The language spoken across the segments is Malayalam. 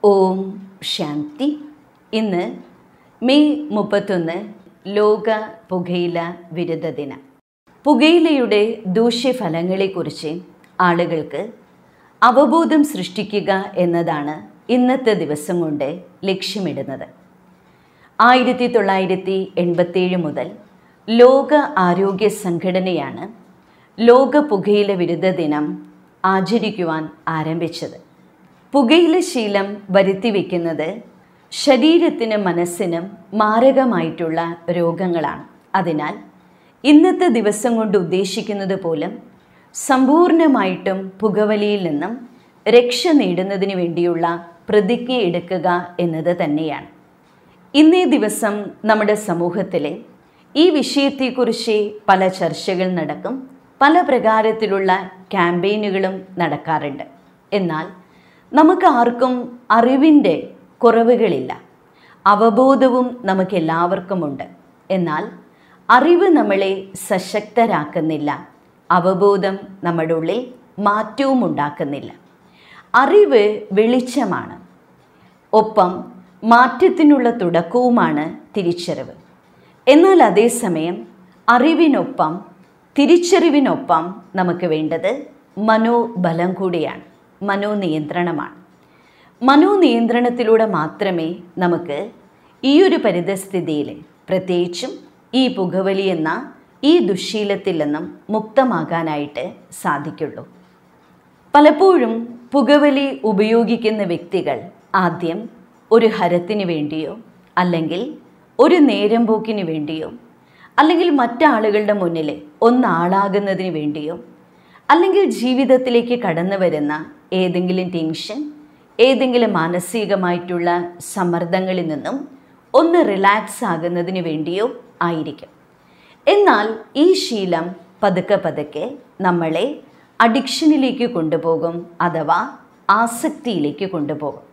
ഓം ശാന്തി ഇന്ന് മെയ് മുപ്പത്തൊന്ന് ലോക പുകയില വിരുദ്ധ ദിനം പുകയിലയുടെ ദൂഷ്യഫലങ്ങളെക്കുറിച്ച് ആളുകൾക്ക് അവബോധം സൃഷ്ടിക്കുക എന്നതാണ് ഇന്നത്തെ ദിവസം കൊണ്ട് ലക്ഷ്യമിടുന്നത് ആയിരത്തി തൊള്ളായിരത്തി എൺപത്തേഴ് മുതൽ ലോക ആരോഗ്യ സംഘടനയാണ് ലോക പുകയില വിരുദ്ധ ദിനം ആചരിക്കുവാൻ ആരംഭിച്ചത് പുകയില ശീലം വരുത്തിവെക്കുന്നത് ശരീരത്തിനും മനസ്സിനും മാരകമായിട്ടുള്ള രോഗങ്ങളാണ് അതിനാൽ ഇന്നത്തെ ദിവസം കൊണ്ട് ഉദ്ദേശിക്കുന്നത് പോലും സമ്പൂർണമായിട്ടും പുകവലിയിൽ നിന്നും രക്ഷ നേടുന്നതിന് വേണ്ടിയുള്ള പ്രതിജ്ഞ എടുക്കുക എന്നത് തന്നെയാണ് ഇന്നേ ദിവസം നമ്മുടെ സമൂഹത്തിലെ ഈ വിഷയത്തെക്കുറിച്ച് പല ചർച്ചകൾ നടക്കും പല പ്രകാരത്തിലുള്ള ക്യാമ്പയിനുകളും നടക്കാറുണ്ട് എന്നാൽ നമുക്ക് ആർക്കും അറിവിൻ്റെ കുറവുകളില്ല അവബോധവും നമുക്ക് എല്ലാവർക്കുമുണ്ട് എന്നാൽ അറിവ് നമ്മളെ സശക്തരാക്കുന്നില്ല അവബോധം നമ്മുടെ ഉള്ളിൽ മാറ്റവും ഉണ്ടാക്കുന്നില്ല അറിവ് വെളിച്ചമാണ് ഒപ്പം മാറ്റത്തിനുള്ള തുടക്കവുമാണ് തിരിച്ചറിവ് എന്നാൽ അതേസമയം അറിവിനൊപ്പം തിരിച്ചറിവിനൊപ്പം നമുക്ക് വേണ്ടത് മനോബലം കൂടിയാണ് മനോനിയന്ത്രണമാണ് മനോനിയന്ത്രണത്തിലൂടെ മാത്രമേ നമുക്ക് ഈ ഒരു പരിതസ്ഥിതിയിൽ പ്രത്യേകിച്ചും ഈ പുകവലി എന്ന ഈ ദുശ്ശീലത്തിൽ നിന്നും മുക്തമാകാനായിട്ട് സാധിക്കുള്ളൂ പലപ്പോഴും പുകവലി ഉപയോഗിക്കുന്ന വ്യക്തികൾ ആദ്യം ഒരു ഹരത്തിന് വേണ്ടിയോ അല്ലെങ്കിൽ ഒരു നേരം പോക്കിന് വേണ്ടിയോ അല്ലെങ്കിൽ മറ്റാളുകളുടെ മുന്നിൽ ഒന്നാളാകുന്നതിന് വേണ്ടിയോ അല്ലെങ്കിൽ ജീവിതത്തിലേക്ക് കടന്നു വരുന്ന ഏതെങ്കിലും ടെൻഷൻ ഏതെങ്കിലും മാനസികമായിട്ടുള്ള സമ്മർദ്ദങ്ങളിൽ നിന്നും ഒന്ന് റിലാക്സ് ആകുന്നതിന് വേണ്ടിയോ ആയിരിക്കും എന്നാൽ ഈ ശീലം പതുക്കെ പതുക്കെ നമ്മളെ അഡിക്ഷനിലേക്ക് കൊണ്ടുപോകും അഥവാ ആസക്തിയിലേക്ക് കൊണ്ടുപോകും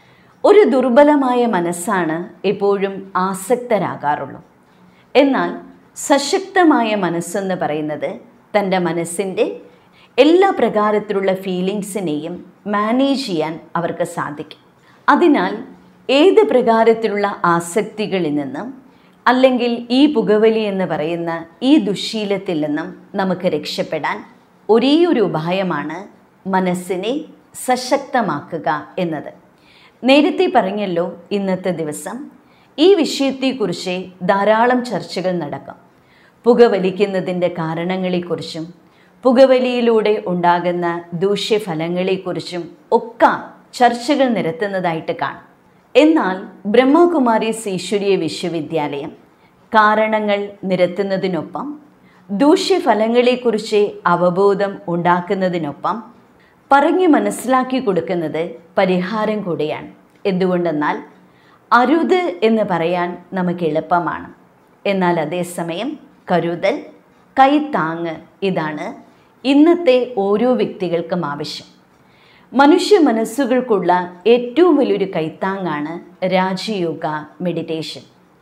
ഒരു ദുർബലമായ മനസ്സാണ് എപ്പോഴും ആസക്തരാകാറുള്ളൂ എന്നാൽ സശക്തമായ മനസ്സെന്ന് പറയുന്നത് തൻ്റെ മനസ്സിൻ്റെ എല്ലാ പ്രകാരത്തിലുള്ള ഫീലിങ്സിനെയും മാനേജ് ചെയ്യാൻ അവർക്ക് സാധിക്കും അതിനാൽ ഏത് പ്രകാരത്തിലുള്ള ആസക്തികളിൽ നിന്നും അല്ലെങ്കിൽ ഈ പുകവലി എന്ന് പറയുന്ന ഈ ദുശീലത്തിൽ നിന്നും നമുക്ക് രക്ഷപ്പെടാൻ ഒരേ ഒരു ഉപായമാണ് മനസ്സിനെ സശക്തമാക്കുക എന്നത് നേരത്തെ പറഞ്ഞല്ലോ ഇന്നത്തെ ദിവസം ഈ വിഷയത്തെക്കുറിച്ച് ധാരാളം ചർച്ചകൾ നടക്കും പുകവലിക്കുന്നതിൻ്റെ കാരണങ്ങളെക്കുറിച്ചും പുകവലിയിലൂടെ ഉണ്ടാകുന്ന ദൂഷ്യഫലങ്ങളെക്കുറിച്ചും ഒക്കെ ചർച്ചകൾ നിരത്തുന്നതായിട്ട് കാണാം എന്നാൽ ബ്രഹ്മകുമാരീസ് ഈശ്വരീയ വിശ്വവിദ്യാലയം കാരണങ്ങൾ നിരത്തുന്നതിനൊപ്പം ദൂഷ്യഫലങ്ങളെക്കുറിച്ച് അവബോധം ഉണ്ടാക്കുന്നതിനൊപ്പം പറഞ്ഞു മനസ്സിലാക്കി കൊടുക്കുന്നത് പരിഹാരം കൂടിയാണ് എന്തുകൊണ്ടെന്നാൽ അരുത് എന്ന് പറയാൻ നമുക്ക് എളുപ്പമാണ് എന്നാൽ അതേസമയം കരുതൽ കൈത്താങ്ങ് ഇതാണ് ഇന്നത്തെ ഓരോ വ്യക്തികൾക്കും ആവശ്യം മനുഷ്യ മനസ്സുകൾക്കുള്ള ഏറ്റവും വലിയൊരു കൈത്താങ്ങാണ് രാജയോഗ മെഡിറ്റേഷൻ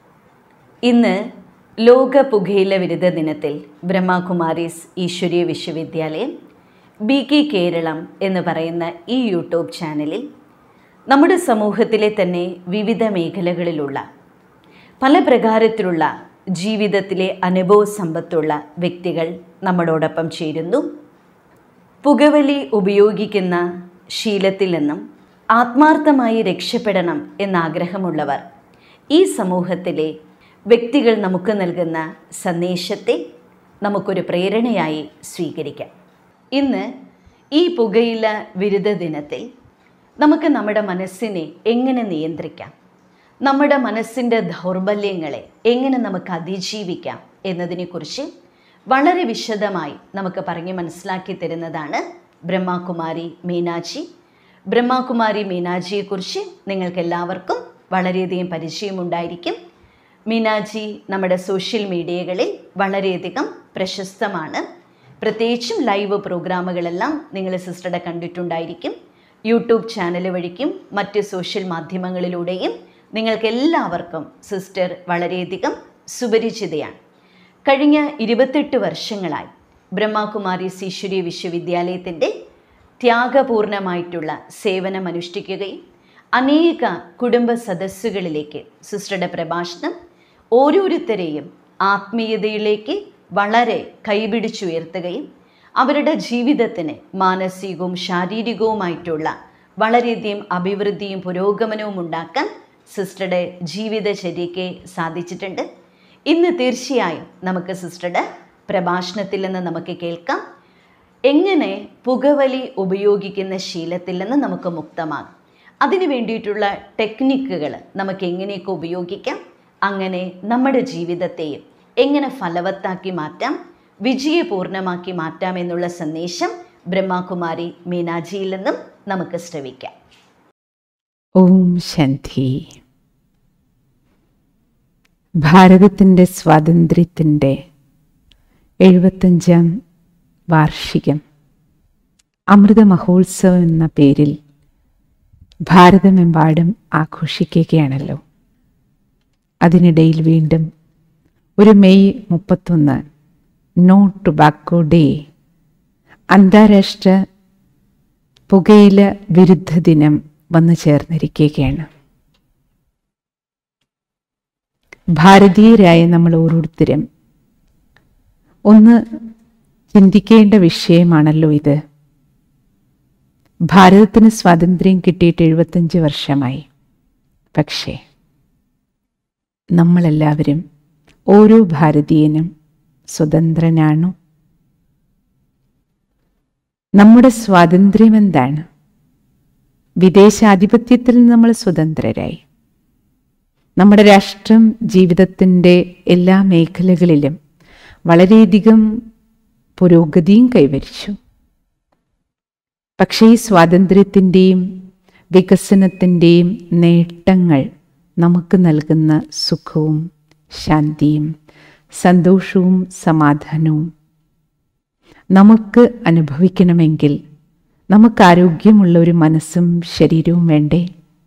ഇന്ന് ലോക പുകയില വിരുദ്ധ ദിനത്തിൽ ബ്രഹ്മകുമാരീസ് ഈശ്വരീയ വിശ്വവിദ്യാലയം ബി കെ കേരളം എന്ന് പറയുന്ന ഈ യൂട്യൂബ് ചാനലിൽ നമ്മുടെ സമൂഹത്തിലെ തന്നെ വിവിധ മേഖലകളിലുള്ള പല പ്രകാരത്തിലുള്ള ജീവിതത്തിലെ അനുഭവ സമ്പത്തുള്ള വ്യക്തികൾ നമ്മളോടൊപ്പം ചേരുന്നു പുകവലി ഉപയോഗിക്കുന്ന ശീലത്തിൽ നിന്നും ആത്മാർത്ഥമായി രക്ഷപ്പെടണം എന്നാഗ്രഹമുള്ളവർ ഈ സമൂഹത്തിലെ വ്യക്തികൾ നമുക്ക് നൽകുന്ന സന്ദേശത്തെ നമുക്കൊരു പ്രേരണയായി സ്വീകരിക്കാം ഇന്ന് ഈ പുകയില വിരുദ്ധ ദിനത്തിൽ നമുക്ക് നമ്മുടെ മനസ്സിനെ എങ്ങനെ നിയന്ത്രിക്കാം നമ്മുടെ മനസ്സിൻ്റെ ദൗർബല്യങ്ങളെ എങ്ങനെ നമുക്ക് അതിജീവിക്കാം എന്നതിനെക്കുറിച്ച് വളരെ വിശദമായി നമുക്ക് പറഞ്ഞ് മനസ്സിലാക്കി തരുന്നതാണ് ബ്രഹ്മകുമാരി മീനാജി ബ്രഹ്മകുമാരി മീനാജിയെക്കുറിച്ച് നിങ്ങൾക്ക് എല്ലാവർക്കും വളരെയധികം പരിചയമുണ്ടായിരിക്കും മീനാജി നമ്മുടെ സോഷ്യൽ മീഡിയകളിൽ വളരെയധികം പ്രശസ്തമാണ് പ്രത്യേകിച്ചും ലൈവ് പ്രോഗ്രാമുകളെല്ലാം നിങ്ങൾ സിസ്റ്ററുടെ കണ്ടിട്ടുണ്ടായിരിക്കും യൂട്യൂബ് ചാനൽ വഴിക്കും മറ്റ് സോഷ്യൽ മാധ്യമങ്ങളിലൂടെയും നിങ്ങൾക്ക് എല്ലാവർക്കും സിസ്റ്റർ വളരെയധികം സുപരിചിതയാണ് കഴിഞ്ഞ ഇരുപത്തെട്ട് വർഷങ്ങളായി ബ്രഹ്മകുമാരി ഈശ്വരീയ വിശ്വവിദ്യാലയത്തിൻ്റെ ത്യാഗപൂർണമായിട്ടുള്ള സേവനം അനുഷ്ഠിക്കുകയും അനേക കുടുംബ സദസ്സുകളിലേക്ക് സിസ്റ്ററുടെ പ്രഭാഷണം ഓരോരുത്തരെയും ആത്മീയതയിലേക്ക് വളരെ കൈപിടിച്ചുയർത്തുകയും അവരുടെ ജീവിതത്തിന് മാനസികവും ശാരീരികവുമായിട്ടുള്ള വളരെയധികം അഭിവൃദ്ധിയും പുരോഗമനവും ഉണ്ടാക്കാൻ സിസ്റ്ററുടെ ജീവിതചര്യയ്ക്ക് സാധിച്ചിട്ടുണ്ട് ഇന്ന് തീർച്ചയായും നമുക്ക് സിസ്റ്ററുടെ പ്രഭാഷണത്തിൽ നിന്ന് നമുക്ക് കേൾക്കാം എങ്ങനെ പുകവലി ഉപയോഗിക്കുന്ന ശീലത്തിൽ നിന്ന് നമുക്ക് മുക്തമാകും അതിന് വേണ്ടിയിട്ടുള്ള ടെക്നിക്കുകൾ നമുക്ക് എങ്ങനെയൊക്കെ ഉപയോഗിക്കാം അങ്ങനെ നമ്മുടെ ജീവിതത്തെയും എങ്ങനെ ഫലവത്താക്കി മാറ്റാം വിജയപൂർണമാക്കി മാറ്റാം എന്നുള്ള സന്ദേശം ബ്രഹ്മകുമാരി മീനാജിയിൽ നിന്നും നമുക്ക് ശ്രവിക്കാം ഓം ശാന്തി ഭാരതത്തിൻ്റെ സ്വാതന്ത്ര്യത്തിൻ്റെ എഴുപത്തഞ്ചാം വാർഷികം അമൃത മഹോത്സവം എന്ന പേരിൽ ഭാരതമെമ്പാടും ആഘോഷിക്കുകയാണല്ലോ അതിനിടയിൽ വീണ്ടും ഒരു മെയ് മുപ്പത്തൊന്ന് നോ ടുബാക്കോ ഡേ അന്താരാഷ്ട്ര പുകയില വിരുദ്ധ ദിനം വന്നു ചേർന്നിരിക്കുകയാണ് ഭാരതീയരായ നമ്മൾ ഓരോരുത്തരും ഒന്ന് ചിന്തിക്കേണ്ട വിഷയമാണല്ലോ ഇത് ഭാരതത്തിന് സ്വാതന്ത്ര്യം കിട്ടിയിട്ട് എഴുപത്തഞ്ച് വർഷമായി പക്ഷേ നമ്മളെല്ലാവരും ഓരോ ഭാരതീയനും സ്വതന്ത്രനാണോ നമ്മുടെ സ്വാതന്ത്ര്യം എന്താണ് വിദേശാധിപത്യത്തിൽ നിന്ന് നമ്മൾ സ്വതന്ത്രരായി നമ്മുടെ രാഷ്ട്രം ജീവിതത്തിൻ്റെ എല്ലാ മേഖലകളിലും വളരെയധികം പുരോഗതിയും കൈവരിച്ചു പക്ഷേ ഈ സ്വാതന്ത്ര്യത്തിൻ്റെയും വികസനത്തിൻ്റെയും നേട്ടങ്ങൾ നമുക്ക് നൽകുന്ന സുഖവും ശാന്തിയും സന്തോഷവും സമാധാനവും നമുക്ക് അനുഭവിക്കണമെങ്കിൽ നമുക്ക് ആരോഗ്യമുള്ള ഒരു മനസ്സും ശരീരവും വേണ്ടേ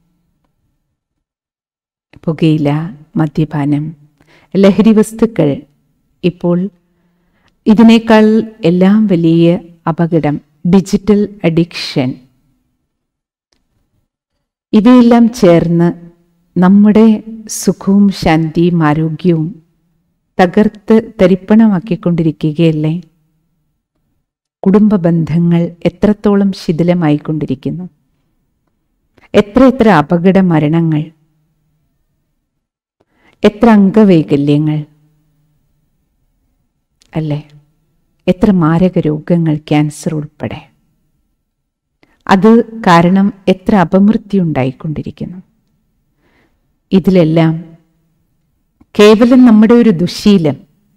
പുകയില മദ്യപാനം ലഹരി വസ്തുക്കൾ ഇപ്പോൾ ഇതിനേക്കാൾ എല്ലാം വലിയ അപകടം ഡിജിറ്റൽ അഡിക്ഷൻ ഇവയെല്ലാം ചേർന്ന് നമ്മുടെ സുഖവും ശാന്തിയും ആരോഗ്യവും തകർത്ത് തരിപ്പണമാക്കിക്കൊണ്ടിരിക്കുകയല്ലേ കുടുംബ ബന്ധങ്ങൾ എത്രത്തോളം ശിഥിലമായിക്കൊണ്ടിരിക്കുന്നു എത്ര എത്ര അപകട മരണങ്ങൾ എത്ര അംഗവൈകല്യങ്ങൾ അല്ലേ എത്ര മാരക രോഗങ്ങൾ ക്യാൻസർ ഉൾപ്പെടെ അത് കാരണം എത്ര അപമൃത്യു ഉണ്ടായിക്കൊണ്ടിരിക്കുന്നു ഇതിലെല്ലാം കേവലം നമ്മുടെ ഒരു ദുശീലം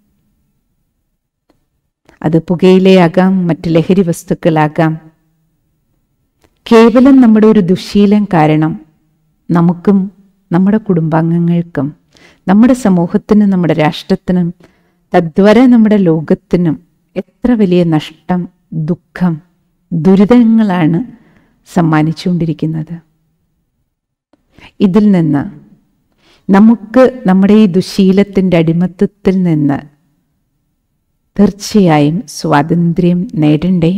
അത് പുകയിലയാകാം മറ്റ് ലഹരി വസ്തുക്കളാകാം കേവലം നമ്മുടെ ഒരു ദുശീലം കാരണം നമുക്കും നമ്മുടെ കുടുംബാംഗങ്ങൾക്കും നമ്മുടെ സമൂഹത്തിനും നമ്മുടെ രാഷ്ട്രത്തിനും തദ്വര നമ്മുടെ ലോകത്തിനും എത്ര വലിയ നഷ്ടം ദുഃഖം ദുരിതങ്ങളാണ് സമ്മാനിച്ചുകൊണ്ടിരിക്കുന്നത് ഇതിൽ നിന്ന് നമുക്ക് നമ്മുടെ ഈ ദുശീലത്തിൻ്റെ അടിമത്തത്തിൽ നിന്ന് തീർച്ചയായും സ്വാതന്ത്ര്യം നേടണ്ടേ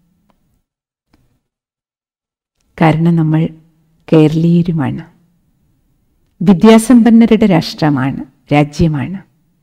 കാരണം നമ്മൾ കേരളീയരുമാണ് വിദ്യാസമ്പന്നരുടെ രാഷ്ട്രമാണ് രാജ്യമാണ്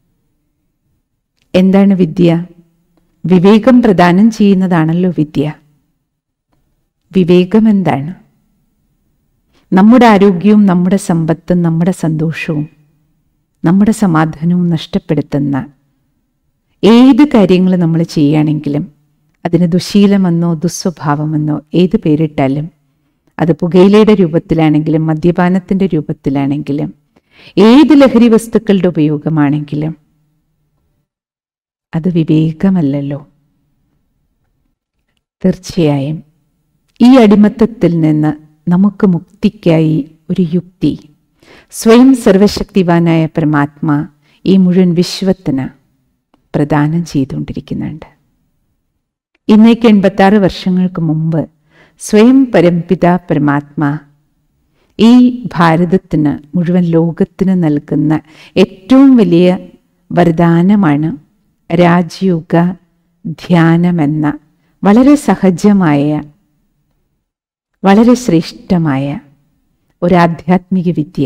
എന്താണ് വിദ്യ വിവേകം പ്രദാനം ചെയ്യുന്നതാണല്ലോ വിദ്യ വിവേകം എന്താണ് നമ്മുടെ ആരോഗ്യവും നമ്മുടെ സമ്പത്തും നമ്മുടെ സന്തോഷവും നമ്മുടെ സമാധാനവും നഷ്ടപ്പെടുത്തുന്ന ഏത് കാര്യങ്ങൾ നമ്മൾ ചെയ്യുകയാണെങ്കിലും അതിന് ദുശീലമെന്നോ ദുസ്വഭാവമെന്നോ ഏത് പേരിട്ടാലും അത് പുകയിലയുടെ രൂപത്തിലാണെങ്കിലും മദ്യപാനത്തിൻ്റെ രൂപത്തിലാണെങ്കിലും ഏത് ലഹരി വസ്തുക്കളുടെ ഉപയോഗമാണെങ്കിലും അത് വിവേകമല്ലല്ലോ തീർച്ചയായും ഈ അടിമത്തത്തിൽ നിന്ന് നമുക്ക് മുക്തിക്കായി ഒരു യുക്തി സ്വയം സർവശക്തിവാനായ പരമാത്മാ ഈ മുഴുവൻ വിശ്വത്തിന് പ്രദാനം ചെയ്തുകൊണ്ടിരിക്കുന്നുണ്ട് ഇന്നേക്ക് എൺപത്താറ് വർഷങ്ങൾക്ക് മുമ്പ് സ്വയം പരംപിത പരമാത്മാ ഈ ഭാരതത്തിന് മുഴുവൻ ലോകത്തിന് നൽകുന്ന ഏറ്റവും വലിയ വരദാനമാണ് രാജയോഗ ധ്യാനമെന്ന വളരെ സഹജമായ വളരെ ശ്രേഷ്ഠമായ ഒരു ആധ്യാത്മിക വിദ്യ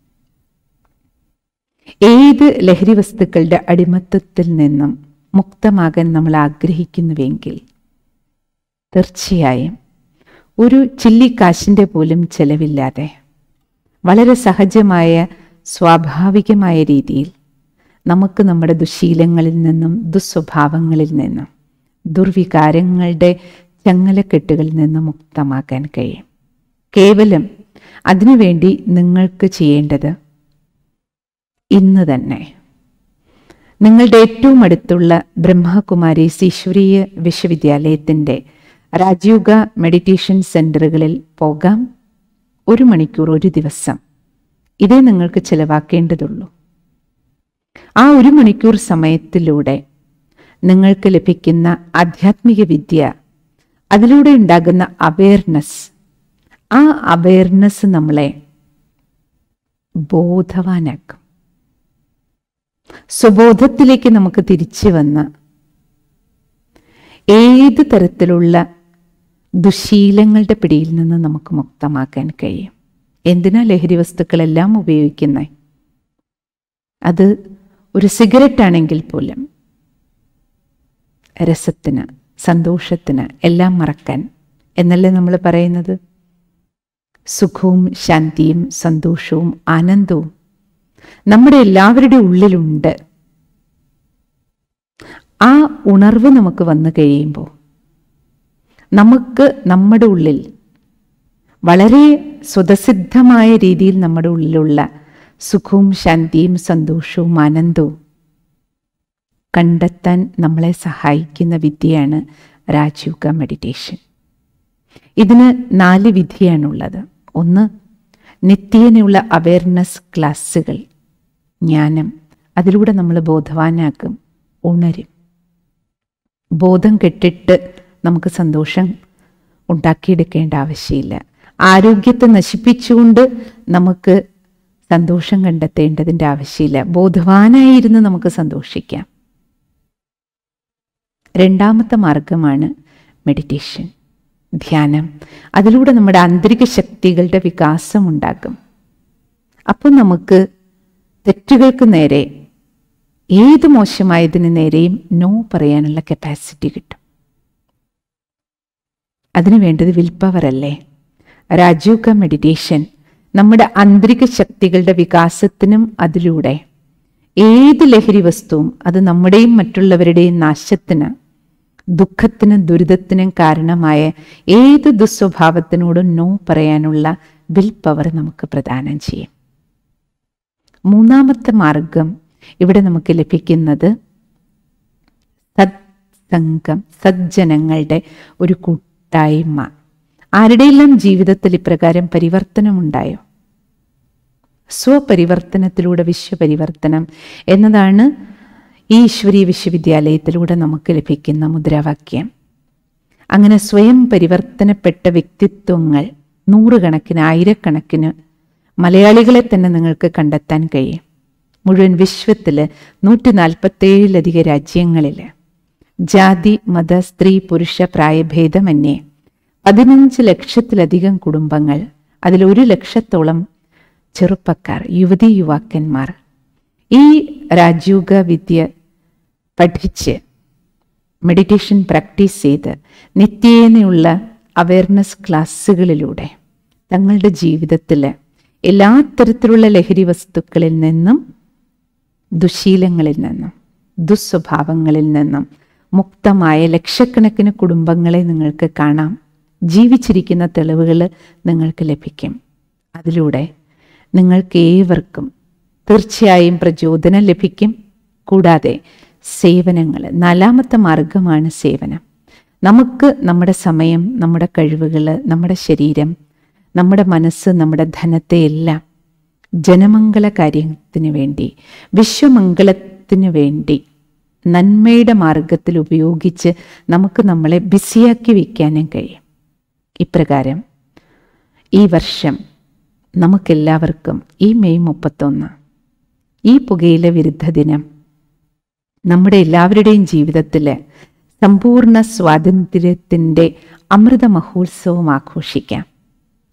ഏത് ലഹരി വസ്തുക്കളുടെ അടിമത്തത്തിൽ നിന്നും മുക്തമാകാൻ നമ്മൾ ആഗ്രഹിക്കുന്നുവെങ്കിൽ തീർച്ചയായും ഒരു ചില്ലിക്കാശിൻ്റെ പോലും ചെലവില്ലാതെ വളരെ സഹജമായ സ്വാഭാവികമായ രീതിയിൽ നമുക്ക് നമ്മുടെ ദുശീലങ്ങളിൽ നിന്നും ദുസ്വഭാവങ്ങളിൽ നിന്നും ദുർവികാരങ്ങളുടെ ചങ്ങലക്കെട്ടുകളിൽ നിന്നും മുക്തമാക്കാൻ കഴിയും കേവലം അതിനുവേണ്ടി നിങ്ങൾക്ക് ചെയ്യേണ്ടത് ഇന്ന് തന്നെ നിങ്ങളുടെ ഏറ്റവും അടുത്തുള്ള ബ്രഹ്മകുമാരീസ് ഈശ്വരീയ വിശ്വവിദ്യാലയത്തിൻ്റെ രാജീവ്ഗ മെഡിറ്റേഷൻ സെൻ്ററുകളിൽ പോകാം ഒരു മണിക്കൂർ ഒരു ദിവസം ഇതേ നിങ്ങൾക്ക് ചിലവാക്കേണ്ടതുള്ളൂ ആ ഒരു മണിക്കൂർ സമയത്തിലൂടെ നിങ്ങൾക്ക് ലഭിക്കുന്ന ആധ്യാത്മിക വിദ്യ അതിലൂടെ ഉണ്ടാകുന്ന അവയർനെസ് ആ അവയർനെസ് നമ്മളെ ബോധവാനാക്കും സ്വബോധത്തിലേക്ക് നമുക്ക് തിരിച്ചു വന്ന് ഏത് തരത്തിലുള്ള ദുശീലങ്ങളുടെ പിടിയിൽ നിന്ന് നമുക്ക് മുക്തമാക്കാൻ കഴിയും എന്തിനാ ലഹരി വസ്തുക്കളെല്ലാം ഉപയോഗിക്കുന്നത് അത് ഒരു സിഗരറ്റ് ആണെങ്കിൽ പോലും രസത്തിന് സന്തോഷത്തിന് എല്ലാം മറക്കാൻ എന്നല്ലേ നമ്മൾ പറയുന്നത് സുഖവും ശാന്തിയും സന്തോഷവും ആനന്ദവും നമ്മുടെ എല്ലാവരുടെ ഉള്ളിലുണ്ട് ആ ഉണർവ് നമുക്ക് വന്നു കഴിയുമ്പോൾ നമുക്ക് നമ്മുടെ ഉള്ളിൽ വളരെ സ്വതസിദ്ധമായ രീതിയിൽ നമ്മുടെ ഉള്ളിലുള്ള സുഖവും ശാന്തിയും സന്തോഷവും ആനന്ദവും കണ്ടെത്താൻ നമ്മളെ സഹായിക്കുന്ന വിദ്യയാണ് രാജീവ്ക മെഡിറ്റേഷൻ ഇതിന് നാല് വിധിയാണുള്ളത് ഒന്ന് നിത്യേനയുള്ള അവയർനെസ് ക്ലാസ്സുകൾ ജ്ഞാനം അതിലൂടെ നമ്മൾ ബോധവാനാക്കും ഉണരും ബോധം കെട്ടിട്ട് നമുക്ക് സന്തോഷം ഉണ്ടാക്കിയെടുക്കേണ്ട ആവശ്യമില്ല ആരോഗ്യത്തെ നശിപ്പിച്ചുകൊണ്ട് നമുക്ക് സന്തോഷം കണ്ടെത്തേണ്ടതിൻ്റെ ആവശ്യമില്ല ബോധവാനായിരുന്ന് നമുക്ക് സന്തോഷിക്കാം രണ്ടാമത്തെ മാർഗമാണ് മെഡിറ്റേഷൻ ധ്യാനം അതിലൂടെ നമ്മുടെ ആന്തരിക ശക്തികളുടെ വികാസം ഉണ്ടാകും അപ്പോൾ നമുക്ക് തെറ്റുകൾക്ക് നേരെ ഏത് മോശമായതിന് നേരെയും നോ പറയാനുള്ള കപ്പാസിറ്റി കിട്ടും അതിനു വേണ്ടത് വിൽ പവർ അല്ലേ രാജീവ്ക മെഡിറ്റേഷൻ നമ്മുടെ ആന്തരിക ശക്തികളുടെ വികാസത്തിനും അതിലൂടെ ഏത് ലഹരി വസ്തുവും അത് നമ്മുടെയും മറ്റുള്ളവരുടെയും നാശത്തിന് ദുഃഖത്തിനും ദുരിതത്തിനും കാരണമായ ഏത് ദുസ്വഭാവത്തിനോടും നോ പറയാനുള്ള വിൽ പവർ നമുക്ക് പ്രദാനം ചെയ്യും മൂന്നാമത്തെ മാർഗം ഇവിടെ നമുക്ക് ലഭിക്കുന്നത് സത്സംഗം സജ്ജനങ്ങളുടെ ഒരു കൂട്ടായ്മ ആരുടെയെല്ലാം ജീവിതത്തിൽ ഇപ്രകാരം പരിവർത്തനമുണ്ടായോ സ്വപരിവർത്തനത്തിലൂടെ വിശ്വപരിവർത്തനം എന്നതാണ് ഈ ഈശ്വരീയ വിശ്വവിദ്യാലയത്തിലൂടെ നമുക്ക് ലഭിക്കുന്ന മുദ്രാവാക്യം അങ്ങനെ സ്വയം പരിവർത്തനപ്പെട്ട വ്യക്തിത്വങ്ങൾ നൂറുകണക്കിന് ആയിരക്കണക്കിന് മലയാളികളെ തന്നെ നിങ്ങൾക്ക് കണ്ടെത്താൻ കഴിയും മുഴുവൻ വിശ്വത്തിൽ നൂറ്റി നാൽപ്പത്തേഴിലധികം രാജ്യങ്ങളിൽ ജാതി മത സ്ത്രീ പുരുഷ പ്രായഭേദമന്യേ പതിനഞ്ച് ലക്ഷത്തിലധികം കുടുംബങ്ങൾ അതിൽ ഒരു ലക്ഷത്തോളം ചെറുപ്പക്കാർ യുവതി യുവാക്കന്മാർ ഈ രാജീവ്ക വിദ്യ പഠിച്ച് മെഡിറ്റേഷൻ പ്രാക്ടീസ് ചെയ്ത് നിത്യേനയുള്ള അവയർനെസ് ക്ലാസ്സുകളിലൂടെ തങ്ങളുടെ ജീവിതത്തിൽ എല്ലാ തരത്തിലുള്ള ലഹരി വസ്തുക്കളിൽ നിന്നും ദുശീലങ്ങളിൽ നിന്നും ദുസ്വഭാവങ്ങളിൽ നിന്നും മുക്തമായ ലക്ഷക്കണക്കിന് കുടുംബങ്ങളെ നിങ്ങൾക്ക് കാണാം ജീവിച്ചിരിക്കുന്ന തെളിവുകൾ നിങ്ങൾക്ക് ലഭിക്കും അതിലൂടെ നിങ്ങൾക്ക് ഏവർക്കും തീർച്ചയായും പ്രചോദനം ലഭിക്കും കൂടാതെ സേവനങ്ങൾ നാലാമത്തെ മാർഗമാണ് സേവനം നമുക്ക് നമ്മുടെ സമയം നമ്മുടെ കഴിവുകൾ നമ്മുടെ ശരീരം നമ്മുടെ മനസ്സ് നമ്മുടെ ധനത്തെ എല്ലാം ജനമംഗള കാര്യത്തിന് വേണ്ടി വിശ്വമംഗളത്തിന് വേണ്ടി നന്മയുടെ മാർഗത്തിൽ ഉപയോഗിച്ച് നമുക്ക് നമ്മളെ ബിസിയാക്കി വയ്ക്കാനും കഴിയും ഇപ്രകാരം ഈ വർഷം നമുക്കെല്ലാവർക്കും ഈ മെയ് മുപ്പത്തൊന്ന് ഈ പുകയില വിരുദ്ധ ദിനം നമ്മുടെ എല്ലാവരുടെയും ജീവിതത്തിൽ സമ്പൂർണ്ണ സ്വാതന്ത്ര്യത്തിൻ്റെ അമൃത മഹോത്സവം ആഘോഷിക്കാം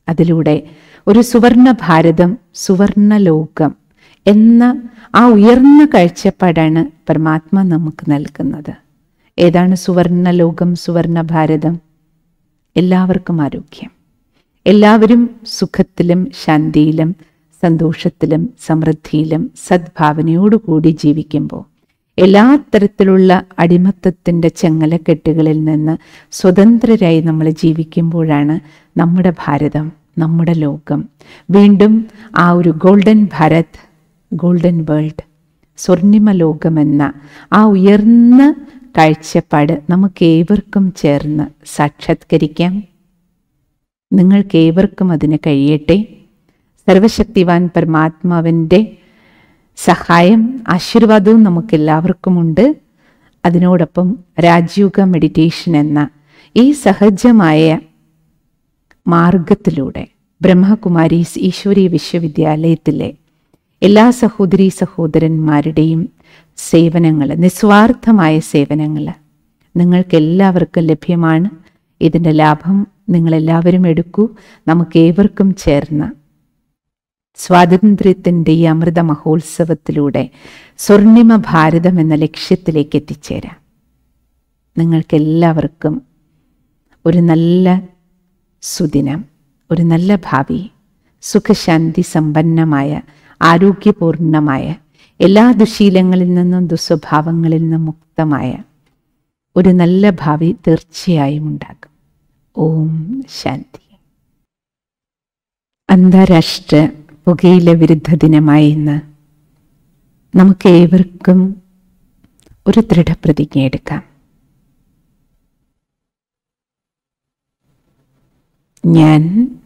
അതിലൂടെ ഒരു സുവർണ ഭാരതം സുവർണ ലോകം എന്ന ആ ഉയർന്ന കാഴ്ചപ്പാടാണ് പരമാത്മ നമുക്ക് നൽകുന്നത് ഏതാണ് സുവർണ ലോകം സുവർണ ഭാരതം എല്ലാവർക്കും ആരോഗ്യം എല്ലാവരും സുഖത്തിലും ശാന്തിയിലും സന്തോഷത്തിലും സമൃദ്ധിയിലും സദ്ഭാവനയോടുകൂടി ജീവിക്കുമ്പോൾ എല്ലാ തരത്തിലുള്ള അടിമത്തത്തിൻ്റെ ചെങ്ങലക്കെട്ടുകളിൽ നിന്ന് സ്വതന്ത്രരായി നമ്മൾ ജീവിക്കുമ്പോഴാണ് നമ്മുടെ ഭാരതം നമ്മുടെ ലോകം വീണ്ടും ആ ഒരു ഗോൾഡൻ ഭാരത് ഗോൾഡൻ വേൾഡ് സ്വർണിമ ലോകമെന്ന ആ ഉയർന്ന കാഴ്ചപ്പാട് നമുക്ക് ഏവർക്കും ചേർന്ന് സാക്ഷാത്കരിക്കാം നിങ്ങൾക്ക് ഏവർക്കും അതിന് കഴിയട്ടെ സർവശക്തിവാൻ പരമാത്മാവിൻ്റെ സഹായം ആശീർവാദവും നമുക്കെല്ലാവർക്കുമുണ്ട് അതിനോടൊപ്പം രാജയോഗ മെഡിറ്റേഷൻ എന്ന ഈ സഹജമായ മാർഗത്തിലൂടെ ബ്രഹ്മകുമാരീസ് ഈശ്വരീയ വിശ്വവിദ്യാലയത്തിലെ എല്ലാ സഹോദരീ സഹോദരന്മാരുടെയും സേവനങ്ങൾ നിസ്വാർത്ഥമായ സേവനങ്ങൾ നിങ്ങൾക്ക് എല്ലാവർക്കും ലഭ്യമാണ് ഇതിൻ്റെ ലാഭം നിങ്ങളെല്ലാവരും എടുക്കൂ നമുക്ക് ഏവർക്കും ചേർന്ന് സ്വാതന്ത്ര്യത്തിൻ്റെ ഈ അമൃത മഹോത്സവത്തിലൂടെ സ്വർണിമ ഭാരതം എന്ന ലക്ഷ്യത്തിലേക്ക് എത്തിച്ചേരാം നിങ്ങൾക്കെല്ലാവർക്കും ഒരു നല്ല സുദിനം ഒരു നല്ല ഭാവി സുഖശാന്തി സമ്പന്നമായ ആരോഗ്യപൂർണമായ എല്ലാ ദുശീലങ്ങളിൽ നിന്നും ദുസ്വഭാവങ്ങളിൽ നിന്നും മുക്തമായ ഒരു നല്ല ഭാവി തീർച്ചയായും ഉണ്ടാകും ഓം ശാന്തി അന്താരാഷ്ട്ര പുകയില വിരുദ്ധ ദിനമായി ഇന്ന് നമുക്ക് ഏവർക്കും ഒരു ദൃഢപ്രതിജ്ഞ എടുക്കാം ഞാൻ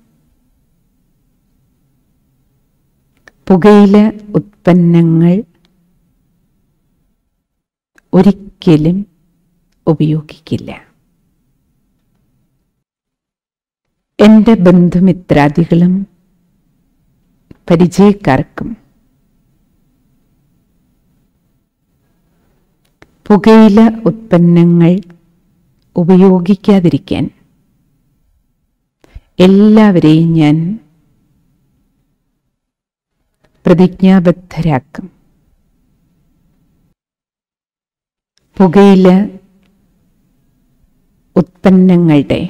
പുകയില ഉത്പന്നങ്ങൾ ഒരിക്കലും ഉപയോഗിക്കില്ല എൻ്റെ ബന്ധുമിത്രാദികളും പരിചയക്കാർക്കും പുകയില ഉത്പന്നങ്ങൾ ഉപയോഗിക്കാതിരിക്കാൻ എല്ലാവരെയും ഞാൻ പ്രതിജ്ഞാബദ്ധരാക്കും പുകയില ഉത്പന്നങ്ങളുടെ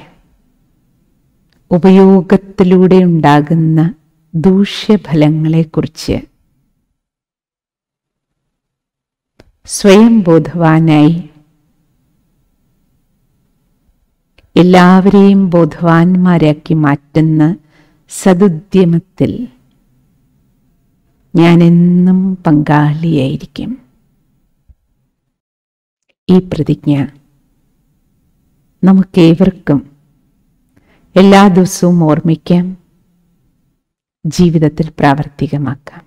ഉപയോഗത്തിലൂടെ ഉണ്ടാകുന്ന ദൂഷ്യഫലങ്ങളെക്കുറിച്ച് സ്വയം ബോധവാനായി എല്ലാവരെയും ബോധവാന്മാരാക്കി മാറ്റുന്ന സതുദ്യമത്തിൽ ഞാൻ എന്നും പങ്കാളിയായിരിക്കും ഈ പ്രതിജ്ഞ നമുക്കേവർക്കും എല്ലാ ദിവസവും ഓർമ്മിക്കാം ജീവിതത്തിൽ പ്രാവർത്തികമാക്കാം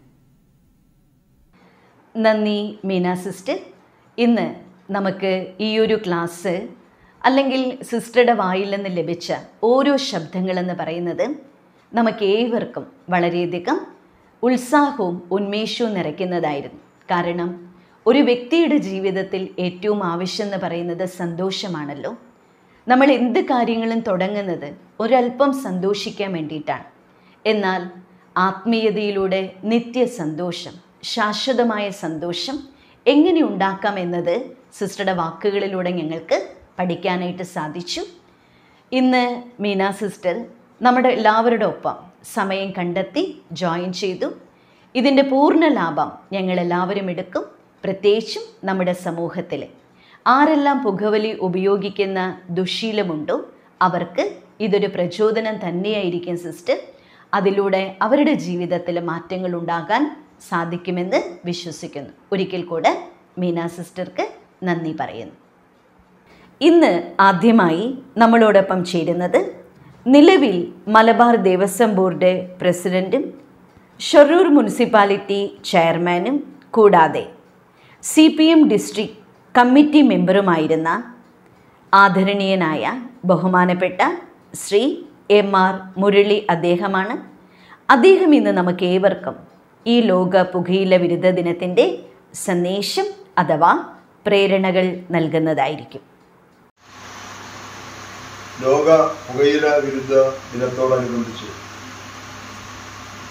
നന്ദി മീന സിസ്റ്റർ ഇന്ന് നമുക്ക് ഈ ഒരു ക്ലാസ് അല്ലെങ്കിൽ സിസ്റ്ററുടെ വായിൽ നിന്ന് ലഭിച്ച ഓരോ ശബ്ദങ്ങളെന്ന് പറയുന്നത് നമുക്ക് ഏവർക്കും വളരെയധികം ഉത്സാഹവും ഉന്മേഷവും നിറയ്ക്കുന്നതായിരുന്നു കാരണം ഒരു വ്യക്തിയുടെ ജീവിതത്തിൽ ഏറ്റവും ആവശ്യം എന്ന് പറയുന്നത് സന്തോഷമാണല്ലോ നമ്മൾ എന്ത് കാര്യങ്ങളും തുടങ്ങുന്നത് ഒരല്പം സന്തോഷിക്കാൻ വേണ്ടിയിട്ടാണ് എന്നാൽ ആത്മീയതയിലൂടെ നിത്യ സന്തോഷം ശാശ്വതമായ സന്തോഷം എങ്ങനെ ഉണ്ടാക്കാം എന്നത് സിസ്റ്ററുടെ വാക്കുകളിലൂടെ ഞങ്ങൾക്ക് പഠിക്കാനായിട്ട് സാധിച്ചു ഇന്ന് മീന സിസ്റ്റർ നമ്മുടെ എല്ലാവരുടെ ഒപ്പം സമയം കണ്ടെത്തി ജോയിൻ ചെയ്തു ഇതിൻ്റെ പൂർണ്ണ ലാഭം ഞങ്ങൾ എല്ലാവരും എടുക്കും പ്രത്യേകിച്ചും നമ്മുടെ സമൂഹത്തിൽ ആരെല്ലാം പുകവലി ഉപയോഗിക്കുന്ന ദുശീലമുണ്ടോ അവർക്ക് ഇതൊരു പ്രചോദനം തന്നെയായിരിക്കും സിസ്റ്റർ അതിലൂടെ അവരുടെ ജീവിതത്തിൽ മാറ്റങ്ങൾ ഉണ്ടാകാൻ സാധിക്കുമെന്ന് വിശ്വസിക്കുന്നു ഒരിക്കൽ കൂടെ മീന സിസ്റ്റർക്ക് നന്ദി പറയുന്നു ഇന്ന് ആദ്യമായി നമ്മളോടൊപ്പം ചേരുന്നത് നിലവിൽ മലബാർ ദേവസ്വം ബോർഡ് പ്രസിഡന്റും ഷൊറൂർ മുനിസിപ്പാലിറ്റി ചെയർമാനും കൂടാതെ C P M district committee മെമ്പറുമായിരുന്ന ആദരണീയനായ ബഹുമാനപ്പെട്ട ശ്രീ എം ആർ മുരളി അദ്ദേഹമാണ് അദ്ദേഹം ഇന്ന് നമുക്ക് ഏവർക്കും ഈ ലോക പുകയില വിരുദ്ധ ദിനത്തിൻ്റെ സന്ദേശം അഥവാ പ്രേരണകൾ നൽകുന്നതായിരിക്കും ലോക പുകയില വിരുദ്ധ ദിനത്തോടനുബന്ധിച്ച്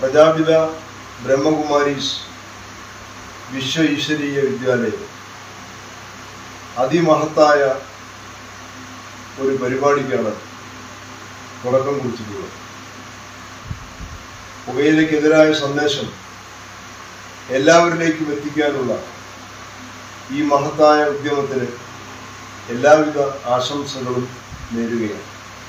പ്രജാപിത ബ്രഹ്മകുമാരീസ് വിശ്വ ഈശ്വരീയ വിദ്യാലയം അതിമഹത്തായ ഒരു പരിപാടിക്കാണ് തുടക്കം കുറിച്ചിട്ടുള്ളത് പുകയിലയ്ക്കെതിരായ സന്ദേശം എല്ലാവരിലേക്കും എത്തിക്കാനുള്ള ഈ മഹത്തായ ഉദ്യമത്തിന് എല്ലാവിധ ആശംസകളും നേരുകയാണ്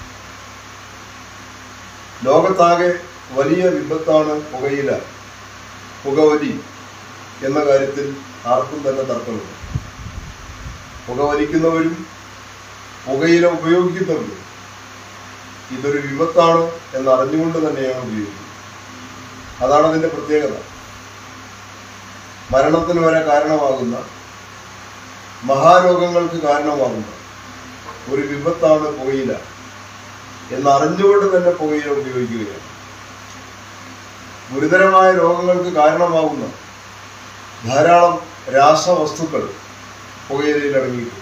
ലോകത്താകെ വലിയ വിപത്താണ് പുകയില പുകവലി എന്ന കാര്യത്തിൽ ആർക്കും തന്നെ തർക്കമില്ല പുകവലിക്കുന്നവരും പുകയില ഉപയോഗിക്കുന്നവരും ഇതൊരു വിപത്താണ് എന്ന് അറിഞ്ഞുകൊണ്ട് തന്നെയാണ് ഉപയോഗിക്കുന്നത് അതാണ് അതിന്റെ പ്രത്യേകത മരണത്തിന് വരെ കാരണമാകുന്ന മഹാരോഗങ്ങൾക്ക് കാരണമാകുന്ന ഒരു വിപത്താണ് പുകയില എന്നറിഞ്ഞുകൊണ്ട് തന്നെ പുകയില ഉപയോഗിക്കുകയാണ് ഗുരുതരമായ രോഗങ്ങൾക്ക് കാരണമാകുന്ന ധാരാളം രാസവസ്തുക്കൾ പുകയിലയിൽ അടങ്ങിയിട്ടുണ്ട്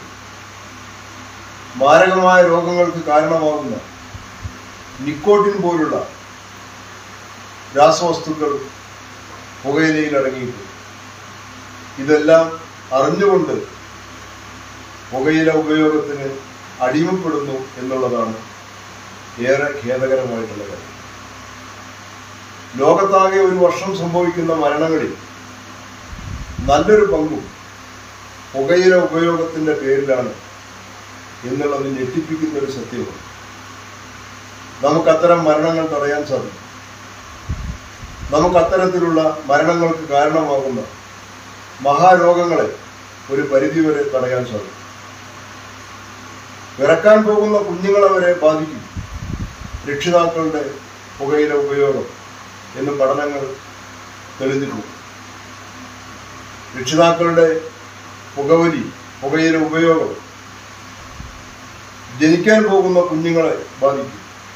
മാരകമായ രോഗങ്ങൾക്ക് കാരണമാകുന്ന നിക്കോട്ടിൻ പോലുള്ള രാസവസ്തുക്കൾ പുകയിലയിൽ അടങ്ങിയിട്ടുണ്ട് ഇതെല്ലാം അറിഞ്ഞുകൊണ്ട് പുകയില ഉപയോഗത്തിന് അടിമപ്പെടുന്നു എന്നുള്ളതാണ് ഏറെ ഖേദകരമായിട്ടുള്ള കാര്യം ലോകത്താകെ ഒരു വർഷം സംഭവിക്കുന്ന മരണങ്ങളിൽ നല്ലൊരു പങ്കും പുകയില ഉപയോഗത്തിന്റെ പേരിലാണ് എന്നുള്ളത് ഞെട്ടിപ്പിക്കുന്ന ഒരു സത്യമാണ് നമുക്ക് അത്തരം മരണങ്ങൾ തടയാൻ സാധിക്കും നമുക്ക് അത്തരത്തിലുള്ള മരണങ്ങൾക്ക് കാരണമാകുന്ന മഹാരോഗങ്ങളെ ഒരു പരിധിവരെ തടയാൻ സാധിക്കും പിറക്കാൻ പോകുന്ന കുഞ്ഞുങ്ങളെ വരെ ബാധിക്കും രക്ഷിതാക്കളുടെ പുകയില ഉപയോഗം എന്ന് പഠനങ്ങൾ തെളിഞ്ഞിട്ടുണ്ട് രക്ഷിതാക്കളുടെ പുകവലി പുകയില ഉപയോഗം ജനിക്കാൻ പോകുന്ന കുഞ്ഞുങ്ങളെ ബാധിക്കും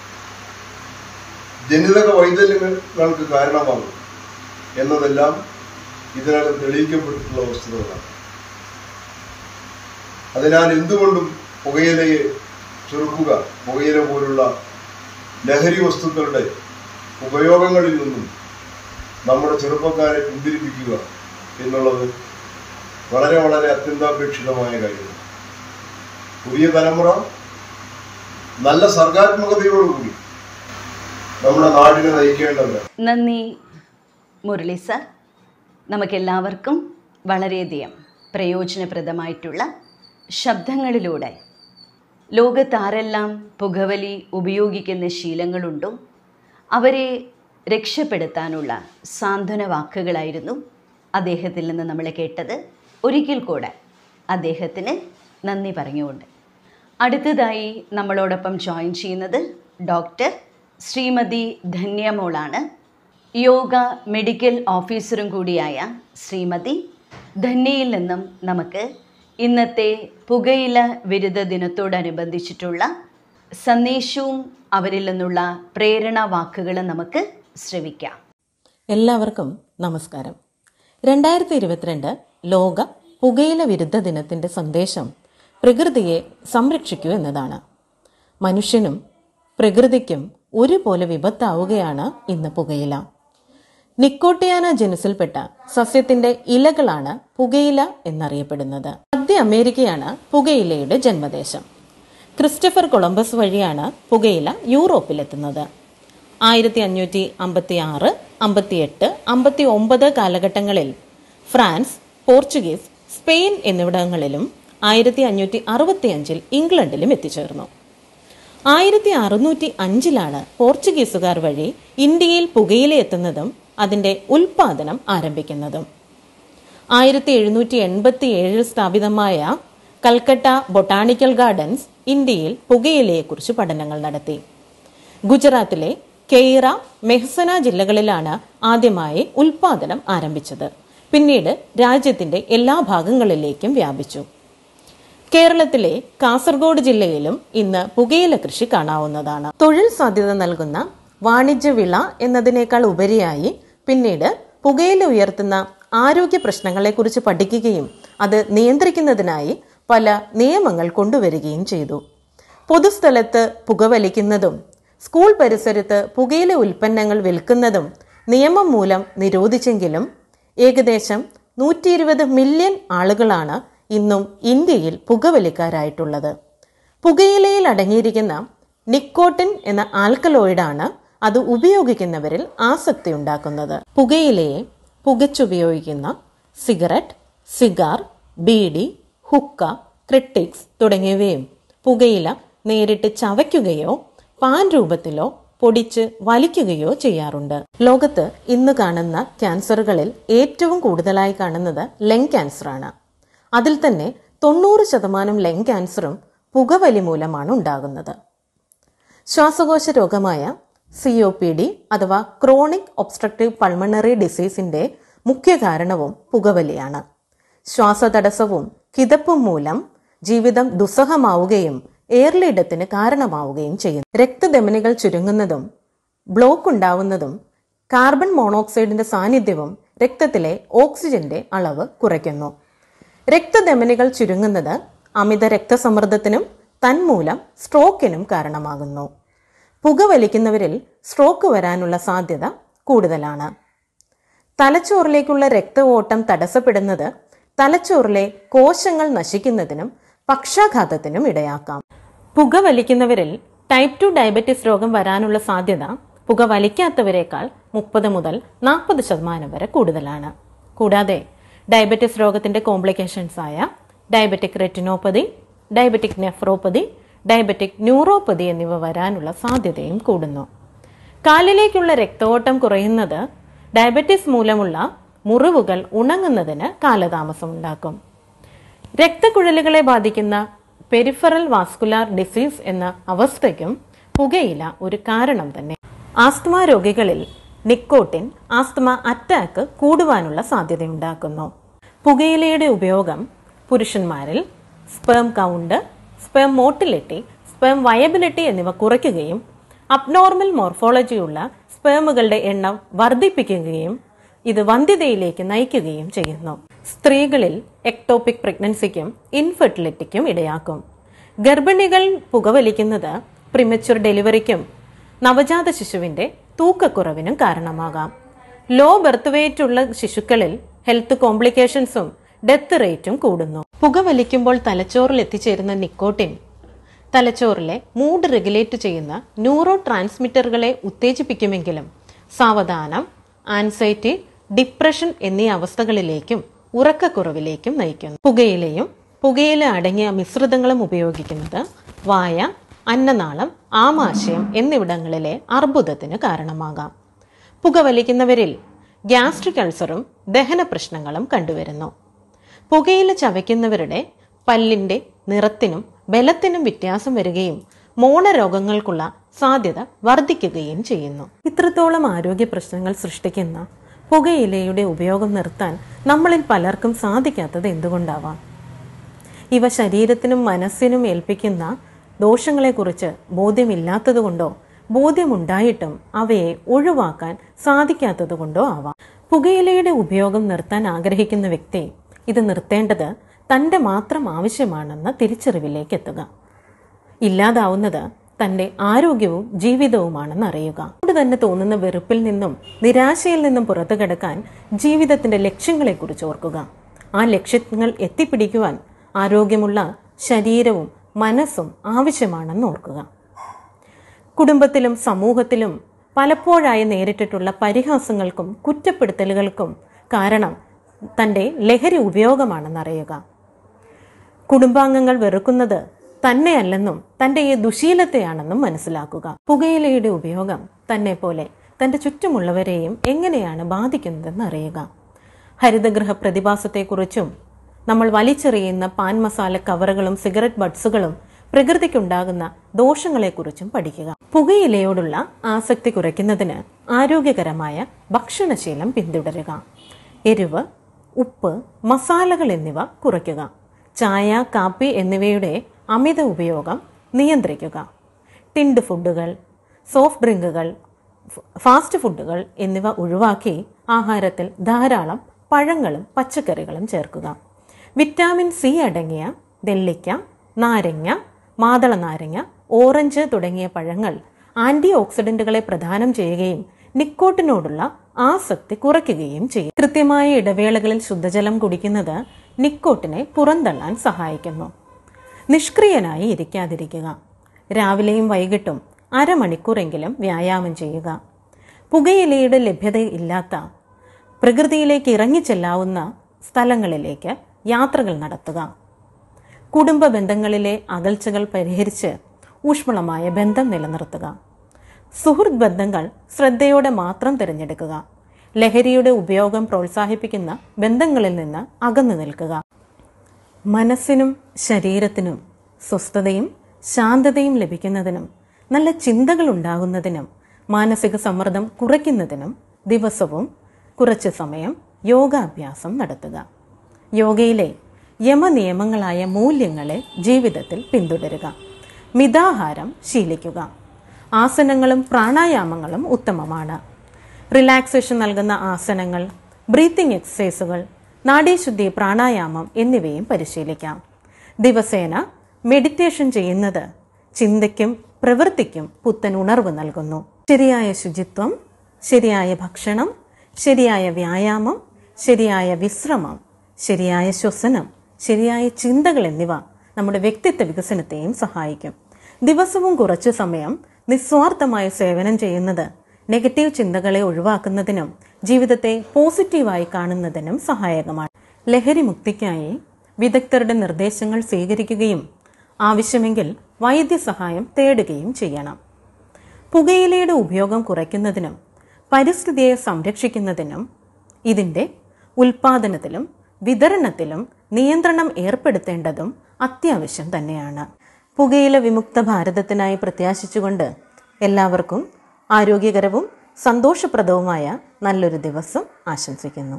ജനിതക വൈകല്യങ്ങൾക്ക് കാരണമാകും എന്നതെല്ലാം ഇതിനകം തെളിയിക്കപ്പെട്ടിട്ടുള്ള വസ്തുതകളാണ് അതിനാൽ എന്തുകൊണ്ടും പുകയിലയെ ചെറുക്കുക പുകയില പോലുള്ള ലഹരി വസ്തുക്കളുടെ ഉപയോഗങ്ങളിൽ നിന്നും നമ്മുടെ ചെറുപ്പക്കാരെ പിന്തിരിപ്പിക്കുക എന്നുള്ളത് വളരെ വളരെ അത്യന്താപേക്ഷിതമായ കാര്യമാണ് പുതിയ തലമുറ നല്ല സർഗാത്മകതയോടുകൂടി നമ്മുടെ നാടിനെ നയിക്കേണ്ടവരാണ് നന്ദി മുരളി സർ നമുക്കെല്ലാവർക്കും വളരെയധികം പ്രയോജനപ്രദമായിട്ടുള്ള ശബ്ദങ്ങളിലൂടെ ലോകത്താരെല്ലാം പുകവലി ഉപയോഗിക്കുന്ന ശീലങ്ങളുണ്ടോ അവരെ രക്ഷപ്പെടുത്താനുള്ള സാന്ത്വന വാക്കുകളായിരുന്നു അദ്ദേഹത്തിൽ നിന്ന് നമ്മൾ കേട്ടത് ഒരിക്കൽ കൂടെ അദ്ദേഹത്തിന് നന്ദി പറഞ്ഞുകൊണ്ട് അടുത്തതായി നമ്മളോടൊപ്പം ജോയിൻ ചെയ്യുന്നത് ഡോക്ടർ ശ്രീമതി ധന്യമോളാണ് യോഗ മെഡിക്കൽ ഓഫീസറും കൂടിയായ ശ്രീമതി ധന്യയിൽ നിന്നും നമുക്ക് ഇന്നത്തെ പുകയില വിരുദ്ധ ദിനത്തോടനുബന്ധിച്ചിട്ടുള്ള സന്ദേശവും അവരിൽ നിന്നുള്ള പ്രേരണാ വാക്കുകളും നമുക്ക് ശ്രവിക്കാം എല്ലാവർക്കും നമസ്കാരം രണ്ടായിരത്തി ഇരുപത്തിരണ്ട് ലോക പുകയില വിരുദ്ധ ദിനത്തിന്റെ സന്ദേശം പ്രകൃതിയെ സംരക്ഷിക്കൂ എന്നതാണ് മനുഷ്യനും പ്രകൃതിക്കും ഒരുപോലെ വിപത്താവുകയാണ് ഇന്ന് പുകയില നിക്കോട്ടിയാന ജനുസിൽപ്പെട്ട സസ്യത്തിന്റെ ഇലകളാണ് പുകയില എന്നറിയപ്പെടുന്നത് മധ്യ അമേരിക്കയാണ് പുകയിലയുടെ ജന്മദേശം ക്രിസ്റ്റഫർ കൊളംബസ് വഴിയാണ് പുകയില യൂറോപ്പിലെത്തുന്നത് ആയിരത്തി അഞ്ഞൂറ്റി അമ്പത്തി ആറ് അമ്പത്തിയെട്ട് അമ്പത്തി ഒമ്പത് കാലഘട്ടങ്ങളിൽ ഫ്രാൻസ് പോർച്ചുഗീസ് സ്പെയിൻ എന്നിവിടങ്ങളിലും ആയിരത്തി അഞ്ഞൂറ്റി അറുപത്തി അഞ്ചിൽ ഇംഗ്ലണ്ടിലും എത്തിച്ചേർന്നു ആയിരത്തി അറുന്നൂറ്റി അഞ്ചിലാണ് പോർച്ചുഗീസുകാർ വഴി ഇന്ത്യയിൽ പുകയില എത്തുന്നതും അതിന്റെ ഉൽപാദനം ആരംഭിക്കുന്നതും ആയിരത്തി എഴുന്നൂറ്റി എൺപത്തി ഏഴിൽ സ്ഥാപിതമായ കൽക്കട്ട ബൊട്ടാണിക്കൽ ഗാർഡൻസ് ഇന്ത്യയിൽ പുകയിലയെക്കുറിച്ച് പഠനങ്ങൾ നടത്തി ഗുജറാത്തിലെ കെയ്റ മെഹ്സന ജില്ലകളിലാണ് ആദ്യമായി ഉൽപാദനം ആരംഭിച്ചത് പിന്നീട് രാജ്യത്തിന്റെ എല്ലാ ഭാഗങ്ങളിലേക്കും വ്യാപിച്ചു കേരളത്തിലെ കാസർഗോഡ് ജില്ലയിലും ഇന്ന് പുകയില കൃഷി കാണാവുന്നതാണ് തൊഴിൽ സാധ്യത നൽകുന്ന വാണിജ്യ വിള എന്നതിനേക്കാൾ ഉപരിയായി പിന്നീട് പുകയില ഉയർത്തുന്ന ആരോഗ്യ പ്രശ്നങ്ങളെക്കുറിച്ച് പഠിക്കുകയും അത് നിയന്ത്രിക്കുന്നതിനായി പല നിയമങ്ങൾ കൊണ്ടുവരികയും ചെയ്തു പൊതുസ്ഥലത്ത് പുകവലിക്കുന്നതും സ്കൂൾ പരിസരത്ത് പുകയില ഉൽപ്പന്നങ്ങൾ വിൽക്കുന്നതും നിയമം മൂലം നിരോധിച്ചെങ്കിലും ഏകദേശം നൂറ്റി ഇരുപത് മില്യൺ ആളുകളാണ് ഇന്നും ഇന്ത്യയിൽ പുകവലിക്കാരായിട്ടുള്ളത് പുകയിലയിൽ അടങ്ങിയിരിക്കുന്ന നിക്കോട്ടിൻ എന്ന ആൽക്കലോയിഡാണ് അത് ഉപയോഗിക്കുന്നവരിൽ ആസക്തി ഉണ്ടാക്കുന്നത് പുകയിലയെ പുകച്ചുപയോഗിക്കുന്ന cigarette cigar beedi hookah kreteks തുടങ്ങിയവയും പുകയില നേരിട്ട് ചവയ്ക്കുകയോ പാൻ രൂപത്തിലോ പൊടിച്ച് വലിക്കുകയോ ചെയ്യാറുണ്ട് ലോകത്ത് ഇന്ന് കാണുന്ന ക്യാൻസറുകളിൽ ഏറ്റവും കൂടുതലായി കാണുന്നത് ലങ് ക്യാൻസറാണ് അതിൽ തന്നെ തൊണ്ണൂറ് ശതമാനം ലങ് ക്യാൻസറും പുകവലി മൂലമാണ് ഉണ്ടാകുന്നത് ശ്വാസകോശ രോഗമായ സി ഒ പി ഡി അഥവാ ക്രോണിക് ഒബ്സ്ട്രക്റ്റീവ് പൾമണറി ഡിസീസിന്റെ മുഖ്യ കാരണവും പുകവലിയാണ് ശ്വാസതടസ്സവും കിതപ്പും മൂലം ജീവിതം ദുസ്സഹമാവുകയും ഏർലിഡത്തിന് കാരണമാവുകയും ചെയ്യുന്നു രക്തധമനികൾ ചുരുങ്ങുന്നതും ബ്ലോക്ക് ഉണ്ടാവുന്നതും കാർബൺ മോണോക്സൈഡിന്റെ സാന്നിധ്യവും രക്തത്തിലെ ഓക്സിജന്റെ അളവ് കുറയ്ക്കുന്നു രക്തധമനികൾ ചുരുങ്ങുന്നത് അമിത രക്തസമ്മർദ്ദത്തിനും തന്മൂലം സ്ട്രോക്കിനും കാരണമാകുന്നു പുകവലിക്കുന്നവരിൽ സ്ട്രോക്ക് വരാനുള്ള സാധ്യത കൂടുതലാണ് തലച്ചോറിലേക്കുള്ള രക്ത ഓട്ടം തടസ്സപ്പെടുന്നത് തലച്ചോറിലെ കോശങ്ങൾ നശിക്കുന്നതിനും പക്ഷാഘാതത്തിനും ഇടയാക്കാം പുക വലിക്കുന്നവരിൽ ടൈപ്പ് ടു ഡയബറ്റിസ് രോഗം വരാനുള്ള സാധ്യത പുക വലിക്കാത്തവരെക്കാൾ മുപ്പത് മുതൽ നാൽപ്പത് ശതമാനം വരെ കൂടുതലാണ് കൂടാതെ ഡയബറ്റിസ് രോഗത്തിന്റെ കോംപ്ലിക്കേഷൻസ് ആയ diabetic retinopathy diabetic nephropathy diabetic neuropathy എന്നിവ വരാനുള്ള സാധ്യതയും കൂടുന്നു കാലിലേക്കുള്ള രക്തഓട്ടം കുറയുന്നത് ഡയബറ്റിസ് മൂലമുള്ള മുറിവുകൾ ഉണങ്ങുന്നതിന് കാലതാമസം ഉണ്ടാക്കും രക്തക്കുഴലുകളെ ബാധിക്കുന്ന പെരിഫറൽ വാസ്കുലാർ ഡിസീസ് എന്ന അവസ്ഥയ്ക്കും പുകയില ഒരു കാരണം തന്നെ ആസ്തമ രോഗികളിൽ നിക്കോട്ടിൻ ആസ്തമ അറ്റാക്ക് കൂടുവാനുള്ള സാധ്യതയുണ്ടാക്കുന്നു പുകയിലയുടെ ഉപയോഗം പുരുഷന്മാരിൽ sperm count sperm motility sperm viability എന്നിവ കുറയ്ക്കുകയും അബ്നോർമൽ മോർഫോളജിയുള്ള സ്പേമുകളുടെ എണ്ണം വർദ്ധിപ്പിക്കുകയും ഇത് വന്ധ്യതയിലേക്ക് നയിക്കുകയും ചെയ്യുന്നു സ്ത്രീകളിൽ എക്ടോപിക് പ്രഗ്നൻസിക്കും ഇൻഫെർട്ടിലിറ്റിക്കും ഇടയാക്കും ഗർഭിണികൾ പുകവലിക്കുന്നത് പ്രിമച്വർ ഡെലിവറിക്കും നവജാത ശിശുവിന്റെ തൂക്കക്കുറവിനും കാരണമാകാം ലോ ബർത്ത് വെയിറ്റ് ഉള്ള ശിശുക്കളിൽ ഹെൽത്ത് കോംപ്ലിക്കേഷൻസും ഡെത്ത് റേറ്റും കൂടുന്നു പുകവലിക്കുമ്പോൾ തലച്ചോറിൽ എത്തിച്ചേരുന്ന നിക്കോട്ടിൻ തലച്ചോറിലെ മൂഡ് റെഗുലേറ്റ് ചെയ്യുന്ന ന്യൂറോ ട്രാൻസ്മിറ്ററുകളെ ഉത്തേജിപ്പിക്കുമെങ്കിലും സാവധാനം ആൻസൈറ്റി ഡിപ്രഷൻ എന്നീ അവസ്ഥകളിലേക്കും ഉറക്കക്കുറവിലേക്കും നയിക്കുന്നു പുകയിലയും പുകയില അടങ്ങിയ മിശ്രിതങ്ങളും ഉപയോഗിക്കുന്നത് വായ അന്നനാളം ആമാശയം എന്നിവിടങ്ങളിലെ അർബുദത്തിന് കാരണമാകാം പുകവലിക്കുന്നവരിൽ ഗ്യാസ്ട്രിക് അൾസറും ദഹന പ്രശ്നങ്ങളും കണ്ടുവരുന്നു പുകയില ചവയ്ക്കുന്നവരുടെ പല്ലിന്റെ നിറത്തിനും ബലത്തിനും വ്യത്യാസം വരികയും മോണരോഗങ്ങൾക്കുള്ള സാധ്യത വർദ്ധിക്കുകയും ചെയ്യുന്നു ഇത്രത്തോളം ആരോഗ്യ പ്രശ്നങ്ങൾ സൃഷ്ടിക്കുന്ന പുകയിലയുടെ ഉപയോഗം നിർത്താൻ നമ്മളിൽ പലർക്കും സാധിക്കാത്തത് എന്തുകൊണ്ടാവാം ഇവ ശരീരത്തിനും മനസ്സിനും ഏൽപ്പിക്കുന്ന ദോഷങ്ങളെക്കുറിച്ച് ബോധ്യമില്ലാത്തതുകൊണ്ടോ ബോധ്യമുണ്ടായിട്ടും അവയെ ഒഴിവാക്കാൻ സാധിക്കാത്തതുകൊണ്ടോ ആവാം പുകയിലയുടെ ഉപയോഗം നിർത്താൻ ആഗ്രഹിക്കുന്ന വ്യക്തി ഇത് നിർത്തേണ്ടത് തൻ്റെ മാത്രം ആവശ്യമാണെന്ന തിരിച്ചറിവിലേക്ക് എത്തുക ഇല്ലാതാവുന്നത് തൻ്റെ ആരോഗ്യവും ജീവിതവുമാണെന്ന് അറിയുക അതുകൊണ്ട് തന്നെ തോന്നുന്ന വെറുപ്പിൽ നിന്നും നിരാശയിൽ നിന്നും പുറത്തു കിടക്കാൻ ജീവിതത്തിന്റെ ലക്ഷ്യങ്ങളെക്കുറിച്ച് ഓർക്കുക ആ ലക്ഷ്യങ്ങൾ എത്തിപ്പിടിക്കുവാൻ ആരോഗ്യമുള്ള ശരീരവും മനസ്സും ആവശ്യമാണെന്ന് ഓർക്കുക കുടുംബത്തിലും സമൂഹത്തിലും പലപ്പോഴായി നേരിട്ടിട്ടുള്ള പരിഹാസങ്ങൾക്കും കുറ്റപ്പെടുത്തലുകൾക്കും കാരണം തൻ്റെ ലഹരി ഉപയോഗമാണെന്നറിയുക കുടുംബാംഗങ്ങൾ വെറുക്കുന്നത് തന്നെയല്ലെന്നും തൻ്റെ ഈ ദുശീലത്തെയാണെന്നും മനസ്സിലാക്കുക പുകയിലയുടെ ഉപയോഗം തന്നെ പോലെ തൻ്റെ ചുറ്റുമുള്ളവരെയും എങ്ങനെയാണ് ബാധിക്കുന്നതെന്ന് അറിയുക ഹരിതഗൃഹ പ്രതിഭാസത്തെക്കുറിച്ചും നമ്മൾ വലിച്ചെറിയുന്ന പാൻ മസാല കവറുകളും സിഗരറ്റ് ബഡ്സുകളും പ്രകൃതിക്കുണ്ടാകുന്ന ദോഷങ്ങളെക്കുറിച്ചും പഠിക്കുക പുകയിലയോടുള്ള ആസക്തി കുറയ്ക്കുന്നതിന് ആരോഗ്യകരമായ ഭക്ഷണശീലം പിന്തുടരുക എരിവ് ഉപ്പ് മസാലകൾ എന്നിവ കുറയ്ക്കുക ചായ കാപ്പി എന്നിവയുടെ അമിത ഉപയോഗം നിയന്ത്രിക്കുക ടിൻഡ് ഫുഡുകൾ സോഫ്റ്റ് ഡ്രിങ്കുകൾ ഫ് ഫാസ്റ്റ് ഫുഡുകൾ എന്നിവ ഒഴിവാക്കി ആഹാരത്തിൽ ധാരാളം പഴങ്ങളും പച്ചക്കറികളും ചേർക്കുക വിറ്റാമിൻ സി അടങ്ങിയ നെല്ലിക്ക നാരങ്ങ മാതള നാരങ്ങ ഓറഞ്ച് തുടങ്ങിയ പഴങ്ങൾ ആൻറ്റി ഓക്സിഡൻറ്റുകളെ പ്രദാനം ചെയ്യുകയും നിക്കോട്ടിനോടുള്ള ആസക്തി കുറയ്ക്കുകയും ചെയ്യും കൃത്യമായ ഇടവേളകളിൽ ശുദ്ധജലം കുടിക്കുന്നത് നിക്കോട്ടിനെ പുറന്തള്ളാൻ സഹായിക്കുന്നു നിഷ്ക്രിയനായി ഇരിക്കാതിരിക്കുക രാവിലെയും വൈകിട്ടും അരമണിക്കൂറെങ്കിലും വ്യായാമം ചെയ്യുക പുകയിലയുടെ ലഭ്യതയില്ലാത്ത പ്രകൃതിയിലേക്ക് ഇറങ്ങിച്ചെല്ലാവുന്ന സ്ഥലങ്ങളിലേക്ക് യാത്രകൾ നടത്തുക കുടുംബ ബന്ധങ്ങളിലെ അകൽച്ചകൾ പരിഹരിച്ച് ഊഷ്മളമായ ബന്ധം നിലനിർത്തുക സുഹൃത്ത് ബന്ധങ്ങൾ ശ്രദ്ധയോടെ മാത്രം തിരഞ്ഞെടുക്കുക ലഹരിയുടെ ഉപയോഗം പ്രോത്സാഹിപ്പിക്കുന്ന ബന്ധങ്ങളിൽ നിന്ന് അകന്നു നിൽക്കുക മനസ്സിനും ശരീരത്തിനും സ്വസ്ഥതയും ശാന്തതയും ലഭിക്കുന്നതിനും നല്ല ചിന്തകൾ ഉണ്ടാകുന്നതിനും മാനസിക സമ്മർദ്ദം കുറയ്ക്കുന്നതിനും ദിവസവും കുറച്ച് സമയം യോഗാഭ്യാസം നടത്തുക യോഗയിലെ യമനിയമങ്ങളായ മൂല്യങ്ങളെ ജീവിതത്തിൽ പിന്തുടരുക മിതാഹാരം ശീലിക്കുക ആസനങ്ങളും പ്രാണായാമങ്ങളും ഉത്തമമാണ് റിലാക്സേഷൻ നൽകുന്ന ആസനങ്ങൾ ബ്രീത്തിങ് എക്സസൈസുകൾ നാഡീശുദ്ധി പ്രാണായാമം എന്നിവയും പരിശീലിക്കാം ദിവസേന മെഡിറ്റേഷൻ ചെയ്യുന്നത് ചിന്തയ്ക്കും പ്രവൃത്തിക്കും പുത്തൻ ഉണർവ് നൽകുന്നു ശരിയായ ശുചിത്വം ശരിയായ ഭക്ഷണം ശരിയായ വ്യായാമം ശരിയായ വിശ്രമം ശരിയായ ശ്വസനം ശരിയായ ചിന്തകൾ എന്നിവ നമ്മുടെ വ്യക്തിത്വ വികസനത്തെയും സഹായിക്കും ദിവസവും കുറച്ചു സമയം നിസ്വാർത്ഥമായ സേവനം ചെയ്യുന്നത് നെഗറ്റീവ് ചിന്തകളെ ഒഴിവാക്കുന്നതിനും ജീവിതത്തെ പോസിറ്റീവായി കാണുന്നതിനും സഹായകമാണ് ലഹരി മുക്തിക്കായി വിദഗ്ധരുടെ നിർദ്ദേശങ്ങൾ സ്വീകരിക്കുകയും ആവശ്യമെങ്കിൽ വൈദ്യസഹായം തേടുകയും ചെയ്യണം പുകയിലയുടെ ഉപയോഗം കുറയ്ക്കുന്നതിനും പരിസ്ഥിതിയെ സംരക്ഷിക്കുന്നതിനും ഇതിൻ്റെ ഉൽപാദനത്തിലും വിതരണത്തിലും നിയന്ത്രണം ഏർപ്പെടുത്തേണ്ടതും അത്യാവശ്യം തന്നെയാണ് പുകയില വിമുക്ത ഭാരതത്തിനായി പ്രത്യാശിച്ചുകൊണ്ട് എല്ലാവർക്കും ആരോഗ്യകരവും സന്തോഷപ്രദവുമായ നല്ലൊരു ദിവസം ആശംസിക്കുന്നു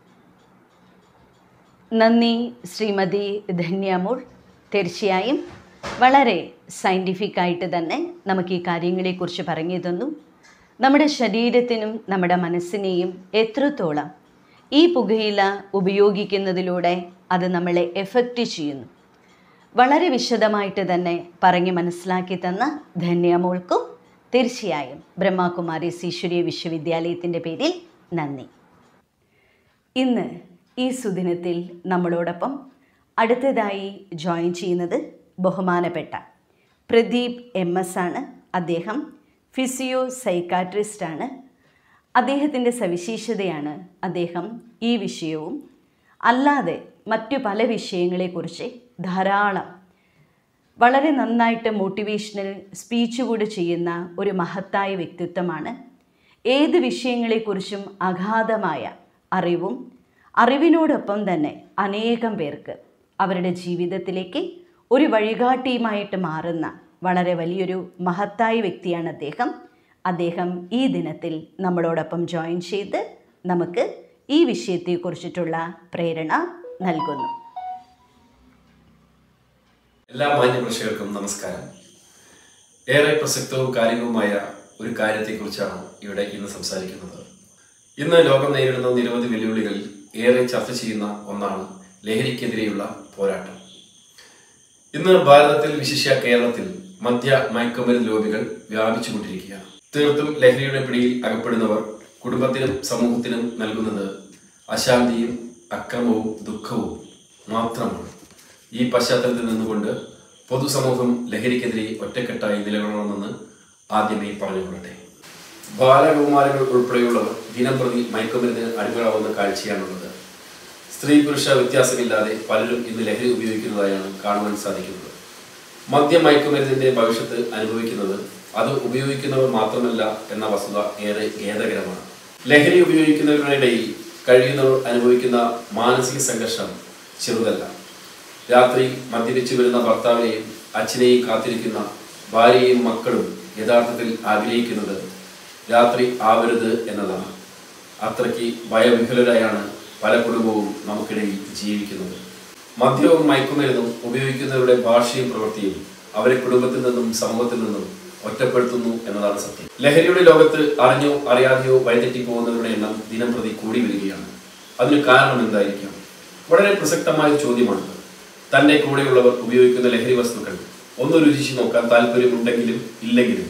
നന്ദി ശ്രീമതി ധന്യാമോൾ തീർച്ചയായും വളരെ സയൻറ്റിഫിക് ആയിട്ട് തന്നെ നമുക്ക് ഈ കാര്യങ്ങളെക്കുറിച്ച് പറഞ്ഞു തന്നു നമ്മുടെ ശരീരത്തിനും നമ്മുടെ മനസ്സിനെയും എത്രത്തോളം ഈ പുകയില ഉപയോഗിക്കുന്നതിലൂടെ അത് നമ്മളെ എഫക്റ്റ് ചെയ്യുന്നു വളരെ വിശദമായിട്ട് തന്നെ പറഞ്ഞ് മനസ്സിലാക്കി തന്ന ധന്യമോൾക്കും തീർച്ചയായും ബ്രഹ്മകുമാരീസ് ഈശ്വരീയ വിശ്വവിദ്യാലയത്തിൻ്റെ പേരിൽ നന്ദി ഇന്ന് ഈ സുദിനത്തിൽ നമ്മളോടൊപ്പം അടുത്തതായി ജോയിൻ ചെയ്യുന്നത് ബഹുമാനപ്പെട്ട പ്രദീപ് എം എസ് ആണ് അദ്ദേഹം ഫിസിയോ സൈക്കാട്രിസ്റ്റാണ് അദ്ദേഹത്തിൻ്റെ സവിശേഷതയാണ് അദ്ദേഹം ഈ വിഷയവും അല്ലാതെ മറ്റു പല വിഷയങ്ങളെക്കുറിച്ച് ധാരാളം വളരെ നന്നായിട്ട് മോട്ടിവേഷണൽ സ്പീച്ച് കൂടി ചെയ്യുന്ന ഒരു മഹത്തായ വ്യക്തിത്വമാണ് ഏത് വിഷയങ്ങളെക്കുറിച്ചും അഗാധമായ അറിവും അറിവിനോടൊപ്പം തന്നെ അനേകം പേർക്ക് അവരുടെ ജീവിതത്തിലേക്ക് ഒരു വഴികാട്ടിയുമായിട്ട് മാറുന്ന വളരെ വലിയൊരു മഹത്തായ വ്യക്തിയാണ് അദ്ദേഹം അദ്ദേഹം ഈ ദിനത്തിൽ നമ്മളോടൊപ്പം ജോയിൻ ചെയ്ത് നമുക്ക് ഈ വിഷയത്തെക്കുറിച്ചിട്ടുള്ള പ്രേരണ നൽകുന്നു എല്ലാ മാന്യ പ്രേക്ഷകർക്കും നമസ്കാരം ഏറെ പ്രസക്തവും കാര്യവുമായ ഒരു കാര്യത്തെക്കുറിച്ചാണ് ഇവിടെ ഇന്ന് സംസാരിക്കുന്നത് ഇന്ന് ലോകം നേരിടുന്ന നിരവധി വെല്ലുവിളികളിൽ ഏറെ ചർച്ച ചെയ്യുന്ന ഒന്നാണ് ലഹരിക്കെതിരെയുള്ള പോരാട്ടം ഇന്ന് ഭാരതത്തിൽ വിശിഷ്യ കേരളത്തിൽ മദ്യ മയക്കുമരുന്ന് ലോബികൾ വ്യാപിച്ചുകൊണ്ടിരിക്കുകയാണ് തീർത്തും ലഹരിയുടെ പിടിയിൽ അകപ്പെടുന്നവർ കുടുംബത്തിനും സമൂഹത്തിനും നൽകുന്നത് അശാന്തിയും അക്രമവും ദുഃഖവും മാത്രമാണ് ഈ പശ്ചാത്തലത്തിൽ നിന്നുകൊണ്ട് പൊതുസമൂഹം ലഹരിക്കെതിരെ ഒറ്റക്കെട്ടായി നിലകൊള്ളണമെന്ന് ആദ്യമേ പറഞ്ഞുകൊള്ളട്ടെ ബാലകുമാരങ്ങൾ ഉൾപ്പെടെയുള്ളവർ ദിനം പ്രതി മയക്കുമരുന്ന് അടിമകളാവുന്ന കാഴ്ചയാണുള്ളത് സ്ത്രീ പുരുഷ വ്യത്യാസമില്ലാതെ പലരും ഇന്ന് ലഹരി ഉപയോഗിക്കുന്നതായാണ് കാണുവാൻ സാധിക്കുന്നത് മദ്യ മയക്കുമരുന്നിന്റെ ഭവിഷ്യത്ത് അനുഭവിക്കുന്നത് അത് ഉപയോഗിക്കുന്നവർ മാത്രമല്ല എന്ന വസ്തുത ഏറെ ഖേദകരമാണ് ലഹരി ഉപയോഗിക്കുന്നവരുടെ ഇടയിൽ കഴിയുന്നവർ അനുഭവിക്കുന്ന മാനസിക സംഘർഷം ചെറുതല്ല രാത്രി മദ്യപിച്ചു വരുന്ന ഭർത്താവിനെയും അച്ഛനെയും കാത്തിരിക്കുന്ന ഭാര്യയും മക്കളും യഥാർത്ഥത്തിൽ ആഗ്രഹിക്കുന്നത് രാത്രി ആവരുത് എന്നതാണ് അത്രയ്ക്ക് ഭയവിഹുലരായാണ് പല കുടുംബവും നമുക്കിടയിൽ ജീവിക്കുന്നത് മദ്യവും മയക്കുമരുന്നും ഉപയോഗിക്കുന്നവരുടെ ഭാഷയും പ്രവൃത്തിയും അവരെ കുടുംബത്തിൽ നിന്നും സമൂഹത്തിൽ നിന്നും ഒറ്റപ്പെടുത്തുന്നു എന്നതാണ് സത്യം ലഹരിയുടെ ലോകത്ത് അറിഞ്ഞോ അറിയാതെയോ വഴിതെറ്റി പോകുന്നവരുടെ എണ്ണം ദിനം പ്രതി കൂടി വരികയാണ് അതിന് കാരണം എന്തായിരിക്കാം വളരെ പ്രസക്തമായ ചോദ്യമാണ് തന്റെ കൂടെയുള്ളവർ ഉപയോഗിക്കുന്ന ലഹരി വസ്തുക്കൾ ഒന്ന് രുചിച്ചു നോക്കാൻ താല്പര്യമുണ്ടെങ്കിലും ഇല്ലെങ്കിലും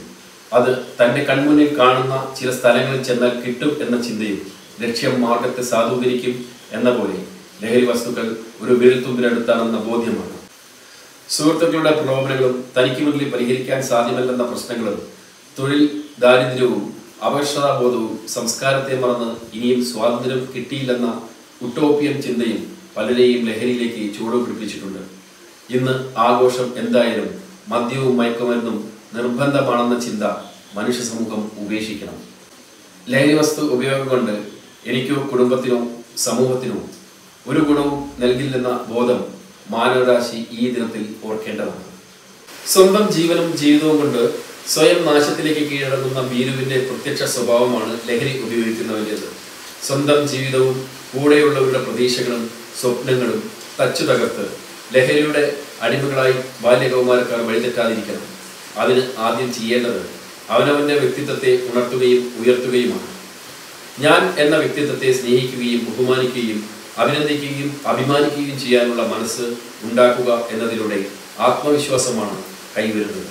അത് തന്റെ കൺമുന്നിൽ കാണുന്ന ചില സ്ഥലങ്ങളിൽ ചെന്നാൽ കിട്ടും എന്ന ചിന്തയും ലക്ഷ്യം മാർഗത്തെ സാധൂകരിക്കും എന്ന പോലെ ലഹരി വസ്തുക്കൾ ഒരു വിരൽത്തുമ്പിനടുത്താണെന്ന ബോധ്യമാണ് സുഹൃത്തുക്കളുടെ പ്രലോഭനങ്ങളും തനിക്ക് മുന്നിൽ പരിഹരിക്കാൻ സാധ്യമല്ലെന്ന പ്രശ്നങ്ങളും തൊഴിൽ ദാരിദ്ര്യവും അപകർഷതാബോധവും സംസ്കാരത്തെ മറന്ന് ഇനിയും സ്വാതന്ത്ര്യം കിട്ടിയില്ലെന്ന ഉട്ടോപ്യൻ ചിന്തയും പലരെയും ലഹരിയിലേക്ക് ചുവടുപിടിപ്പിച്ചിട്ടുണ്ട് ഇന്ന് ആഘോഷം എന്തായാലും മദ്യവും മയക്കുമരുന്നും നിർബന്ധമാണെന്ന ചിന്ത മനുഷ്യ സമൂഹം ഉപേക്ഷിക്കണം ലഹരി വസ്തു ഉപയോഗം കൊണ്ട് എനിക്കോ കുടുംബത്തിനോ സമൂഹത്തിനോ ഒരു ഗുണവും നൽകില്ലെന്ന ബോധം മാനവരാശി ഈ ദിനത്തിൽ ഓർക്കേണ്ടതാണ് സ്വന്തം ജീവനും ജീവിതവും കൊണ്ട് സ്വയം നാശത്തിലേക്ക് കീഴടങ്ങുന്ന ഭീരുവിന്റെ പ്രത്യക്ഷ സ്വഭാവമാണ് ലഹരി ഉപയോഗിക്കുന്നവൻ്റേത് സ്വന്തം ജീവിതവും കൂടെയുള്ളവരുടെ പ്രതീക്ഷകളും സ്വപ്നങ്ങളും തച്ചു തകർത്ത് ലഹരിയുടെ അടിമകളായി ബാല്യകൗമാരക്കാർ വഴിതെറ്റാതിരിക്കണം അതിന് ആദ്യം ചെയ്യേണ്ടത് അവനവന്റെ വ്യക്തിത്വത്തെ ഉണർത്തുകയും ഉയർത്തുകയുമാണ് ഞാൻ എന്ന വ്യക്തിത്വത്തെ സ്നേഹിക്കുകയും ബഹുമാനിക്കുകയും അഭിനന്ദിക്കുകയും അഭിമാനിക്കുകയും ചെയ്യാനുള്ള മനസ്സ് ഉണ്ടാക്കുക എന്നതിലൂടെ ആത്മവിശ്വാസമാണ് കൈവരുന്നത്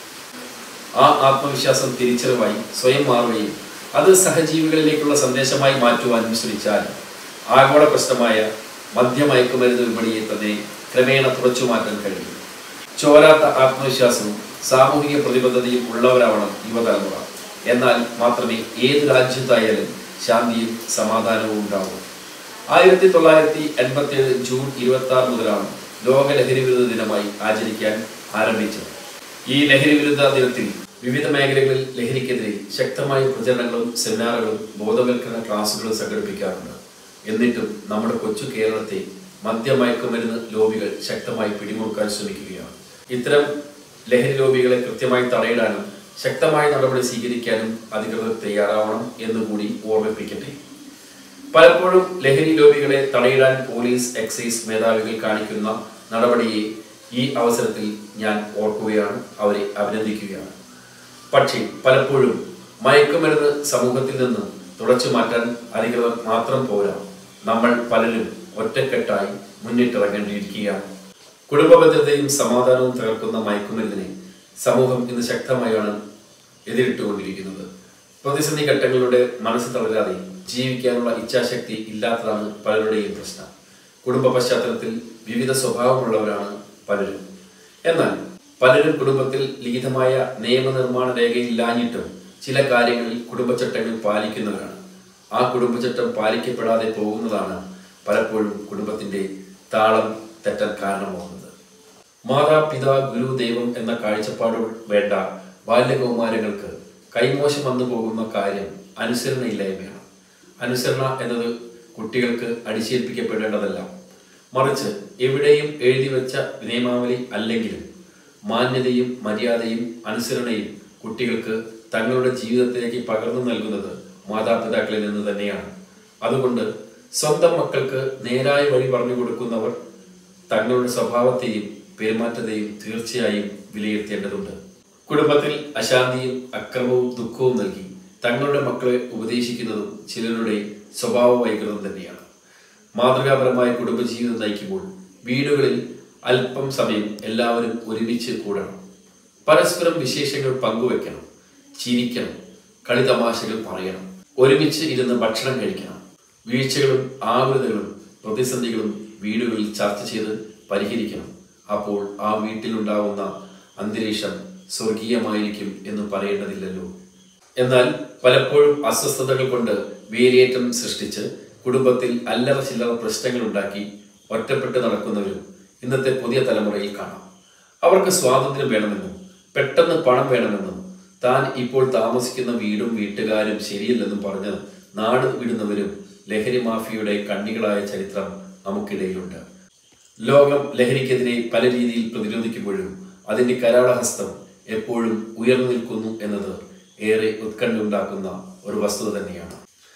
ആ ആത്മവിശ്വാസം തിരിച്ചറിവായി സ്വയം മാറുകയും അത് സഹജീവികളിലേക്കുള്ള സന്ദേശമായി മാറ്റുവാനും ശ്രമിച്ചാൽ ആഗോള പ്രശ്നമായ മദ്യമയക്കുമരുന്ന് വിപണിയെ തന്നെ ക്രമേണ തുടച്ചു മാറ്റാൻ കഴിയും ചോരാത്ത ആത്മവിശ്വാസവും സാമൂഹിക പ്രതിബദ്ധതയും ഉള്ളവരാവണം യുവതലമുറ എന്നാൽ മാത്രമേ ഏത് രാജ്യത്തായാലും ശാന്തിയും സമാധാനവും ഉണ്ടാവൂ ആയിരത്തി തൊള്ളായിരത്തി എൺപത്തി ഏഴ് ജൂൺ ഇരുപത്തി ആറ് മുതലാണ് ലോക ലഹരി വിരുദ്ധ ദിനമായി ആചരിക്കാൻ ആരംഭിച്ചത് ഈ ലഹരി വിരുദ്ധ ദിനത്തിൽ വിവിധ മേഖലകളിൽ ലഹരിക്കെതിരെ ശക്തമായ പ്രചരണങ്ങളും സെമിനാറുകളും ബോധവൽക്കരണ ക്ലാസുകളും സംഘടിപ്പിക്കാറുണ്ട് എന്നിട്ടും നമ്മുടെ കൊച്ചു കേരളത്തെ മദ്യമയക്കുമരുന്ന് ലോബികൾ ശക്തമായി പിടിമുറുക്കാൻ ശ്രമിക്കുകയാണ് ഇത്തരം ലഹരി ലോബികളെ കൃത്യമായി തടയിടാനും ശക്തമായ നടപടി സ്വീകരിക്കാനും അധികൃതർ തയ്യാറാവണം എന്നുകൂടി ഓർമ്മിപ്പിക്കട്ടെ പലപ്പോഴും ലഹരി ലോബികളെ തടയിടാൻ പോലീസ് എക്സൈസ് മേധാവികൾ കാണിക്കുന്ന നടപടിയെ ഈ അവസരത്തിൽ ഞാൻ ഓർക്കുകയാണ് അവരെ അഭിനന്ദിക്കുകയാണ് പക്ഷേ പലപ്പോഴും മയക്കുമരുന്ന് സമൂഹത്തിൽ നിന്ന് തുടച്ചു മാറ്റാൻ അധികൃതർ മാത്രം പോരാ നമ്മൾ പലരും ഒറ്റക്കെട്ടായി മുന്നിട്ടിറങ്ങേണ്ടിയിരിക്കുകയാണ് കുടുംബ ഭദ്രതയും സമാധാനവും തകർക്കുന്ന മയക്കുമരുന്നിനെ സമൂഹം ഇന്ന് ശക്തമായാണ് എതിരിട്ടുകൊണ്ടിരിക്കുന്നത് പ്രതിസന്ധി ഘട്ടങ്ങളിലൂടെ മനസ്സ് തളരാതെ ജീവിക്കാനുള്ള ഇച്ഛാശക്തി ഇല്ലാത്തതാണ് പലരുടെയും പ്രശ്നം കുടുംബ പശ്ചാത്തലത്തിൽ വിവിധ സ്വഭാവമുള്ളവരാണ് പലരും എന്നാൽ പലരും കുടുംബത്തിൽ ലിഖിതമായ നിയമനിർമ്മാണ രേഖയില്ലാഞ്ഞിട്ടും ചില കാര്യങ്ങളിൽ കുടുംബചട്ടങ്ങൾ പാലിക്കുന്നവരാണ് ആ കുടുംബചട്ടം പാലിക്കപ്പെടാതെ പോകുന്നതാണ് പലപ്പോഴും കുടുംബത്തിന്റെ താളം തെറ്റാൻ കാരണമാകുന്നത് മാതാപിതാ ഗുരു ദൈവം എന്ന കാഴ്ചപ്പാട് വേണ്ട ബാല്യകൗമാരങ്ങൾക്ക് കൈമോശം വന്നു പോകുന്ന കാര്യം അനുസരണയില്ലായ്മയാണ് അനുസരണ എന്നത് കുട്ടികൾക്ക് അടിച്ചേൽപ്പിക്കപ്പെടേണ്ടതല്ല മറിച്ച് എവിടെയും എഴുതി വെച്ച നിയമാവലി അല്ലെങ്കിലും മാന്യതയും മര്യാദയും അനുസരണയും കുട്ടികൾക്ക് തങ്ങളുടെ ജീവിതത്തിലേക്ക് പകർന്നു നൽകുന്നത് മാതാപിതാക്കളിൽ നിന്ന് തന്നെയാണ് അതുകൊണ്ട് സ്വന്തം മക്കൾക്ക് നേരായ വഴി പറഞ്ഞു കൊടുക്കുന്നവർ തങ്ങളുടെ സ്വഭാവത്തെയും പെരുമാറ്റത്തെയും തീർച്ചയായും വിലയിരുത്തേണ്ടതുണ്ട് കുടുംബത്തിൽ അശാന്തിയും അക്രമവും ദുഃഖവും നൽകി തങ്ങളുടെ മക്കളെ ഉപദേശിക്കുന്നതും ചിലരുടെ സ്വഭാവ വൈകൃതം തന്നെയാണ് മാതൃകാപരമായ കുടുംബജീവിതം നയിക്കുമ്പോൾ വീടുകളിൽ അല്പം സമയം എല്ലാവരും ഒരുമിച്ച് കൂടണം പരസ്പരം വിശേഷങ്ങൾ പങ്കുവെക്കണം ചിരിക്കണം കളിതമാശകൾ പറയണം ഒരുമിച്ച് ഇരുന്ന് ഭക്ഷണം കഴിക്കണം വീഴ്ചകളും ആകുലതകളും പ്രതിസന്ധികളും വീടുകളിൽ ചർച്ച ചെയ്ത് പരിഹരിക്കണം അപ്പോൾ ആ വീട്ടിലുണ്ടാവുന്ന അന്തരീക്ഷം സ്വർഗീയമായിരിക്കും എന്ന് പറയേണ്ടതില്ലല്ലോ എന്നാൽ പലപ്പോഴും അസ്വസ്ഥതകൾ കൊണ്ട് വേലിയേറ്റം സൃഷ്ടിച്ച് കുടുംബത്തിൽ അല്ലറ ചില്ലറ പ്രശ്നങ്ങൾ ഉണ്ടാക്കി ഒറ്റപ്പെട്ട് നടക്കുന്നവരും ഇന്നത്തെ പുതിയ തലമുറയിൽ കാണാം അവർക്ക് സ്വാതന്ത്ര്യം വേണമെന്നും പെട്ടെന്ന് പണം വേണമെന്നും താൻ ഇപ്പോൾ താമസിക്കുന്ന വീടും വീട്ടുകാരും ശരിയല്ലെന്നും പറഞ്ഞ് നാട് വിടുന്നവരും ലഹരി മാഫിയയുടെ കണ്ണികളായ ചരിത്രം നമുക്കിടയിലുണ്ട് ലോകം ലഹരിക്കെതിരെ പല രീതിയിൽ പ്രതിരോധിക്കുമ്പോഴും അതിന്റെ കരാളഹസ്തം എപ്പോഴും ഉയർന്നു നിൽക്കുന്നു എന്നത് ഏറെ ഉത്കണ്ഠ ഉണ്ടാക്കുന്ന ഒരു വസ്തുത തന്നെയാണ്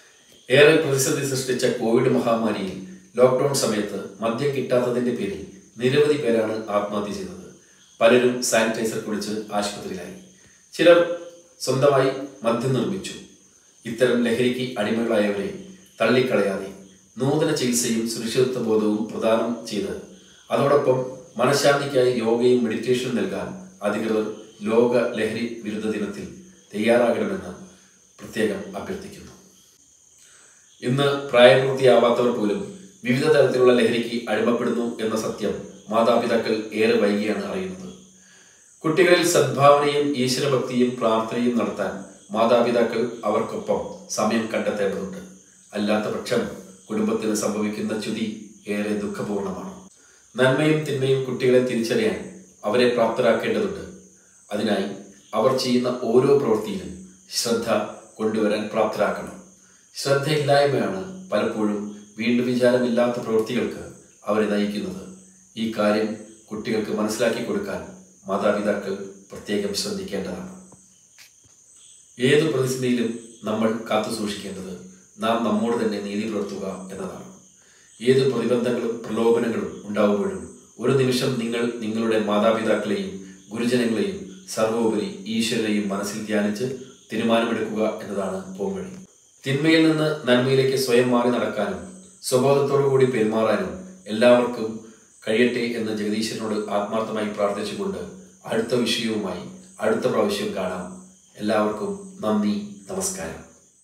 ഏറെ പ്രതിസന്ധി സൃഷ്ടിച്ച കോവിഡ് മഹാമാരിയിൽ ലോക്ക്ഡൌൺ സമയത്ത് മദ്യം കിട്ടാത്തതിന്റെ പേരിൽ നിരവധി പേരാണ് ആത്മഹത്യ ചെയ്തത് പലരും സാനിറ്റൈസർ കുടിച്ച് ആശുപത്രിയിലായി ചിലർ സ്വന്തമായി മദ്യം നിർമ്മിച്ചു ഇത്തരം ലഹരിക്ക് അടിമകളായവരെ തള്ളിക്കളയാതെ നൂതന ചികിത്സയും സുരക്ഷിതത്വ ബോധവും പ്രദാനം ചെയ്ത് അതോടൊപ്പം മനഃശാന്തിക്കായി യോഗയും മെഡിറ്റേഷനും നൽകാൻ അധികൃതർ ലോക ലഹരി വിരുദ്ധ ദിനത്തിൽ തയ്യാറാകണമെന്ന് പ്രത്യേകം അഭ്യർത്ഥിക്കുന്നു ഇന്ന് പ്രായപൂർത്തിയാവാത്തവർ പോലും വിവിധ തരത്തിലുള്ള ലഹരിക്ക് അടിമപ്പെടുന്നു എന്ന സത്യം മാതാപിതാക്കൾ ഏറെ വൈകിയാണ് അറിയുന്നത് കുട്ടികളിൽ സദ്ഭാവനയും ഈശ്വരഭക്തിയും പ്രാർത്ഥനയും നടത്താൻ മാതാപിതാക്കൾ അവർക്കൊപ്പം സമയം കണ്ടെത്തേണ്ടതുണ്ട് അല്ലാത്ത പക്ഷം കുടുംബത്തിന് സംഭവിക്കുന്ന ചുതി ഏറെ ദുഃഖപൂർണമാണ് നന്മയും തിന്മയും കുട്ടികളെ തിരിച്ചറിയാൻ അവരെ പ്രാപ്തരാക്കേണ്ടതുണ്ട് അതിനായി അവർ ചെയ്യുന്ന ഓരോ പ്രവൃത്തിയിലും ശ്രദ്ധ കൊണ്ടുവരാൻ പ്രാപ്തരാക്കണം ശ്രദ്ധയില്ലായ്മയാണ് പലപ്പോഴും വീണ്ടും വിചാരമില്ലാത്ത പ്രവൃത്തികൾക്ക് അവരെ നയിക്കുന്നത് ഈ കാര്യം കുട്ടികൾക്ക് മനസ്സിലാക്കി കൊടുക്കാൻ മാതാപിതാക്കൾ പ്രത്യേകം ശ്രദ്ധിക്കേണ്ടതാണ് ഏതു പ്രതിസന്ധിയിലും നമ്മൾ കാത്തു സൂക്ഷിക്കേണ്ടത് നാം നമ്മോട് തന്നെ നീതി പുലർത്തുക എന്നതാണ് ഏത് പ്രതിബന്ധങ്ങളും പ്രലോഭനങ്ങളും ഉണ്ടാവുമ്പോഴും ഒരു നിമിഷം നിങ്ങൾ നിങ്ങളുടെ മാതാപിതാക്കളെയും ഗുരുജനങ്ങളെയും സർവോപരി ഈശ്വരനെയും മനസ്സിൽ ധ്യാനിച്ച് തീരുമാനമെടുക്കുക എന്നതാണ് പോംവഴി തിന്മയിൽ നിന്ന് നന്മയിലേക്ക് സ്വയം മാറി നടക്കാനും സ്വബോധത്തോടു കൂടി പെരുമാറാനും എല്ലാവർക്കും കഴിയട്ടെ എന്ന് ജഗദീശനോട് ആത്മാർത്ഥമായി പ്രാർത്ഥിച്ചുകൊണ്ട് അടുത്ത വിഷയവുമായി അടുത്ത പ്രാവശ്യം കാണാം എല്ലാവർക്കും നന്ദി നമസ്കാരം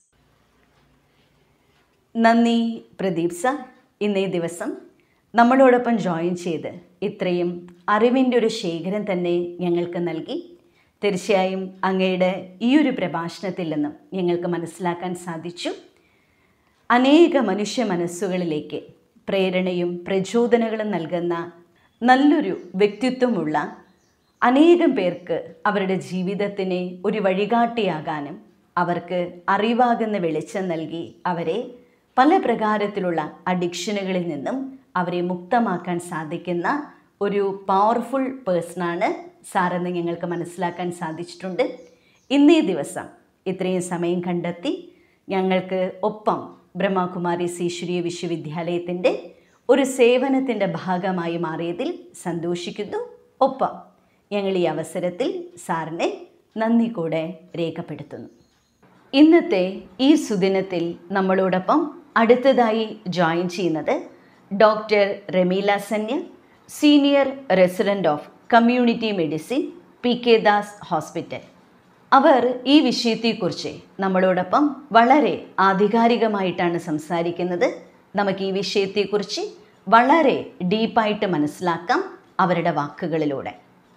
നന്ദി പ്രദീപ് സർ ഇന്നേ ദിവസം നമ്മളോടൊപ്പം ജോയിൻ ചെയ്ത് ഇത്രയും അറിവിൻ്റെ ഒരു ശേഖരം തന്നെ ഞങ്ങൾക്ക് നൽകി തീർച്ചയായും അങ്ങയുടെ ഈ ഒരു പ്രഭാഷണത്തിൽ നിന്നും ഞങ്ങൾക്ക് മനസ്സിലാക്കാൻ സാധിച്ചു അനേക മനുഷ്യ മനസ്സുകളിലേക്ക് പ്രേരണയും പ്രചോദനങ്ങളും നൽകുന്ന നല്ലൊരു വ്യക്തിത്വമുള്ള അനേകം പേർക്ക് അവരുടെ ജീവിതത്തിനെ ഒരു വഴികാട്ടിയാകാനും അവർക്ക് അറിവാകുന്ന വെളിച്ചം നൽകി അവരെ പല പ്രകാരത്തിലുള്ള അഡിക്ഷനുകളിൽ നിന്നും അവരെ മുക്തമാക്കാൻ സാധിക്കുന്ന ഒരു പവർഫുൾ പേഴ്സണാണ് സാറെന്ന് ഞങ്ങൾക്ക് മനസ്സിലാക്കാൻ സാധിച്ചിട്ടുണ്ട് ഇന്നേ ദിവസം ഇത്രയും സമയം കണ്ടെത്തി ഞങ്ങൾക്ക് ഒപ്പം ബ്രഹ്മകുമാരീസ് ഈശ്വരീയ വിശ്വവിദ്യാലയത്തിൻ്റെ ഒരു സേവനത്തിൻ്റെ ഭാഗമായി മാറിയതിൽ സന്തോഷിക്കുന്നു ഒപ്പം ഞങ്ങൾ ഈ അവസരത്തിൽ സാറിനെ നന്ദി കൂടെ രേഖപ്പെടുത്തുന്നു ഇന്നത്തെ ഈ സുദിനത്തിൽ നമ്മളോടൊപ്പം അടുത്തതായി ജോയിൻ ചെയ്യുന്നത് doctor Rameela Sanya senior resident of community medicine P K Das hospital അവർ ഈ വിഷയത്തെക്കുറിച്ച് നമ്മളോടൊപ്പം വളരെ ആധികാരികമായിട്ടാണ് സംസാരിക്കുന്നത് നമുക്ക് ഈ വിഷയത്തെക്കുറിച്ച് വളരെ ഡീപ്പായിട്ട് മനസ്സിലാക്കാം അവരുടെ വാക്കുകളിലൂടെ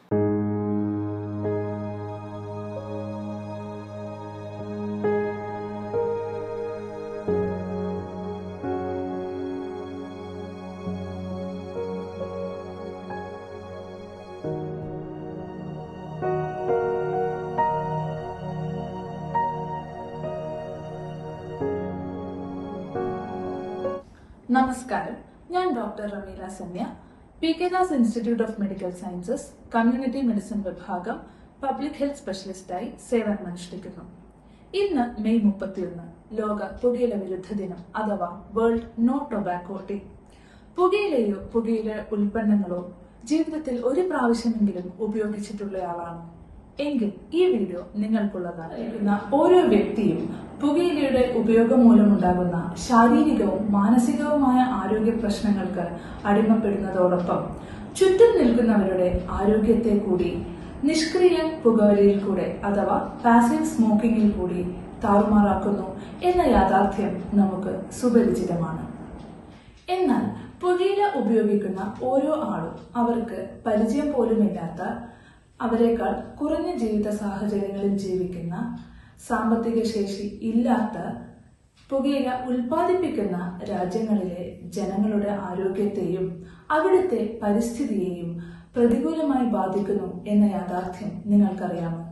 നമസ്കാരം ഞാൻ doctor Rameela Sanya P K Das institute of medical sciences community medicine വിഭാഗം പബ്ലിക് ഹെൽത്ത് സ്പെഷ്യലിസ്റ്റായി സേവനമനുഷ്ഠിക്കുന്നു ഇന്ന് മെയ് മുപ്പത്തിയൊന്ന് ലോക പുകയില വിരുദ്ധ ദിനം അഥവാ വേൾഡ് നോ ടൊബാക്കോ ഡേ പുകയിലയോ പുകയില ഉൽപ്പന്നങ്ങളോ ജീവിതത്തിൽ ഒരു പ്രാവശ്യമെങ്കിലും ഉപയോഗിച്ചിട്ടുള്ളയാളാണോ എങ്കിൽ ഈ വീഡിയോ നിങ്ങൾക്കുള്ളതാണ് ഇന്ന് ഓരോ വ്യക്തിയും പുകയിലയുടെ ഉപയോഗം മൂലമുണ്ടാകുന്ന ശാരീരികവും മാനസികവുമായ ആരോഗ്യ പ്രശ്നങ്ങൾക്ക് അടിമപ്പെടുന്നതോടൊപ്പം ചുറ്റും നിൽക്കുന്നവരുടെ ആരോഗ്യത്തെ കൂടി നിഷ്ക്രിയ പുകവലിയിൽ കൂടെ അഥവാ പാസീവ് സ്മോക്കിങ്ങിൽ കൂടി താറുമാറാക്കുന്നു എന്ന യാഥാർത്ഥ്യം നമുക്ക് സുപരിചിതമാണ് എന്നാൽ പുകയില ഉപയോഗിക്കുന്ന ഓരോ ആളും അവർക്ക് പരിചയം പോലുമില്ലാത്ത അവരെക്കാൾ കുറഞ്ഞ ജീവിത സാഹചര്യങ്ങളിൽ ജീവിക്കുന്ന സാമ്പത്തിക ശേഷി ഇല്ലാത്ത പുകയില ഉൽപ്പാദിപ്പിക്കുന്ന രാജ്യങ്ങളിലെ ജനങ്ങളുടെ ആരോഗ്യത്തെയും അവിടുത്തെ പരിസ്ഥിതിയെയും പ്രതികൂലമായി ബാധിക്കുന്നു എന്ന യാഥാർത്ഥ്യം നിങ്ങൾക്കറിയാമോ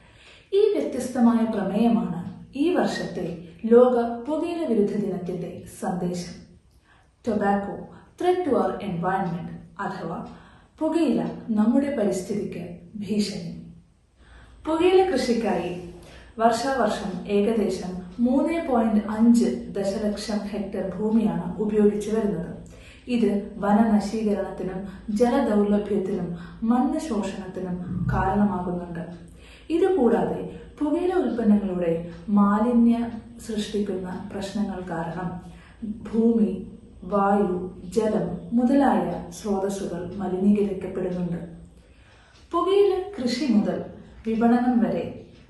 ഈ വ്യത്യസ്തമായ പ്രമേയമാണ് ഈ വർഷത്തെ ലോക പുകയില വിരുദ്ധ ദിനത്തിന്റെ സന്ദേശം tobacco threat to our environment അഥവാ പുകയില നമ്മുടെ പരിസ്ഥിതിക്ക് ഭീഷണി പുകയില കൃഷിക്കായി വർഷാവർഷം ഏകദേശം മൂന്ന് പോയിന്റ് അഞ്ച് ദശലക്ഷം ഹെക്ടർ ഭൂമിയാണ് ഉപയോഗിച്ചു വരുന്നത് ഇത് വനനശീകരണത്തിനും ജലദൗർലഭ്യത്തിനും മണ്ണ് ശോഷണത്തിനും കാരണമാകുന്നുണ്ട് ഇതുകൂടാതെ പുകയില ഉൽപ്പന്നങ്ങളുടെ മാലിന്യ സൃഷ്ടിക്കുന്ന പ്രശ്നങ്ങൾ കാരണം ഭൂമി വായു ജലം മുതലായ സ്രോതസ്സുകൾ മലിനീകരിക്കപ്പെടുന്നുണ്ട് പുകയില കൃഷി മുതൽ വിപണനം വരെ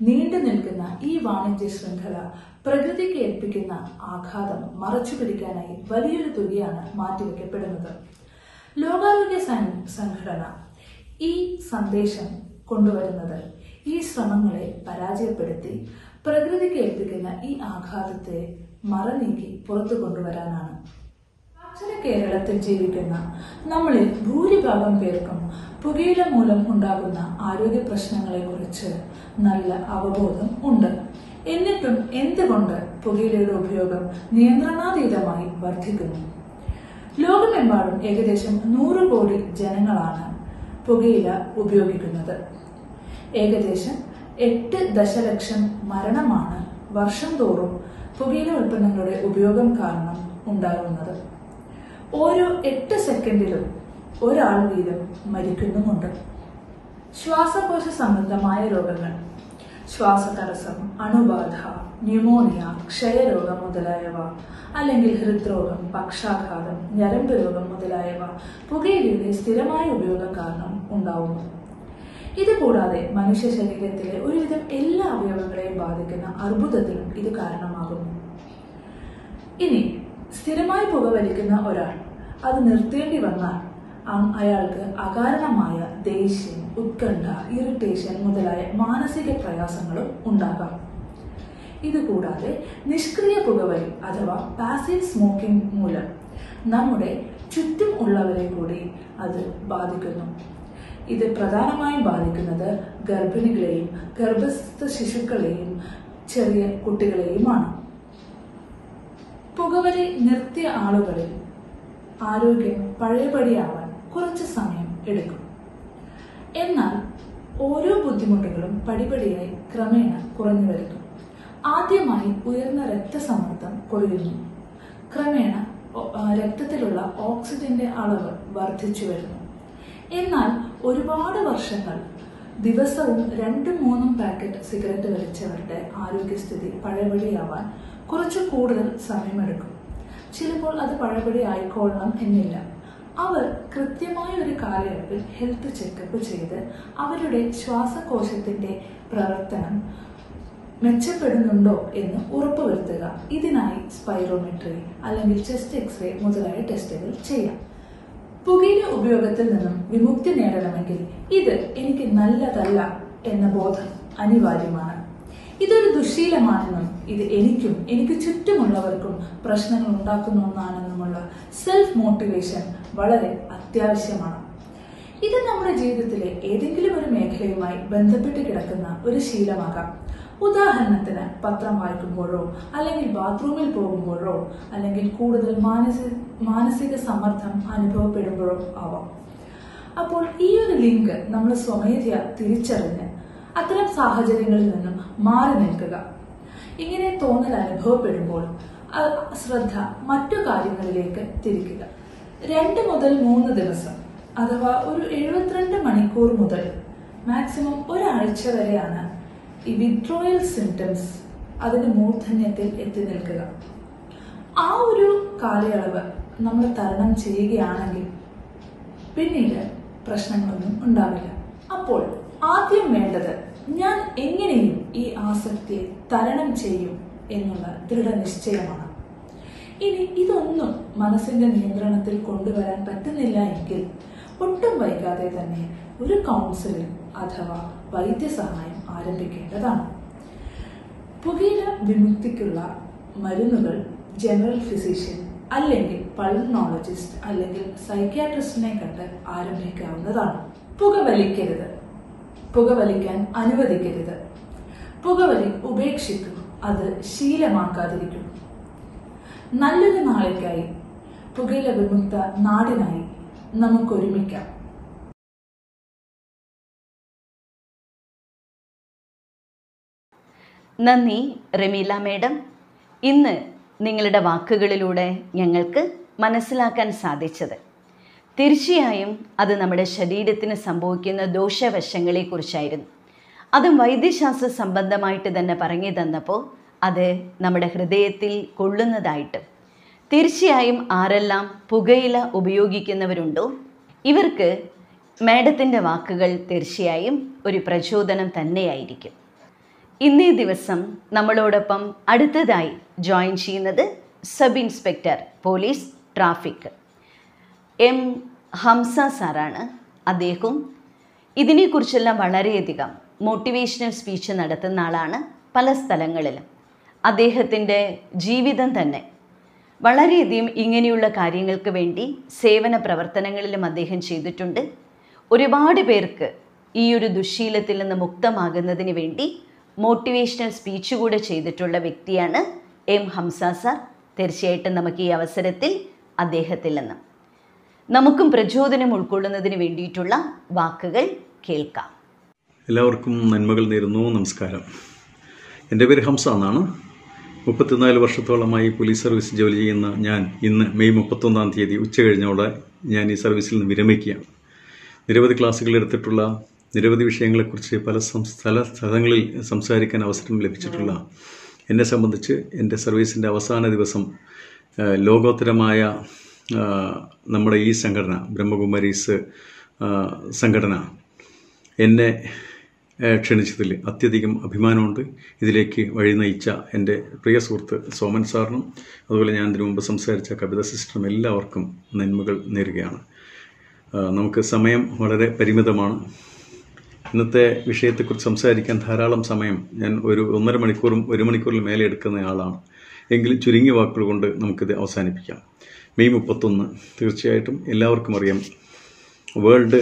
നീണ്ടു നിൽക്കുന്ന ഈ വാണിജ്യ ശൃംഖല പ്രകൃതിക്ക് ഏൽപ്പിക്കുന്ന ആഘാതം മറച്ചു പിടിക്കാനായി വലിയൊരു തുകയാണ് മാറ്റിവെക്കപ്പെടുന്നത് ലോകാരോഗ്യ സം- സംഘടന ഈ സന്ദേശം കൊണ്ടുവരുന്നത് ഈ ശ്രമങ്ങളെ പരാജയപ്പെടുത്തി പ്രകൃതിക്ക് ഏൽപ്പിക്കുന്ന ഈ ആഘാതത്തെ മറനീക്കി പുറത്തു കൊണ്ടുവരാനാണ് അക്ഷര കേരളത്തിൽ ജീവിക്കുന്ന നമ്മളിൽ ഭൂരിഭാഗം പേർക്കും പുകയില മൂലം ഉണ്ടാകുന്ന ആരോഗ്യ പ്രശ്നങ്ങളെക്കുറിച്ച് നല്ല അവബോധം ഉണ്ട് എന്നിട്ടും എന്തുകൊണ്ട് പുകയിലയുടെ ഉപയോഗം നിയന്ത്രണാതീതമായി വർദ്ധിക്കുന്നു ലോകമെമ്പാടും ഏകദേശം നൂറ് കോടി ജനങ്ങളാണ് പുകയില ഉപയോഗിക്കുന്നത് ഏകദേശം എട്ട് ദശലക്ഷം മരണമാണ് വർഷം തോറും പുകയില ഉൽപ്പന്നങ്ങളുടെ ഉപയോഗം കാരണം ഉണ്ടാകുന്നത് ഓരോ എട്ട് സെക്കൻഡിലും ഒരാൾ വീതം മരിക്കുന്നുമുണ്ട് ശ്വാസകോശ സംബന്ധമായ രോഗങ്ങൾ ശ്വാസതടസ്സം അണുബാധ ന്യൂമോണിയ ക്ഷയരോഗം മുതലായവ അല്ലെങ്കിൽ ഹൃദ്രോഗം പക്ഷാഘാതം ഞരമ്പ് രോഗം മുതലായവ പുകയിലയുടെ സ്ഥിരമായ ഉപയോഗം കാരണം ഉണ്ടാവുന്നു ഇതുകൂടാതെ മനുഷ്യ ശരീരത്തിലെ ഒരുവിധം എല്ലാ അവയവങ്ങളെയും ബാധിക്കുന്ന അർബുദത്തിനും ഇത് കാരണമാകുന്നു ഇനി സ്ഥിരമായി പുകവലിക്കുന്ന ഒരാൾ അത് നിർത്തേണ്ടി വന്നാൽ അ- അയാൾക്ക് അകാരണമായ ദേഷ്യം ഉത്കണ്ഠ ഇറിറ്റേഷൻ മുതലായ മാനസിക പ്രയാസങ്ങളും ഉണ്ടാകാം ഇതുകൂടാതെ നിഷ്ക്രിയ പുകവലി അഥവാ പാസീവ് സ്മോക്കിംഗ് മൂലം നമ്മുടെ ചുറ്റും ഉള്ളവരെ കൂടി അത് ബാധിക്കുന്നു ഇത് പ്രധാനമായും ബാധിക്കുന്നത് ഗർഭിണികളെയും ഗർഭസ്ഥ ശിശുക്കളെയും ചെറിയ കുട്ടികളെയുമാണ് പുകവലി നിർത്തിയ ആളുകളിൽ ആരോഗ്യം പഴയപടിയാവാൻ കുറച്ച് സമയം എടുക്കും എന്നാൽ ഓരോ ബുദ്ധിമുട്ടുകളും പടിപടിയായി ക്രമേണ കുറഞ്ഞു വരുന്നു ആദ്യമായി ഉയർന്ന രക്തസമ്മർദ്ദം കുറയുന്നു ക്രമേണ ഒ- ആ, രക്തത്തിലുള്ള ഓക്സിജന്റെ അളവ് വർദ്ധിച്ചു വരുന്നു എന്നാൽ ഒരുപാട് വർഷങ്ങൾ ദിവസവും രണ്ടും മൂന്നും പാക്കറ്റ് സിഗരറ്റ് വലിച്ചവരുടെ ആരോഗ്യസ്ഥിതി പഴയപടിയാവാൻ കുറച്ച് കൂടുതൽ സമയമെടുക്കും ചിലപ്പോൾ അത് പഴയപടി ആയിക്കൊള്ളണം എന്നില്ല അവർ കൃത്യമായ ഒരു കാലയളവിൽ ഹെൽത്ത് ചെക്കപ്പ് ചെയ്ത് അവരുടെ ശ്വാസകോശത്തിന്റെ പ്രവർത്തനം മെച്ചപ്പെടുന്നുണ്ടോ എന്ന് ഉറപ്പുവരുത്തുക ഇതിനായി സ്പൈറോമെട്രി അല്ലെങ്കിൽ ചെസ്റ്റ് എക്സ്റേ മുതലായ ടെസ്റ്റുകൾ ചെയ്യാം പുകയില ഉപയോഗത്തിൽ നിന്നും വിമുക്തി നേടണമെങ്കിൽ ഇത് എനിക്ക് നല്ലതല്ല എന്ന ബോധം അനിവാര്യമാണ് ഇതൊരു ദുശീലമാണെന്നും ഇത് എനിക്കും എനിക്ക് ചുറ്റുമുള്ളവർക്കും പ്രശ്നങ്ങൾ ഉണ്ടാക്കുന്ന ഒന്നാണെന്നുമുള്ള സെൽഫ് മോട്ടിവേഷൻ വളരെ അത്യാവശ്യമാണ് ഇത് നമ്മുടെ ജീവിതത്തിലെ ഏതെങ്കിലും ഒരു മേഖലയുമായി ബന്ധപ്പെട്ട് കിടക്കുന്ന ഒരു ശീലമാകാം ഉദാഹരണത്തിന് പത്രം വായിക്കുമ്പോഴോ അല്ലെങ്കിൽ ബാത്റൂമിൽ പോകുമ്പോഴോ അല്ലെങ്കിൽ കൂടുതൽ മാനസിക മാനസിക സമ്മർദ്ദം അനുഭവപ്പെടുമ്പോഴോ ആവാം അപ്പോൾ ഈ ഒരു ലിങ്ക് നമ്മൾ സ്വമേധയാ തിരിച്ചറിഞ്ഞ് അത്തരം സാഹചര്യങ്ങളിൽ നിന്നും മാറി നിൽക്കുക ഇങ്ങനെ തോന്നൽ അനുഭവപ്പെടുമ്പോൾ അ- ശ്രദ്ധ മറ്റു കാര്യങ്ങളിലേക്ക് തിരിക്കുക രണ്ട് മുതൽ മൂന്ന് ദിവസം അഥവാ ഒരു എഴുപത്തിരണ്ട് മണിക്കൂർ മുതൽ മാക്സിമം ഒരാഴ്ച വരെയാണ് ഈ വിഡ്രോയൽ സിംറ്റംസ് അതിന്റെ മൂർധന്യത്തിൽ എത്തി നിൽക്കുക ആ ഒരു കാലയളവ് നമ്മൾ തരണം ചെയ്യുകയാണെങ്കിൽ പിന്നീട് പ്രശ്നങ്ങളൊന്നും ഉണ്ടാവില്ല അപ്പോൾ ആദ്യം വേണ്ടത് ഞാൻ എങ്ങനെയും ഈ ആസക്തിയെ തരണം ചെയ്യും എന്നുള്ള ദൃഢനിശ്ചയമാണ് ഇനി ഇതൊന്നും മനസ്സിന്റെ നിയന്ത്രണത്തിൽ കൊണ്ടുവരാൻ പറ്റുന്നില്ല എങ്കിൽ ഒട്ടും വൈകാതെ തന്നെ ഒരു കൗൺസിലിംഗ് അഥവാ വൈദ്യസഹായം ആരംഭിക്കേണ്ടതാണ് പുകയില വിമുക്തിക്കുള്ള മരുന്നുകൾ ജനറൽ ഫിസിഷ്യൻ അല്ലെങ്കിൽ പൾമോളജിസ്റ്റ് അല്ലെങ്കിൽ സൈക്യാട്രിസ്റ്റിനെ കണ്ട് ആരംഭിക്കാവുന്നതാണ് പുകവലിക്കരുത് പുകവലിക്കാൻ അനുവദിക്കരുത് പുകവലി ഉപേക്ഷിക്കൂ അത് ശീലമാക്കാതിരിക്കൂ നല്ലൊരു നാളേക്കായി പുകയില വിമുക്ത നാടിനായി നമുക്കൊരുമിക്കാം നന്ദി റമീല മേഡം ഇന്ന് നിങ്ങളുടെ വാക്കുകളിലൂടെ ഞങ്ങൾക്ക് മനസ്സിലാക്കാൻ സാധിച്ചത് തീർച്ചയായും അത് നമ്മുടെ ശരീരത്തിന് സംഭവിക്കുന്ന ദോഷവശങ്ങളെക്കുറിച്ചായിരുന്നു അതും വൈദ്യശാസ്ത്ര സംബന്ധമായിട്ട് തന്നെ പറഞ്ഞു തന്നപ്പോൾ അത് നമ്മുടെ ഹൃദയത്തിൽ കൊള്ളുന്നതായിട്ട് തീർച്ചയായും ആരെല്ലാം പുകയില ഉപയോഗിക്കുന്നവരുണ്ടോ ഇവർക്ക് മാഡത്തിൻ്റെ വാക്കുകൾ തീർച്ചയായും ഒരു പ്രചോദനം തന്നെയായിരിക്കും ഇന്നേ ദിവസം നമ്മളോടൊപ്പം അടുത്തതായി ജോയിൻ ചെയ്യുന്നത് sub inspector police traffic M Hamsa സാറാണ് അദ്ദേഹവും ഇതിനെക്കുറിച്ചെല്ലാം വളരെയധികം മോട്ടിവേഷണൽ സ്പീച്ച് നടത്തുന്ന ആളാണ് പല സ്ഥലങ്ങളിലും അദ്ദേഹത്തിൻ്റെ ജീവിതം തന്നെ വളരെയധികം ഇങ്ങനെയുള്ള കാര്യങ്ങൾക്ക് വേണ്ടി സേവന പ്രവർത്തനങ്ങളിലും അദ്ദേഹം ചെയ്തിട്ടുണ്ട് ഒരുപാട് പേർക്ക് ഈ ഒരു ദുശ്ശീലത്തിൽ നിന്ന് മുക്തമാകുന്നതിന് വേണ്ടി മോട്ടിവേഷണൽ സ്പീച്ച് കൂടെ ചെയ്തിട്ടുള്ള വ്യക്തിയാണ് എം ഹംസ സാർ തീർച്ചയായിട്ടും നമുക്ക് ഈ അവസരത്തിൽ അദ്ദേഹത്തിൽ നിന്ന് നമുക്കും പ്രചോദനം ഉൾക്കൊള്ളുന്നതിന് വേണ്ടിയിട്ടുള്ള വാക്കുകൾ കേൾക്കാം എല്ലാവർക്കും നന്മകൾ നേരുന്നു നമസ്കാരം എൻ്റെ പേര് ഹംസ എന്നാണ് മുപ്പത്തിനാല് വർഷത്തോളമായി പോലീസ് സർവീസ് ജോലി ചെയ്യുന്ന ഞാൻ ഇന്ന് മെയ് മുപ്പത്തൊന്നാം തീയതി ഉച്ച കഴിഞ്ഞോടെ ഞാൻ ഈ സർവീസിൽ നിന്ന് വിരമിക്കുകയാണ് നിരവധി ക്ലാസ്സുകൾ എടുത്തിട്ടുള്ള നിരവധി വിഷയങ്ങളെക്കുറിച്ച് പല സം- സ്ഥല സ്ഥലങ്ങളിൽ സംസാരിക്കാൻ അവസരം ലഭിച്ചിട്ടുള്ള എന്നെ സംബന്ധിച്ച് എൻ്റെ സർവീസിൻ്റെ അവസാന ദിവസം ആ, ലോകോത്തരമായ ആ, നമ്മുടെ ഈ സംഘടന ബ്രഹ്മകുമാരീസ് ആ, സംഘടന എന്നെ ഏഹ്, ക്ഷണിച്ചതിൽ അത്യധികം അഭിമാനമുണ്ട് ഇതിലേക്ക് വഴി നയിച്ച എൻ്റെ പ്രിയ സുഹൃത്ത് സോമൻ സാറിനും അതുപോലെ ഞാൻ ഇതിനു മുമ്പ് സംസാരിച്ച കവിത സിസ്റ്ററും എല്ലാവർക്കും നന്മകൾ നേരുകയാണ് ആ, നമുക്ക് സമയം വളരെ പരിമിതമാണ് ഇന്നത്തെ വിഷയത്തെക്കുറിച്ച് സംസാരിക്കാൻ ധാരാളം സമയം ഞാൻ ഒരു ഒന്നര മണിക്കൂറും ഒരു മണിക്കൂറിൽ മേലെ എടുക്കുന്ന ആളാണ് എങ്കിലും ചുരുങ്ങിയ വാക്കുകൾ കൊണ്ട് നമുക്കിത് അവസാനിപ്പിക്കാം മെയ് മുപ്പത്തൊന്ന് തീർച്ചയായിട്ടും എല്ലാവർക്കും അറിയാം world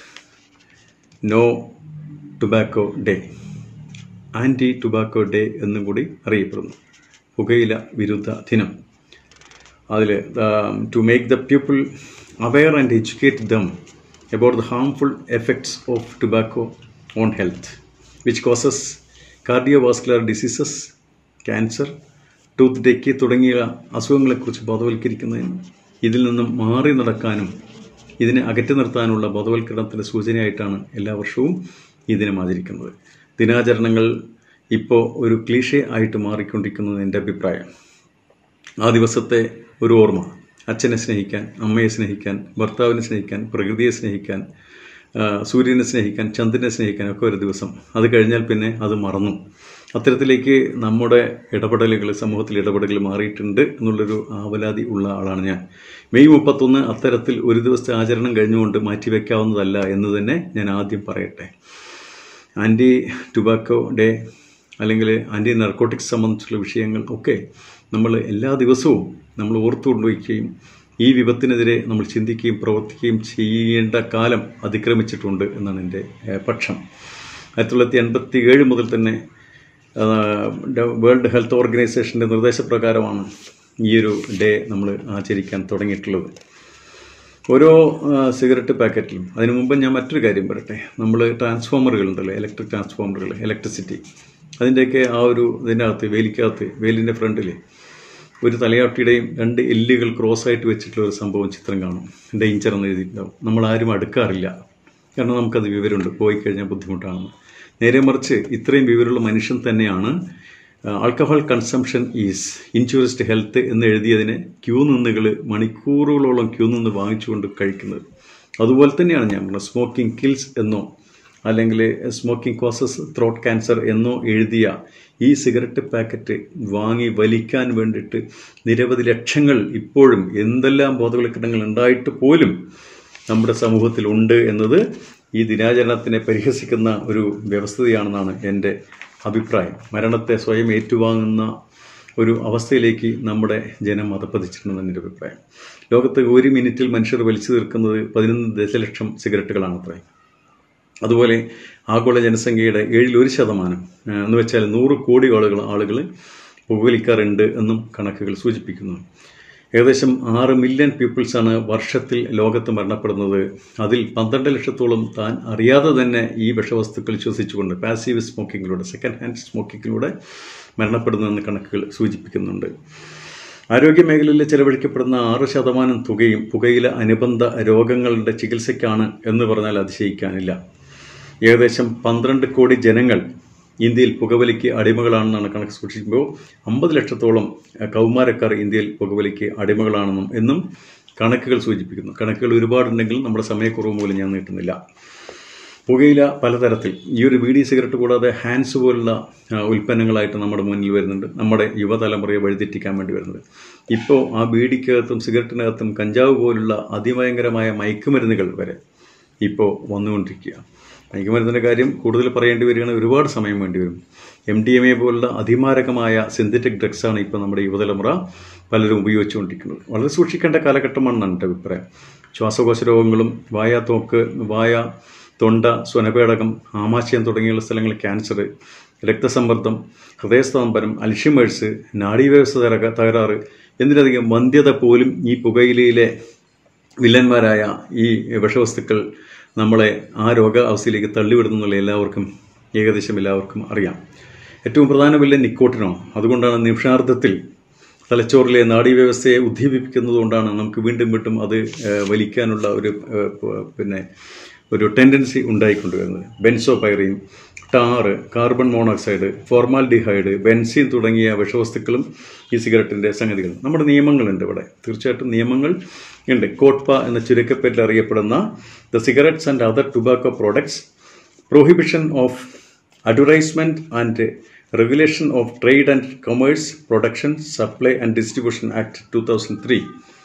no tobacco day anti tobacco day എന്നും കൂടി അറിയപ്പെടുന്നു പുകയില വിരുദ്ധ ദിനം അതിൽ to make the people aware and educate them about the harmful effects of tobacco on health which causes cardiovascular diseases cancer tooth decay തുടങ്ങിയ അസുഖങ്ങളെക്കുറിച്ച് ബോധവൽക്കരിക്കുന്നതിനും ഇതിൽ നിന്നും മാറി നടക്കാനും ഇതിനെ അകറ്റി നിർത്താനുള്ള ബോധവൽക്കരണത്തിൻ്റെ സൂചനയായിട്ടാണ് എല്ലാ വർഷവും ഈ ദിനം ആചരിക്കുന്നത് ദിനാചരണങ്ങൾ ഇപ്പോൾ ഒരു ക്ലീഷേ ആയിട്ട് മാറിക്കൊണ്ടിരിക്കുന്നത് എൻ്റെ അഭിപ്രായം ആ ദിവസത്തെ ഒരു ഓർമ്മ അച്ഛനെ സ്നേഹിക്കാൻ അമ്മയെ സ്നേഹിക്കാൻ ഭർത്താവിനെ സ്നേഹിക്കാൻ പ്രകൃതിയെ സ്നേഹിക്കാൻ ആ, സൂര്യനെ സ്നേഹിക്കാൻ ചന്ദ്രനെ സ്നേഹിക്കാൻ ഒക്കെ ഒരു ദിവസം അത് കഴിഞ്ഞാൽ പിന്നെ അത് മറന്നു അത്തരത്തിലേക്ക് നമ്മുടെ ഇടപെടലുകൾ സമൂഹത്തിൽ ഇടപെടലുകൾ മാറിയിട്ടുണ്ട് എന്നുള്ളൊരു ആവലാതി ഉള്ള ആളാണ് ഞാൻ മെയ് മുപ്പത്തൊന്ന് അത്തരത്തിൽ ഒരു ദിവസത്തെ ആചരണം കഴിഞ്ഞുകൊണ്ട് മാറ്റിവെക്കാവുന്നതല്ല എന്ന് തന്നെ ഞാൻ ആദ്യം പറയട്ടെ ആൻറ്റി ടുബാക്കോ ഡേ അല്ലെങ്കിൽ ആൻറ്റി നർക്കോട്ടിക്സ് സംബന്ധിച്ചുള്ള വിഷയങ്ങൾ ഒക്കെ നമ്മൾ എല്ലാ ദിവസവും നമ്മൾ ഓർത്തുകൊണ്ടുവയ്ക്കുകയും ഈ വിപത്തിനെതിരെ നമ്മൾ ചിന്തിക്കുകയും പ്രവർത്തിക്കുകയും ചെയ്യേണ്ട കാലം അതിക്രമിച്ചിട്ടുണ്ട് എന്നാണ് എൻ്റെ ഏഹ്, പക്ഷം ആയിരത്തി തൊള്ളായിരത്തി എൺപത്തി ഏഴ് മുതൽ തന്നെ വേൾഡ് ഹെൽത്ത് ഓർഗനൈസേഷൻ്റെ നിർദ്ദേശപ്രകാരമാണ് ഈ ഒരു ഡേ നമ്മൾ ആചരിക്കാൻ തുടങ്ങിയിട്ടുള്ളത് ഓരോ ആ, സിഗരറ്റ് പാക്കറ്റിലും അതിനു മുമ്പ് ഞാൻ മറ്റൊരു കാര്യം പറയട്ടെ നമ്മൾ ട്രാൻസ്ഫോമറുകൾ ഉണ്ടല്ലോ ഇലക്ട്രിക് ട്രാൻസ്ഫോമറുകൾ ഇലക്ട്രിസിറ്റി അതിൻ്റെയൊക്കെ ആ ഒരു ഇതിനകത്ത് വേലിക്കകത്ത് വേലിൻ്റെ ഫ്രണ്ടിൽ ഒരു തലയാട്ടിയുടെയും രണ്ട് എല്ലുകൾ ക്രോസ് ആയിട്ട് വെച്ചിട്ടുള്ള ഒരു സംഭവം ചിത്രം കാണും ഡേഞ്ചർ എന്ന് എഴുതിയിട്ടുണ്ടാവും നമ്മൾ ആരും അടുക്കാറില്ല കാരണം നമുക്കത് വിവരമുണ്ട് പോയി കഴിഞ്ഞാൽ ബുദ്ധിമുട്ടാണെന്ന് നേരെ മറിച്ച് ഇത്രയും വിവരമുള്ള മനുഷ്യൻ തന്നെയാണ് alcohol consumption is injurious health എന്ന് എഴുതിയതിനെ ക്യൂ നിന്നുകൾ മണിക്കൂറുകളോളം ക്യൂ നിന്ന് വാങ്ങിച്ചുകൊണ്ട് കഴിക്കുന്നത് അതുപോലെ തന്നെയാണ് ഞാൻ പറഞ്ഞത് സ്മോക്കിംഗ് കിൽസ് എന്നോ അല്ലെങ്കിൽ സ്മോക്കിംഗ് കോസസ് ത്രോട്ട് ക്യാൻസർ എന്നോ എഴുതിയ ഈ സിഗരറ്റ് പാക്കറ്റ് വാങ്ങി വലിക്കാൻ വേണ്ടിയിട്ട് നിരവധി ലക്ഷങ്ങൾ ഇപ്പോഴും എന്തെല്ലാം ബോധവൽക്കരണങ്ങൾ ഉണ്ടായിട്ട് പോലും നമ്മുടെ സമൂഹത്തിലുണ്ട് എന്നത് ഈ ദിനാചരണത്തിനെ പരിഹസിക്കുന്ന ഒരു വ്യവസ്ഥതയാണെന്നാണ് എൻ്റെ അഭിപ്രായം മരണത്തെ സ്വയം ഏറ്റുവാങ്ങുന്ന ഒരു അവസ്ഥയിലേക്ക് നമ്മുടെ ജനം അധപ്പതിച്ചിട്ടുണ്ടെന്ന് എൻ്റെ അഭിപ്രായം ലോകത്ത് ഒരു മിനിറ്റിൽ മനുഷ്യർ വലിച്ചു തീർക്കുന്നത് പതിനൊന്ന് ദശലക്ഷം സിഗരറ്റുകളാണ് അത്രേ അതുപോലെ ആഗോള ജനസംഖ്യയുടെ ഏഴിൽ ഒരു ശതമാനം ആ, എന്ന് വെച്ചാൽ നൂറ് കോടി ആളുകൾ ആളുകൾ പുകവലിക്കാറുണ്ട് എന്നും കണക്കുകൾ സൂചിപ്പിക്കുന്നു ഏകദേശം ആറ് മില്യൺ പീപ്പിൾസാണ് വർഷത്തിൽ ലോകത്ത് മരണപ്പെടുന്നത് അതിൽ പന്ത്രണ്ട് ലക്ഷത്തോളം താൻ അറിയാതെ തന്നെ ഈ വിഷവസ്തുക്കൾ ശ്വസിച്ചുകൊണ്ട് പാസീവ് സ്മോക്കിങ്ങിലൂടെ സെക്കൻഡ് ഹാൻഡ് സ്മോക്കിങ്ങിലൂടെ മരണപ്പെടുന്നുവെന്ന് കണക്കുകൾ സൂചിപ്പിക്കുന്നുണ്ട് ആരോഗ്യ മേഖലയിൽ ചെലവഴിക്കപ്പെടുന്ന ആറ് ശതമാനം തുകയും പുകയില അനുബന്ധ രോഗങ്ങളുടെ ചികിത്സയ്ക്കാണ് എന്ന് പറഞ്ഞാൽ അതിശയിക്കാനില്ല ഏകദേശം പന്ത്രണ്ട് കോടി ജനങ്ങൾ ഇന്ത്യയിൽ പുകവലിക്ക് അടിമകളാണെന്നാണ് കണക്ക് സൂക്ഷിക്കുമ്പോൾ അമ്പത് ലക്ഷത്തോളം അഹ്, കൗമാരക്കാർ ഇന്ത്യയിൽ പുകവലിക്ക് അടിമകളാണെന്നും എന്നും കണക്കുകൾ സൂചിപ്പിക്കുന്നു കണക്കുകൾ ഒരുപാടുണ്ടെങ്കിലും നമ്മുടെ സമയക്കുറവ് മൂലം ഞാൻ നീട്ടുന്നില്ല പുകയില പലതരത്തിൽ ഈ ഒരു ബീഡി സിഗരറ്റ് കൂടാതെ ഹാൻഡ്സ് പോലുള്ള ആ, ഉൽപ്പന്നങ്ങളായിട്ട് നമ്മുടെ മുന്നിൽ വരുന്നുണ്ട് നമ്മുടെ യുവതലമുറയെ വഴിതെറ്റിക്കാൻ വേണ്ടി വരുന്നത് ഇപ്പോൾ ആ ബീഡിക്കകത്തും സിഗരറ്റിനകത്തും കഞ്ചാവ് പോലുള്ള അതിഭയങ്കരമായ മയക്കുമരുന്നുകൾ വരെ ഇപ്പോൾ വന്നുകൊണ്ടിരിക്കുക മയക്കുമരുന്നിൻ്റെ കാര്യം കൂടുതൽ പറയേണ്ടി വരികയാണെങ്കിൽ ഒരുപാട് സമയം വേണ്ടി വരും എം ഡി എം എ പോലുള്ള അതിമാരകമായ സിന്തറ്റിക് ഡ്രഗ്സാണ് ഇപ്പോൾ നമ്മുടെ യുവതലമുറ പലരും ഉപയോഗിച്ചുകൊണ്ടിരിക്കുന്നത് വളരെ സൂക്ഷിക്കേണ്ട കാലഘട്ടമാണെന്നാണ് എൻ്റെ അഭിപ്രായം ശ്വാസകോശ രോഗങ്ങളും വായ തോക്ക് വായ തൊണ്ട സ്വനപേടകം ആമാശയം തുടങ്ങിയുള്ള സ്ഥലങ്ങളിൽ ക്യാൻസർ രക്തസമ്മർദ്ദം ഹൃദയസ്തംഭനം അൽഷിമേഴ്സ് നാഡീവ്യവസ്ഥ തകര- തകരാറ് എന്തിനധികം വന്ധ്യത പോലും ഈ പുകയിലയിലെ വില്ലന്മാരായ ഈ വിഷവസ്തുക്കൾ നമ്മളെ ആ രോഗാവസ്ഥയിലേക്ക് തള്ളിവിടുന്നുള്ള എല്ലാവർക്കും ഏകദേശം എല്ലാവർക്കും അറിയാം ഏറ്റവും പ്രധാന വില്ലൻ നിക്കോട്ടിനാണ് അതുകൊണ്ടാണ് നിമിഷാർത്ഥത്തിൽ തലച്ചോറിലെ നാഡീവ്യവസ്ഥയെ ഉദ്ദീപിപ്പിക്കുന്നതുകൊണ്ടാണ് നമുക്ക് വീണ്ടും വീണ്ടും അത് ഏഹ്, വലിക്കാനുള്ള ഒരു ഏഹ്, പ- പിന്നെ ഒരു ടെൻഡൻസി ഉണ്ടായിക്കൊണ്ടുവരുന്നത് benzopyrene tar carbon monoxide formaldehyde benzene തുടങ്ങിയ വിഷവസ്തുക്കളും ഈ സിഗരറ്റിൻ്റെ സംഗതികൾ നമ്മുടെ നിയമങ്ങളുണ്ട് ഇവിടെ തീർച്ചയായിട്ടും നിയമങ്ങൾ ഉണ്ട് കോട്ട്പ എന്ന ചുരുക്കപ്പേരിൽ അറിയപ്പെടുന്ന the cigarettes and other tobacco products prohibition of advertisement and regulation of trade and commerce production supply and distribution act 2003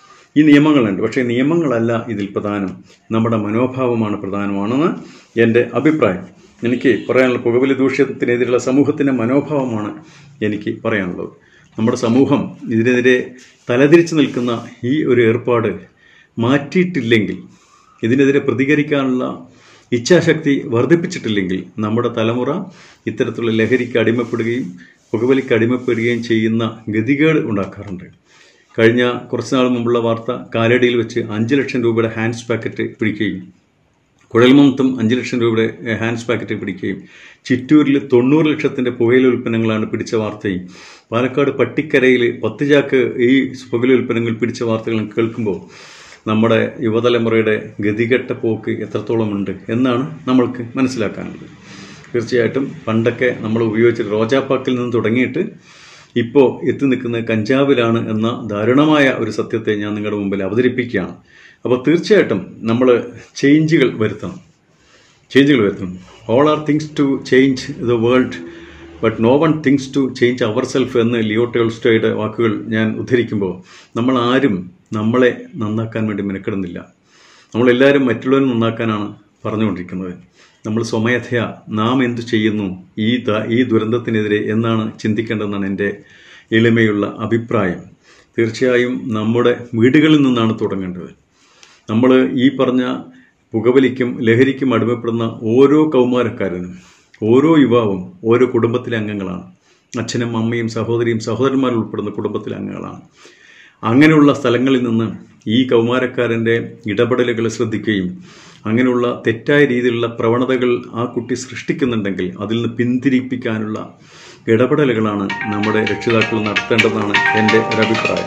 ഈ നിയമങ്ങളുണ്ട് പക്ഷേ നിയമങ്ങളല്ല ഇതിൽ പ്രധാനം നമ്മുടെ മനോഭാവമാണ് പ്രധാനമാണെന്ന് എൻ്റെ അഭിപ്രായം എനിക്ക് പറയാനുള്ള പുകവലി ദൂഷ്യത്തിനെതിരെയുള്ള സമൂഹത്തിൻ്റെ മനോഭാവമാണ് എനിക്ക് പറയാനുള്ളത് നമ്മുടെ സമൂഹം ഇതിനെതിരെ തലതിരിച്ചു നിൽക്കുന്ന ഈ ഒരു ഏർപ്പാട് മാറ്റിയിട്ടില്ലെങ്കിൽ ഇതിനെതിരെ പ്രതികരിക്കാനുള്ള ഇച്ഛാശക്തി വർദ്ധിപ്പിച്ചിട്ടില്ലെങ്കിൽ നമ്മുടെ തലമുറ ഇത്തരത്തിലുള്ള ലഹരിക്ക് അടിമപ്പെടുകയും പുകവലിക്ക് അടിമപ്പെടുകയും ചെയ്യുന്ന ഗതികേട് ഉണ്ടാക്കാറുണ്ട് കഴിഞ്ഞ കുറച്ച് നാൾ മുമ്പുള്ള വാർത്ത കാലടിയിൽ വെച്ച് അഞ്ച് ലക്ഷം രൂപയുടെ ഹാൻഡ്സ് പാക്കറ്റ് പിടിക്കുകയും കുഴൽമന്തും അഞ്ച് ലക്ഷം രൂപയുടെ എഹ്, ഹാൻഡ്സ് പാക്കറ്റ് പിടിക്കുകയും ചിറ്റൂരിൽ തൊണ്ണൂറ് ലക്ഷത്തിൻ്റെ പുകയില ഉൽപ്പന്നങ്ങളാണ് പിടിച്ച വാർത്തയും പാലക്കാട് പട്ടിക്കരയിൽ പത്ത് ചാക്ക് ഈ പുകയില ഉൽപ്പന്നങ്ങൾ പിടിച്ച വാർത്തകളും കേൾക്കുമ്പോൾ നമ്മുടെ യുവതലമുറയുടെ ഗതികെട്ട പോക്ക് എത്രത്തോളം ഉണ്ട് എന്നാണ് നമ്മൾക്ക് മനസ്സിലാക്കാനുള്ളത് തീർച്ചയായിട്ടും പണ്ടൊക്കെ നമ്മൾ ഉപയോഗിച്ച റോജാപ്പാക്കിൽ നിന്ന് തുടങ്ങിയിട്ട് ഇപ്പോൾ എത്തി നിൽക്കുന്നത് കഞ്ചാവിലാണ് എന്ന ദാരുണമായ ഒരു സത്യത്തെ ഞാൻ നിങ്ങളുടെ മുമ്പിൽ അവതരിപ്പിക്കുകയാണ് അപ്പോൾ തീർച്ചയായിട്ടും നമ്മൾ ചേഞ്ചുകൾ വരുത്തണം ചേഞ്ചുകൾ വരുത്തണം all are thinks to change the world but no one thinks to change our self എന്ന് ലിയോ ടോൾസ്റ്റോയുടെ വാക്കുകൾ ഞാൻ ഉദ്ധരിക്കുമ്പോൾ നമ്മൾ ആരും നമ്മളെ നന്നാക്കാൻ വേണ്ടി മെനക്കെടുന്നില്ല നമ്മളെല്ലാവരും മറ്റുള്ളവരെ നന്നാക്കാനാണ് പറഞ്ഞുകൊണ്ടിരിക്കുന്നത് നമ്മൾ സ്വമേധയാ നാം എന്തു ചെയ്യുന്നു ഈ ദ- ഈ ദുരന്തത്തിനെതിരെ എന്നാണ് ചിന്തിക്കേണ്ടതെന്നാണ് എൻ്റെ എളിമയുള്ള അഭിപ്രായം തീർച്ചയായും നമ്മുടെ വീടുകളിൽ നിന്നാണ് തുടങ്ങേണ്ടത് നമ്മൾ ഈ പറഞ്ഞ പുകവലിക്കും ലഹരിക്കും അടിമപ്പെടുന്ന ഓരോ കൗമാരക്കാരനും ഓരോ യുവാവും ഓരോ കുടുംബത്തിലെ അംഗങ്ങളാണ് അച്ഛനും അമ്മയും സഹോദരിയും സഹോദരന്മാരും ഉൾപ്പെടുന്ന കുടുംബത്തിലെ അംഗങ്ങളാണ് അങ്ങനെയുള്ള സ്ഥലങ്ങളിൽ നിന്ന് ഈ കൗമാരക്കാരൻ്റെ ഇടപെടലുകൾ ശ്രദ്ധിക്കുകയും അങ്ങനെയുള്ള തെറ്റായ രീതിയിലുള്ള പ്രവണതകൾ ആ കുട്ടി സൃഷ്ടിക്കുന്നുണ്ടെങ്കിൽ അതിൽ നിന്ന് പിന്തിരിപ്പിക്കാനുള്ള ഇടപെടലുകളാണ് നമ്മുടെ രക്ഷിതാക്കൾ നടത്തേണ്ടതെന്നാണ് എൻ്റെ ഒരഭിപ്രായം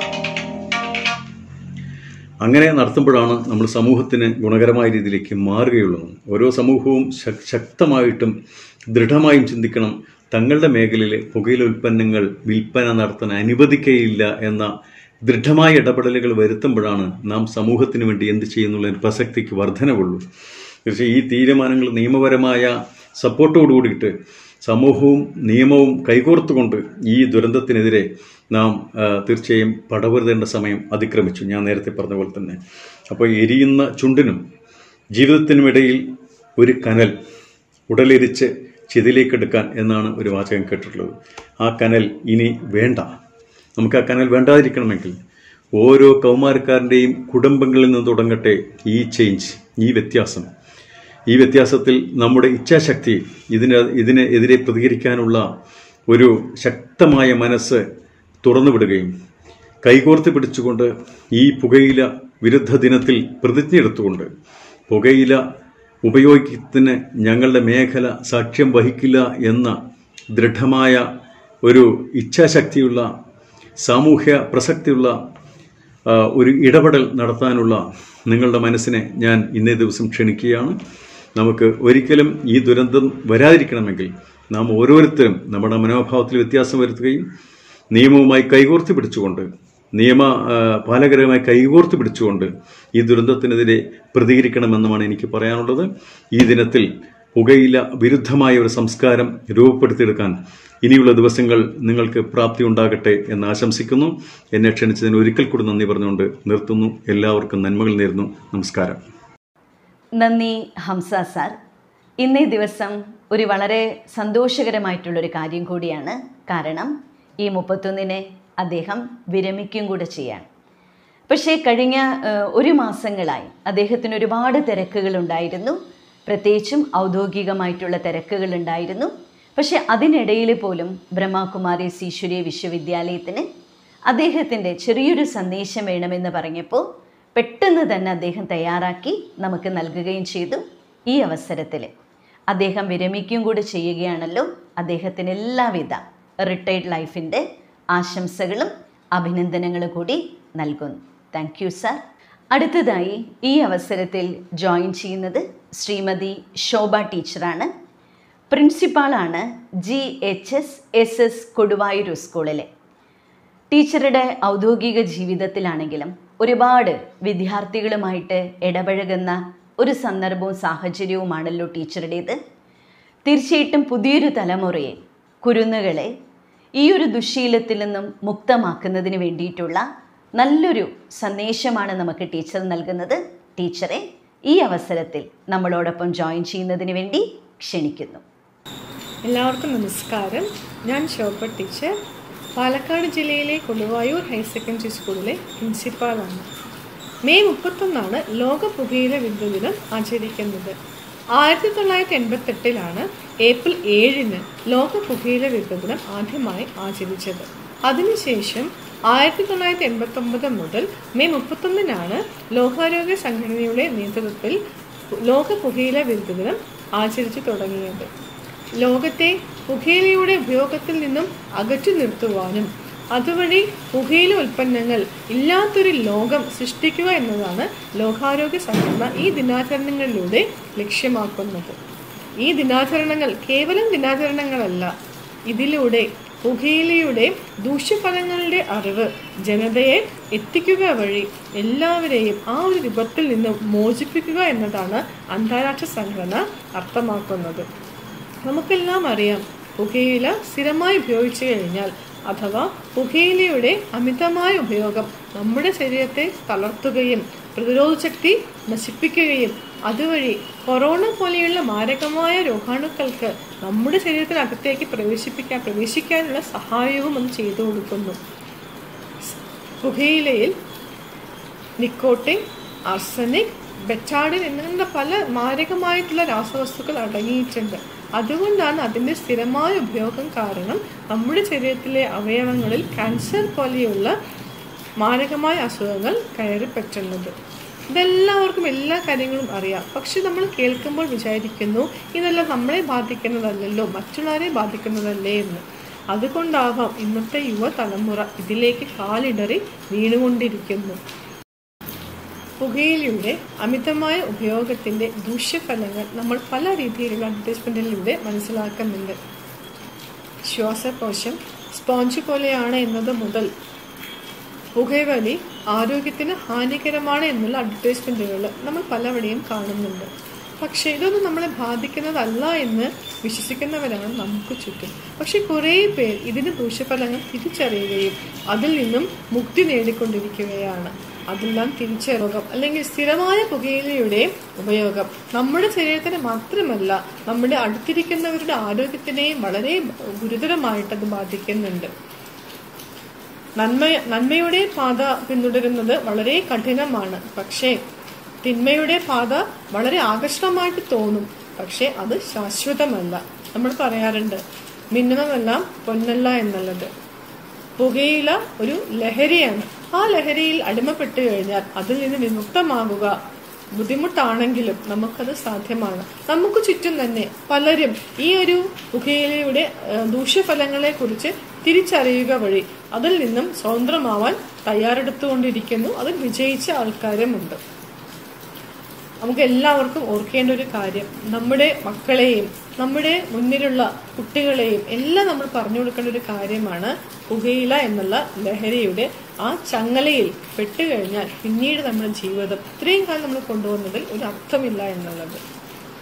അങ്ങനെ നടത്തുമ്പോഴാണ് നമ്മൾ സമൂഹത്തിന് ഗുണകരമായ രീതിയിലേക്ക് മാറുകയുള്ളത് ഓരോ സമൂഹവും ശ- ശക്തമായിട്ടും ദൃഢമായും ചിന്തിക്കണം തങ്ങളുടെ മേഖലയിലെ പുകയില ഉൽപ്പന്നങ്ങൾ വിൽപ്പന നടത്താൻ അനുവദിക്കുകയില്ല എന്ന ദൃഢമായ ഇടപെടലുകൾ വരുത്തുമ്പോഴാണ് നാം സമൂഹത്തിന് വേണ്ടി എന്ത് ചെയ്യുന്നുള്ള പ്രസക്തിക്ക് വർധനവുള്ളൂ തീർച്ചയായും ഈ തീരുമാനങ്ങൾ നിയമപരമായ സപ്പോർട്ടോട് കൂടിയിട്ട് സമൂഹവും നിയമവും കൈകോർത്തുകൊണ്ട് ഈ ദുരന്തത്തിനെതിരെ നാം ആ, തീർച്ചയായും പടവരുതേണ്ട സമയം അതിക്രമിച്ചു ഞാൻ നേരത്തെ പറഞ്ഞ പോലെ തന്നെ അപ്പോൾ എരിയുന്ന ചുണ്ടിനും ജീവിതത്തിനുമിടയിൽ ഒരു കനൽ ഉടലെരിച്ച് ചിതിലേക്കെടുക്കാൻ എന്നാണ് ഒരു വാചകം കേട്ടിട്ടുള്ളത് ആ കനൽ ഇനി വേണ്ട നമുക്ക് ആ കനൽ വേണ്ടാതിരിക്കണമെങ്കിൽ ഓരോ കൗമാരക്കാരൻ്റെയും കുടുംബങ്ങളിൽ നിന്ന് തുടങ്ങട്ടെ ഈ ചേഞ്ച് ഈ വ്യത്യാസം ഈ വ്യത്യാസത്തിൽ നമ്മുടെ ഇച്ഛാശക്തി ഇതിന് ഇതിന് എതിരെ പ്രതികരിക്കാനുള്ള ഒരു ശക്തമായ മനസ്സ് തുറന്നുവിടുകയും കൈകോർത്ത് പിടിച്ചുകൊണ്ട് ഈ പുകയില വിരുദ്ധ ദിനത്തിൽ പ്രതിജ്ഞയെടുത്തുകൊണ്ട് പുകയില ഉപയോഗത്തിന് ഞങ്ങളുടെ മേഖല സാക്ഷ്യം വഹിക്കില്ല എന്ന ദൃഢമായ ഒരു ഇച്ഛാശക്തിയുള്ള സാമൂഹ്യ പ്രസക്തിയുള്ള ആ, ഒരു ഇടപെടൽ നടത്താനുള്ള നിങ്ങളുടെ മനസ്സിനെ ഞാൻ ഇന്നേ ദിവസം ക്ഷണിക്കുകയാണ് നമുക്ക് ഒരിക്കലും ഈ ദുരന്തം വരാതിരിക്കണമെങ്കിൽ നാം ഓരോരുത്തരും നമ്മുടെ മനോഭാവത്തിൽ വ്യത്യാസം വരുത്തുകയും നിയമവുമായി കൈകോർത്ത് പിടിച്ചുകൊണ്ട് നിയമ ആ, പാലകരുമായി കൈകോർത്ത് പിടിച്ചുകൊണ്ട് ഈ ദുരന്തത്തിനെതിരെ പ്രതികരിക്കണമെന്നുമാണ് എനിക്ക് പറയാനുള്ളത് ഈ ദിനത്തിൽ പുകയില വിരുദ്ധമായ ഒരു സംസ്കാരം രൂപപ്പെടുത്തിയെടുക്കാൻ ഇനിയുള്ള ദിവസങ്ങൾ നിങ്ങൾക്ക് പ്രാപ്തി ഉണ്ടാകട്ടെ എന്ന് ആശംസിക്കുന്നു എന്നെ ക്ഷണിച്ചതിന് ഒരിക്കൽ കൂടി നന്ദി പറഞ്ഞുകൊണ്ട് നിർത്തുന്നു എല്ലാവർക്കും നന്മകൾ നേരുന്നു നമസ്കാരം നന്ദി ഹംസ സാർ ഇന്നേ ദിവസം ഒരു വളരെ സന്തോഷകരമായിട്ടുള്ളൊരു കാര്യം കൂടിയാണ് കാരണം ഈ മുപ്പത്തൊന്നിന് അദ്ദേഹം വിരമിക്കും കൂടെ ചെയ്യാണ് പക്ഷേ കഴിഞ്ഞ ഏഹ്, ഒരു മാസങ്ങളായി അദ്ദേഹത്തിന് ഒരുപാട് തിരക്കുകളുണ്ടായിരുന്നു പ്രത്യേകിച്ചും ഔദ്യോഗികമായിട്ടുള്ള തിരക്കുകളുണ്ടായിരുന്നു പക്ഷേ അതിനിടയിൽ പോലും ബ്രഹ്മകുമാരീസ് ഈശ്വരീയ വിശ്വവിദ്യാലയത്തിന് അദ്ദേഹത്തിൻ്റെ ചെറിയൊരു സന്ദേശം വേണമെന്ന് പറഞ്ഞപ്പോൾ പെട്ടെന്ന് തന്നെ അദ്ദേഹം തയ്യാറാക്കി നമുക്ക് നൽകുകയും ചെയ്തു ഈ അവസരത്തിൽ അദ്ദേഹം വിരമിക്കും കൂടി ചെയ്യുകയാണല്ലോ അദ്ദേഹത്തിന് എല്ലാവിധ റിട്ടയർഡ് ലൈഫിൻ്റെ ആശംസകളും അഭിനന്ദനങ്ങളും കൂടി നൽകുന്നു താങ്ക് യു സാർ അടുത്തതായി ഈ അവസരത്തിൽ ജോയിൻ ചെയ്യുന്നത് ശ്രീമതി ശോഭ ടീച്ചറാണ് പ്രിൻസിപ്പാളാണ് G H S S S Koduvayur സ്കൂളിലെ ടീച്ചറുടെ ഔദ്യോഗിക ജീവിതത്തിലാണെങ്കിലും ഒരുപാട് വിദ്യാർത്ഥികളുമായിട്ട് ഇടപഴകുന്ന ഒരു സന്ദർഭവും സാഹചര്യവുമാണല്ലോ ടീച്ചറുടേത് തീർച്ചയായിട്ടും പുതിയൊരു തലമുറയെ കുരുന്നുകളെ ഈ ഒരു ദുശീലത്തിൽ നിന്നും മുക്തമാക്കുന്നതിന് വേണ്ടിയിട്ടുള്ള നല്ലൊരു സന്ദേശമാണ് നമുക്ക് ടീച്ചർ നൽകുന്നത് ടീച്ചറെ ഈ അവസരത്തിൽ നമ്മളോടൊപ്പം ജോയിൻ ചെയ്യുന്നതിന് വേണ്ടി ക്ഷണിക്കുന്നു എല്ലാവർക്കും നമസ്കാരം ഞാൻ ശോഭ ടീച്ചർ പാലക്കാട് ജില്ലയിലെ കൊടുവായൂർ ഹയർ സെക്കൻഡറി സ്കൂളിലെ പ്രിൻസിപ്പാളാണ് മെയ് മുപ്പത്തൊന്നാണ് ലോക പുകയില വിരുദ്ധ ദിനം ആചരിക്കുന്നത് ആയിരത്തി തൊള്ളായിരത്തി എൺപത്തെട്ടിലാണ് ഏപ്രിൽ ഏഴിന് ലോക പുകയില വിരുദ്ധ ദിനം ആദ്യമായി ആചരിച്ചത് അതിനുശേഷം ആയിരത്തി തൊള്ളായിരത്തി എൺപത്തി ഒമ്പത് മുതൽ മെയ് മുപ്പത്തൊന്നിനാണ് ലോകാരോഗ്യ സംഘടനയുടെ നേതൃത്വത്തിൽ ലോക പുകയില വിരുദ്ധ ദിനം ആചരിച്ചു തുടങ്ങിയത് ലോകത്തെ പുകയിലയുടെ ഉപയോഗത്തിൽ നിന്നും അകറ്റി നിർത്തുവാനും അതുവഴി പുകയില ഉൽപ്പന്നങ്ങൾ ഇല്ലാത്തൊരു ലോകം സൃഷ്ടിക്കുക എന്നതാണ് ലോകാരോഗ്യ സംഘടന ഈ ദിനാചരണങ്ങളിലൂടെ ലക്ഷ്യമാക്കുന്നത് ഈ ദിനാചരണങ്ങൾ കേവലം ദിനാചരണങ്ങളല്ല ഇതിലൂടെ പുകയിലയുടെ ദൂഷ്യഫലങ്ങളുടെ അറിവ് ജനതയെ എത്തിക്കുക വഴി എല്ലാവരെയും ആ ഒരു വിപത്തിൽ നിന്ന് മോചിപ്പിക്കുക എന്നതാണ് അന്താരാഷ്ട്ര സംഘടന അർത്ഥമാക്കുന്നത് നമുക്കെല്ലാം അറിയാം പുകയില സ്ഥിരമായി ഉപയോഗിച്ചു കഴിഞ്ഞാൽ അഥവാ പുകയിലയുടെ അമിതമായ ഉപയോഗം നമ്മുടെ ശരീരത്തെ തളർത്തുകയും പ്രതിരോധ ശക്തി നശിപ്പിക്കുകയും അതുവഴി കൊറോണ പോലെയുള്ള മാരകമായ രോഗാണുക്കൾക്ക് നമ്മുടെ ശരീരത്തിനകത്തേക്ക് പ്രവേശിപ്പിക്കാൻ പ്രവേശിക്കാനുള്ള സഹായവും അത് ചെയ്തു കൊടുക്കുന്നു പുകയിലയിൽ നിക്കോട്ടിൻ ആർസനിക് ബെറ്റാഡിൻ എന്നിങ്ങനെ പല മാരകമായിട്ടുള്ള രാസവസ്തുക്കൾ അടങ്ങിയിട്ടുണ്ട് അതുകൊണ്ടാണ് അതിൻ്റെ സ്ഥിരമായ ഉപയോഗം കാരണം നമ്മുടെ ശരീരത്തിലെ അവയവങ്ങളിൽ ക്യാൻസർ പോലെയുള്ള മാരകമായ അസുഖങ്ങൾ കയറി പറ്റുന്നത് ഇതെല്ലാവർക്കും എല്ലാ കാര്യങ്ങളും അറിയാം പക്ഷെ നമ്മൾ കേൾക്കുമ്പോൾ വിചാരിക്കുന്നു ഇതെല്ലാം നമ്മളെ ബാധിക്കുന്നതല്ലല്ലോ മറ്റുള്ളവരെ ബാധിക്കുന്നതല്ലേ എന്ന് അതുകൊണ്ടാവാം ഇന്നത്തെ യുവതലമുറ ഇതിലേക്ക് കാലിടറി വീണുകൊണ്ടിരിക്കുന്നു പുകയിലയുടെ അമിതമായ ഉപയോഗത്തിന്റെ ദൂഷ്യഫലങ്ങൾ നമ്മൾ പല രീതിയിലുള്ള അഡ്വർടൈസ്മെന്റിലൂടെ മനസ്സിലാക്കുന്നുണ്ട് ശ്വാസകോശം സ്പോഞ്ച് പോലെയാണ് എന്നത് മുതൽ പുകവലി ആരോഗ്യത്തിന് ഹാനികരമാണ് എന്നുള്ള അഡ്വർടൈസ്മെന്റുകൾ നമ്മൾ പലവിടെയും കാണുന്നുണ്ട് പക്ഷേ ഇതൊന്നും നമ്മളെ ബാധിക്കുന്നതല്ല എന്ന് വിശ്വസിക്കുന്നവരാണ് നമുക്ക് ചുറ്റും പക്ഷെ കുറേ പേർ ഇതിന് ദൂഷ്യഫലങ്ങൾ തിരിച്ചറിയുകയും അതിൽ നിന്നും മുക്തി നേടിക്കൊണ്ടിരിക്കുകയാണ് അതെല്ലാം തിരിച്ചറിയുക അല്ലെങ്കിൽ സ്ഥിരമായ പുകയിലയുടെ ഉപയോഗം നമ്മുടെ ശരീരത്തിന് മാത്രമല്ല നമ്മുടെ അടുത്തിരിക്കുന്നവരുടെ ആരോഗ്യത്തിനെയും വളരെ ഗുരുതരമായിട്ട് അത് ബാധിക്കുന്നുണ്ട് നന്മ നന്മയുടെ പാത പിന്തുടരുന്നത് വളരെ കഠിനമാണ് പക്ഷേ തിന്മയുടെ പാത വളരെ ആകർഷണമായിട്ട് തോന്നും പക്ഷേ അത് ശാശ്വതമല്ല നമ്മൾ പറയാറുണ്ട് മിന്നണമെല്ലാം പൊന്നല്ല എന്നുള്ളത് പുകയില ഒരു ലഹരിയാണ് ആ ലഹരിയിൽ അടിമപ്പെട്ടു കഴിഞ്ഞാൽ അതിൽ നിന്ന് വിമുക്തമാകുക ബുദ്ധിമുട്ടാണെങ്കിലും നമുക്കത് സാധ്യമാണ് നമുക്ക് ചുറ്റും തന്നെ പലരും ഈ ഒരു പുകയിലയുടെ ഏഹ്, ദൂഷ്യഫലങ്ങളെ കുറിച്ച് തിരിച്ചറിയുക വഴി അതിൽ നിന്നും സ്വതന്ത്രമാവാൻ തയ്യാറെടുത്തുകൊണ്ടിരിക്കുന്നു അതിൽ വിജയിച്ച ആൾക്കാരുമുണ്ട് നമുക്ക് എല്ലാവർക്കും ഓർക്കേണ്ട ഒരു കാര്യം നമ്മുടെ മക്കളെയും നമ്മുടെ മുന്നിലുള്ള കുട്ടികളെയും എല്ലാം നമ്മൾ പറഞ്ഞു കൊടുക്കേണ്ട ഒരു കാര്യമാണ് പുകയില എന്നുള്ള ലഹരിയുടെ ആ ചങ്ങലയിൽ പെട്ടുകഴിഞ്ഞാൽ പിന്നീട് നമ്മുടെ ജീവിതം ഇത്രയും കാലം നമ്മൾ കൊണ്ടുവന്നതിൽ ഒരു അർത്ഥമില്ല എന്നുള്ളത്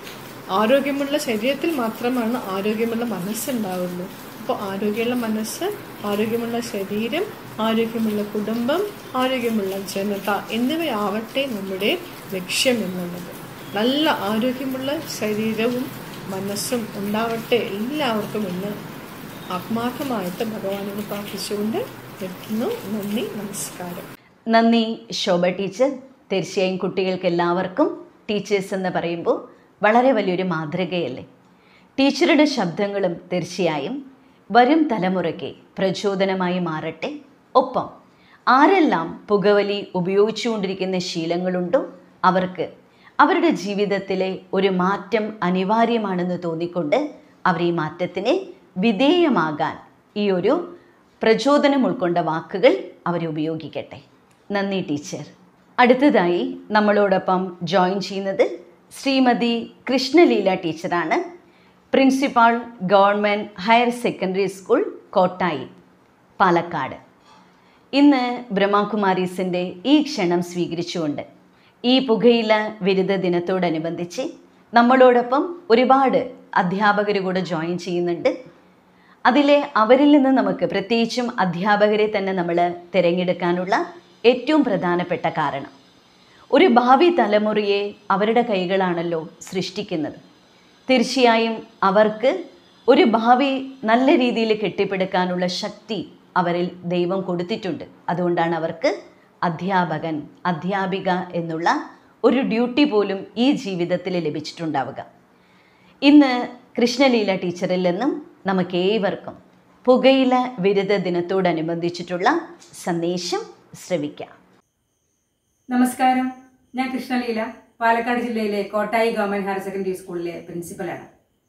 ആരോഗ്യമുള്ള ശരീരത്തിൽ മാത്രമാണ് ആരോഗ്യമുള്ള മനസ്സുണ്ടാവുള്ളൂ അപ്പോൾ ആരോഗ്യമുള്ള മനസ്സ് ആരോഗ്യമുള്ള ശരീരം ആരോഗ്യമുള്ള കുടുംബം ആരോഗ്യമുള്ള ജനത എന്നിവയാവട്ടെ നമ്മുടെ ലക്ഷ്യം എന്നുള്ളത് നല്ല ആരോഗ്യമുള്ള ശരീരവും മനസ്സും ഉണ്ടാവട്ടെ എല്ലാവർക്കും എന്ന് ആത്മാർത്ഥമായിട്ട് ഭഗവാനോട് പ്രാർത്ഥിച്ചുകൊണ്ട് നിർത്തുന്നു നന്ദി നമസ്കാരം നന്ദി ശോഭ ടീച്ചർ തീർച്ചയായും കുട്ടികൾക്ക് എല്ലാവർക്കും ടീച്ചേഴ്സ് എന്ന് പറയുമ്പോൾ വളരെ വലിയൊരു മാതൃകയല്ലേ ടീച്ചറുടെ ശബ്ദങ്ങളും തീർച്ചയായും വരും തലമുറയ്ക്ക് പ്രചോദനമായി മാറട്ടെ ഒപ്പം ആരെല്ലാം പുകവലി ഉപയോഗിച്ചുകൊണ്ടിരിക്കുന്ന ശീലങ്ങളുണ്ടോ അവർക്ക് അവരുടെ ജീവിതത്തിലെ ഒരു മാറ്റം അനിവാര്യമാണെന്ന് തോന്നിക്കൊണ്ട് അവർ ഈ മാറ്റത്തിന് വിധേയമാകാൻ ഈ ഒരു പ്രചോദനം ഉൾക്കൊണ്ട വാക്കുകൾ അവർ ഉപയോഗിക്കട്ടെ നന്ദി ടീച്ചർ അടുത്തതായി നമ്മളോടൊപ്പം ജോയിൻ ചെയ്യുന്നത് ശ്രീമതി കൃഷ്ണലീല ടീച്ചറാണ് principal government higher secondary school Kottayi Palakkad ഇന്ന് ബ്രഹ്മകുമാരീസിൻ്റെ ഈ ക്ഷണം സ്വീകരിച്ചുകൊണ്ട് ഈ പുകയില വിരുദ്ധ ദിനത്തോടനുബന്ധിച്ച് നമ്മളോടൊപ്പം ഒരുപാട് അധ്യാപകർ കൂടെ ജോയിൻ ചെയ്യുന്നുണ്ട് അതിലെ അവരിൽ നിന്ന് നമുക്ക് പ്രത്യേകിച്ചും അധ്യാപകരെ തന്നെ നമ്മൾ തിരഞ്ഞെടുക്കാനുള്ള ഏറ്റവും പ്രധാനപ്പെട്ട കാരണം ഒരു ഭാവി തലമുറയെ അവരുടെ കൈകളാണല്ലോ സൃഷ്ടിക്കുന്നത് തീർച്ചയായും അവർക്ക് ഒരു ഭാവി നല്ല രീതിയിൽ കെട്ടിപ്പടുക്കാനുള്ള ശക്തി അവരിൽ ദൈവം കൊടുത്തിട്ടുണ്ട് അതുകൊണ്ടാണ് അവർക്ക് അധ്യാപകൻ അധ്യാപിക എന്നുള്ള ഒരു ഡ്യൂട്ടി പോലും ഈ ജീവിതത്തിൽ ലഭിച്ചിട്ടുണ്ടാവുക ഇന്ന് കൃഷ്ണലീല ടീച്ചറിൽ നിന്നും നമുക്ക് ഏവർക്കും പുകയില വിരുദ്ധ ദിനത്തോടനുബന്ധിച്ചിട്ടുള്ള സന്ദേശം ശ്രവിക്കാം നമസ്കാരം ഞാൻ കൃഷ്ണലീല പാലക്കാട് ജില്ലയിലെ കോട്ടായി ഗവൺമെന്റ് ഹയർ സെക്കൻഡറി സ്കൂളിലെ പ്രിൻസിപ്പലാണ്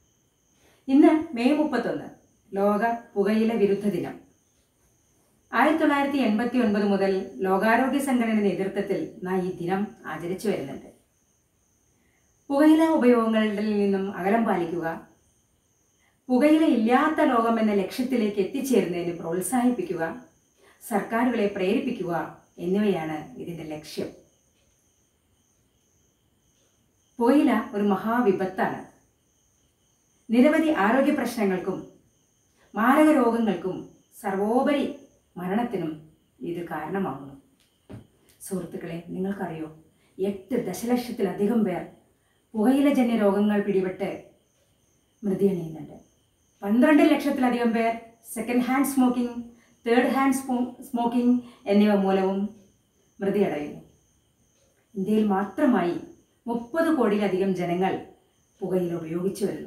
ഇന്ന് മെയ് മുപ്പത്തൊന്ന് ലോക പുകയില വിരുദ്ധ ദിനം ആയിരത്തി തൊള്ളായിരത്തി എൺപത്തി ഒൻപത് മുതൽ ലോകാരോഗ്യ സംഘടനയുടെ നേതൃത്വത്തിൽ നാം ഈ ദിനം ആചരിച്ചു വരുന്നുണ്ട് പുകയില ഉപയോഗങ്ങളിൽ നിന്നും അകലം പാലിക്കുക പുകയില ഇല്ലാത്ത ലോകം എന്ന ലക്ഷ്യത്തിലേക്ക് എത്തിച്ചേരുന്നതിന് പ്രോത്സാഹിപ്പിക്കുക സർക്കാരുകളെ പ്രേരിപ്പിക്കുക എന്നിവയാണ് ഇതിൻ്റെ ലക്ഷ്യം പുകയില ഒരു മഹാവിപത്താണ് നിരവധി ആരോഗ്യ പ്രശ്നങ്ങൾക്കും മാരക രോഗങ്ങൾക്കും സർവോപരി മരണത്തിനും ഇത് കാരണമാകുന്നു സുഹൃത്തുക്കളെ നിങ്ങൾക്കറിയോ എട്ട് ദശലക്ഷത്തിലധികം പേർ പുകയിലജന്യ രോഗങ്ങൾ പിടിപെട്ട് മൃതിയണിയുന്നുണ്ട് പന്ത്രണ്ട് ലക്ഷത്തിലധികം പേർ second hand smoking third hand smo smoking എന്നിവ മൂലവും മൃതിയടയുന്നു ഇന്ത്യയിൽ മാത്രമായി മുപ്പത് കോടിയിലധികം ജനങ്ങൾ പുകയില ഉപയോഗിച്ചു വരുന്നു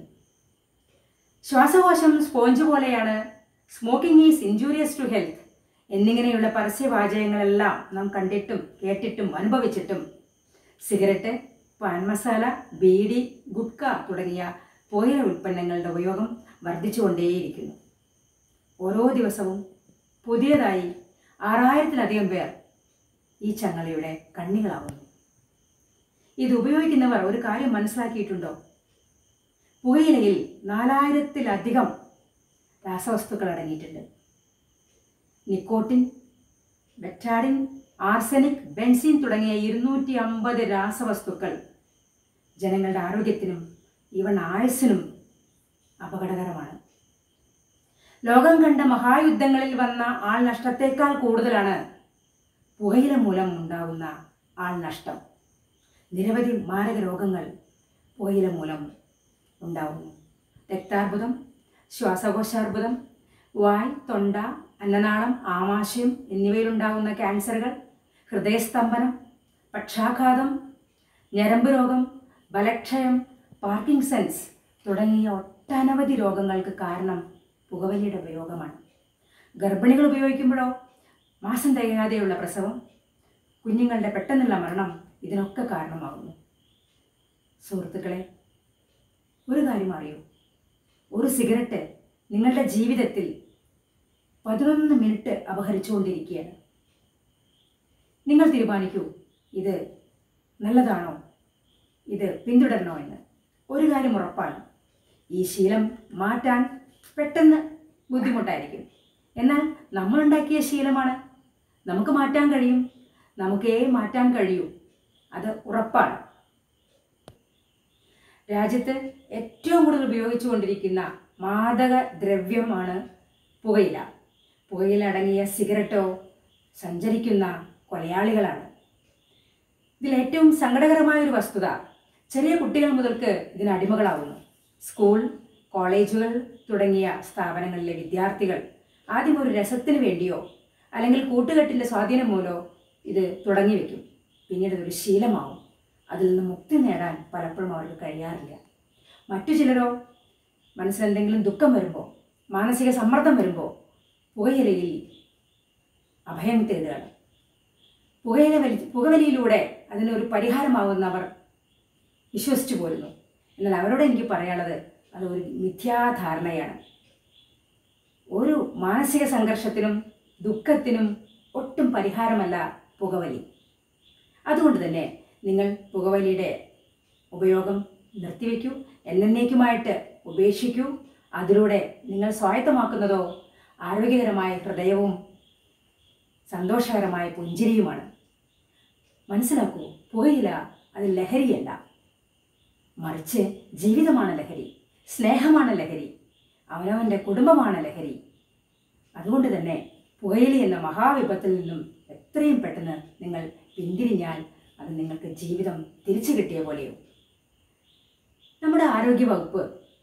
ശ്വാസകോശം സ്പോഞ്ച് പോലെയാണ് smoking is injurious to health എന്നിങ്ങനെയുള്ള പരസ്യവാചകങ്ങളെല്ലാം നാം കണ്ടിട്ടും കേട്ടിട്ടും അനുഭവിച്ചിട്ടും സിഗരറ്റ് പാൻ മസാല ബീഡി ഗുഡ്ക തുടങ്ങിയ പുകയില ഉൽപ്പന്നങ്ങളുടെ ഉപയോഗം വർദ്ധിച്ചുകൊണ്ടേയിരിക്കുന്നു ഓരോ ദിവസവും പുതിയതായി ആറായിരത്തിലധികം പേർ ഈ ചങ്ങലയുടെ കണ്ണികളാവുന്നു ഇത് ഉപയോഗിക്കുന്നവർ ഒരു കാര്യം മനസ്സിലാക്കിയിട്ടുണ്ടോ പുകയിലയിൽ നാലായിരത്തിലധികം രാസവസ്തുക്കൾ അടങ്ങിയിട്ടുണ്ട് നിക്കോട്ടിൻ ബെറ്റാഡിൻ ആർസനിക് ബെൻസിൻ തുടങ്ങിയ ഇരുന്നൂറ്റി അമ്പത് രാസവസ്തുക്കൾ ജനങ്ങളുടെ ആരോഗ്യത്തിനും ഈവൻ ആയുസ്സിനും അപകടകരമാണ് ലോകം കണ്ട മഹായുദ്ധങ്ങളിൽ വന്ന ആൾ നഷ്ടത്തേക്കാൾ കൂടുതലാണ് പുകയില മൂലം ഉണ്ടാകുന്ന ആൾ നഷ്ടം നിരവധി മാരക രോഗങ്ങൾ പുകയില മൂലം ഉണ്ടാവുന്നു രക്താർബുദം ശ്വാസകോശാർബുദം വായ് തൊണ്ട അന്നനാളം ആമാശയം എന്നിവയിലുണ്ടാകുന്ന ക്യാൻസറുകൾ ഹൃദയസ്തംഭനം പക്ഷാഘാതം ഞരമ്പ് രോഗം ബലക്ഷയം പാർക്കിൻസൺസ് തുടങ്ങിയ ഒട്ടനവധി രോഗങ്ങൾക്ക് കാരണം പുകവലിയുടെ ഉപയോഗമാണ് ഗർഭിണികൾ ഉപയോഗിക്കുമ്പോഴോ മാസം തികയാതെയുള്ള പ്രസവം കുഞ്ഞുങ്ങളുടെ പെട്ടെന്നുള്ള മരണം ഇതിനൊക്കെ കാരണമാകുന്നു സുഹൃത്തുക്കളെ ഒരു കാര്യം അറിയൂ ഒരു സിഗരറ്റ് നിങ്ങളുടെ ജീവിതത്തിൽ പതിനൊന്ന് മിനിറ്റ് അപഹരിച്ചുകൊണ്ടിരിക്കുകയാണ് നിങ്ങൾ തീരുമാനിക്കൂ ഇത് നല്ലതാണോ ഇത് പിന്തുടരണോ എന്ന് ഒരു കാര്യം ഉറപ്പാണ് ഈ ശീലം മാറ്റാൻ പെട്ടെന്ന് ബുദ്ധിമുട്ടായിരിക്കും എന്നാൽ നമ്മളുണ്ടാക്കിയ ശീലമാണ് നമുക്ക് മാറ്റാൻ കഴിയും നമുക്കേ മാറ്റാൻ കഴിയൂ അത് ഉറപ്പാണ് രാജ്യത്ത് ഏറ്റവും കൂടുതൽ ഉപയോഗിച്ചുകൊണ്ടിരിക്കുന്ന മാദക ദ്രവ്യമാണ് പുകയില പുകയില അടങ്ങിയ സിഗരറ്റോ സഞ്ചരിക്കുന്ന കൊലയാളികളാണ് ഇതിൽ ഏറ്റവും സങ്കടകരമായ ഒരു വസ്തുത ചെറിയ കുട്ടികൾ മുതൽക്ക് ഇതിന് അടിമകളാവുന്നു സ്കൂൾ കോളേജുകൾ തുടങ്ങിയ സ്ഥാപനങ്ങളിലെ വിദ്യാർത്ഥികൾ ആദ്യം ഒരു രസത്തിന് വേണ്ടിയോ അല്ലെങ്കിൽ കൂട്ടുകെട്ടിൻ്റെ സ്വാധീനം മൂലോ ഇത് തുടങ്ങി വെക്കും പിന്നീട് ഇതൊരു ശീലമാവും അതിൽ നിന്ന് മുക്തി നേടാൻ പലപ്പോഴും അവർക്ക് കഴിയാറില്ല മറ്റു ചിലരോ മനസ്സിലെന്തെങ്കിലും ദുഃഖം വരുമ്പോൾ മാനസിക സമ്മർദ്ദം വരുമ്പോൾ പുകയിലയിൽ അഭയം തേടുകയാണ് പുകയില വലി പുകവലിയിലൂടെ അതിനൊരു പരിഹാരമാവുന്നവർ വിശ്വസിച്ചു പോരുന്നു എന്നാൽ അവരോട് എനിക്ക് പറയാനുള്ളത് അത് ഒരു മിഥ്യാധാരണയാണ് ഒരു മാനസിക സംഘർഷത്തിനും ദുഃഖത്തിനും ഒട്ടും പരിഹാരമല്ല പുകവലി അതുകൊണ്ട് തന്നെ നിങ്ങൾ പുകവലിയുടെ ഉപയോഗം നിർത്തിവെക്കൂ എന്നേക്കുമായിട്ട് ഉപേക്ഷിക്കൂ അതിലൂടെ നിങ്ങൾ സ്വായത്തമാക്കുന്നതോ ആരോഗ്യകരമായ ഹൃദയവും സന്തോഷകരമായ പുഞ്ചിരിയുമാണ് മനസ്സിലാക്കൂ പുകയില അത് ലഹരിയല്ല മറിച്ച് ജീവിതമാണ് ലഹരി സ്നേഹമാണ് ലഹരി അവനവൻ്റെ കുടുംബമാണ് ലഹരി അതുകൊണ്ട് തന്നെ പുകയില എന്ന മഹാവിപത്തിൽ നിന്നും എത്രയും പെട്ടെന്ന് നിങ്ങൾ പിന്തിരിഞ്ഞാൽ അത് നിങ്ങൾക്ക് ജീവിതം തിരിച്ചു കിട്ടിയ പോലെയും നമ്മുടെ ആരോഗ്യവകുപ്പ്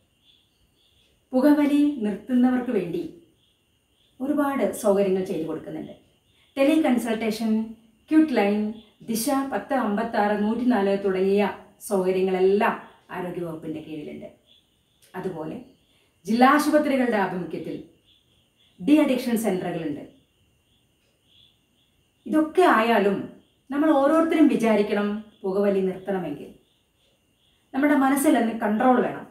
പുകവലി നിർത്തുന്നവർക്ക് വേണ്ടി ഒരുപാട് സൗകര്യങ്ങൾ ചെയ്തു കൊടുക്കുന്നുണ്ട് ടെലി കൺസൾട്ടേഷൻ ക്യൂട്ട് ലൈൻ ദിശ പത്ത് അമ്പത്തി ആറ് നൂറ്റി നാല് തുടങ്ങിയ സൗകര്യങ്ങളെല്ലാം ആരോഗ്യവകുപ്പിൻ്റെ കീഴിലുണ്ട് അതുപോലെ ജില്ലാ ആശുപത്രികളുടെ ആഭിമുഖ്യത്തിൽ ഡി അഡിക്ഷൻ സെൻ്ററുകളുണ്ട് ഇതൊക്കെ ആയാലും നമ്മൾ ഓരോരുത്തരും വിചാരിക്കണം പുകവലി നിർത്തണമെങ്കിൽ നമ്മുടെ മനസ്സിൽ അതിന് കൺട്രോൾ വേണം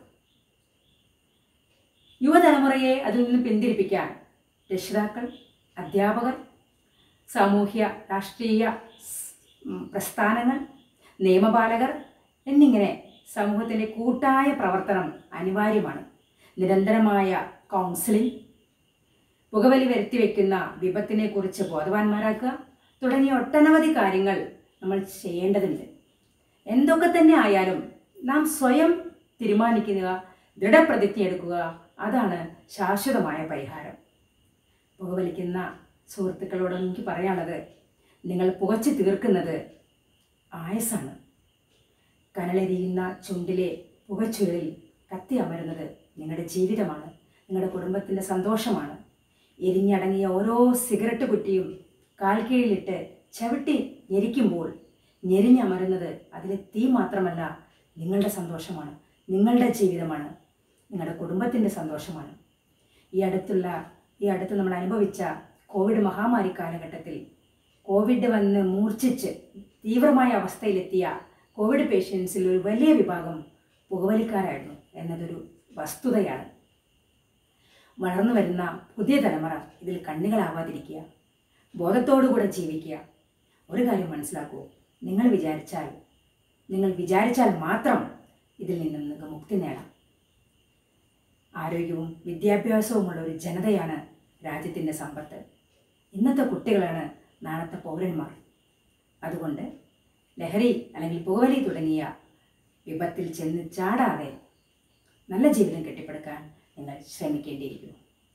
യുവതലമുറയെ അതിൽ നിന്ന് പിന്തിരിപ്പിക്കാൻ രക്ഷിതാക്കൾ അധ്യാപകർ സാമൂഹ്യ രാഷ്ട്രീയ സ്- ഉം, പ്രസ്ഥാനങ്ങൾ നിയമപാലകർ എന്നിങ്ങനെ സമൂഹത്തിൻ്റെ കൂട്ടായ പ്രവർത്തനം അനിവാര്യമാണ് നിരന്തരമായ കൗൺസിലിംഗ് പുകവലി വരുത്തി വയ്ക്കുന്ന വിപത്തിനെക്കുറിച്ച് ബോധവാന്മാരാക്കുക തുടങ്ങിയ ഒട്ടനവധി കാര്യങ്ങൾ നമ്മൾ ചെയ്യേണ്ടതുണ്ട് എന്തൊക്കെ തന്നെ ആയാലും നാം സ്വയം തീരുമാനിക്കുക ദൃഢപ്രതിജ്ഞ എടുക്കുക അതാണ് ശാശ്വതമായ പരിഹാരം പുകവലിക്കുന്ന സുഹൃത്തുക്കളോട് എനിക്ക് പറയാനുള്ളത് നിങ്ങൾ പുകച്ചു തീർക്കുന്നത് ആയസാണ് കനലെരിയുന്ന ചുണ്ടിലെ പുകച്ചുഴലിൽ കത്തി അമരുന്നത് നിങ്ങളുടെ ജീവിതമാണ് നിങ്ങളുടെ കുടുംബത്തിൻ്റെ സന്തോഷമാണ് എരിഞ്ഞടങ്ങിയ ഓരോ സിഗരറ്റ് കുറ്റിയും കാൽ കീഴിലിട്ട് ചവിട്ടി ഞെരിക്കുമ്പോൾ ഞെരിഞ്ഞമരുന്നത് അതിലെ തീ മാത്രമല്ല നിങ്ങളുടെ സന്തോഷമാണ് നിങ്ങളുടെ ജീവിതമാണ് നിങ്ങളുടെ കുടുംബത്തിൻ്റെ സന്തോഷമാണ് ഈ അടുത്തുള്ള ഈ അടുത്ത് നമ്മൾ അനുഭവിച്ച കോവിഡ് മഹാമാരി കാലഘട്ടത്തിൽ കോവിഡ് വന്ന് മൂർച്ഛിച്ച് തീവ്രമായ അവസ്ഥയിലെത്തിയ കോവിഡ് പേഷ്യൻസിൽ ഒരു വലിയ വിഭാഗം പുകവലിക്കാരായിരുന്നു എന്നതൊരു വസ്തുതയാണ് വളർന്നു വരുന്ന പുതിയ തലമുറ ഇതിൽ കണ്ണികളാവാതിരിക്കുക ബോധത്തോടുകൂടെ ജീവിക്കുക ഒരു കാര്യം മനസ്സിലാക്കൂ നിങ്ങൾ വിചാരിച്ചാൽ നിങ്ങൾ വിചാരിച്ചാൽ മാത്രം ഇതിൽ നിന്നും നിങ്ങൾക്ക് മുക്തി നേടാം ആരോഗ്യവും വിദ്യാഭ്യാസവുമുള്ള ഒരു ജനതയാണ് രാജ്യത്തിൻ്റെ സമ്പത്ത് ഇന്നത്തെ കുട്ടികളാണ് നാളത്തെ പൗരന്മാർ അതുകൊണ്ട് ലഹരി അല്ലെങ്കിൽ പുകവലി തുടങ്ങിയ വിപത്തിൽ ചെന്ന് ചാടാതെ നല്ല ജീവിതം കെട്ടിപ്പടുക്കാൻ നിങ്ങൾ ശ്രമിക്കേണ്ടിയിരിക്കുന്നു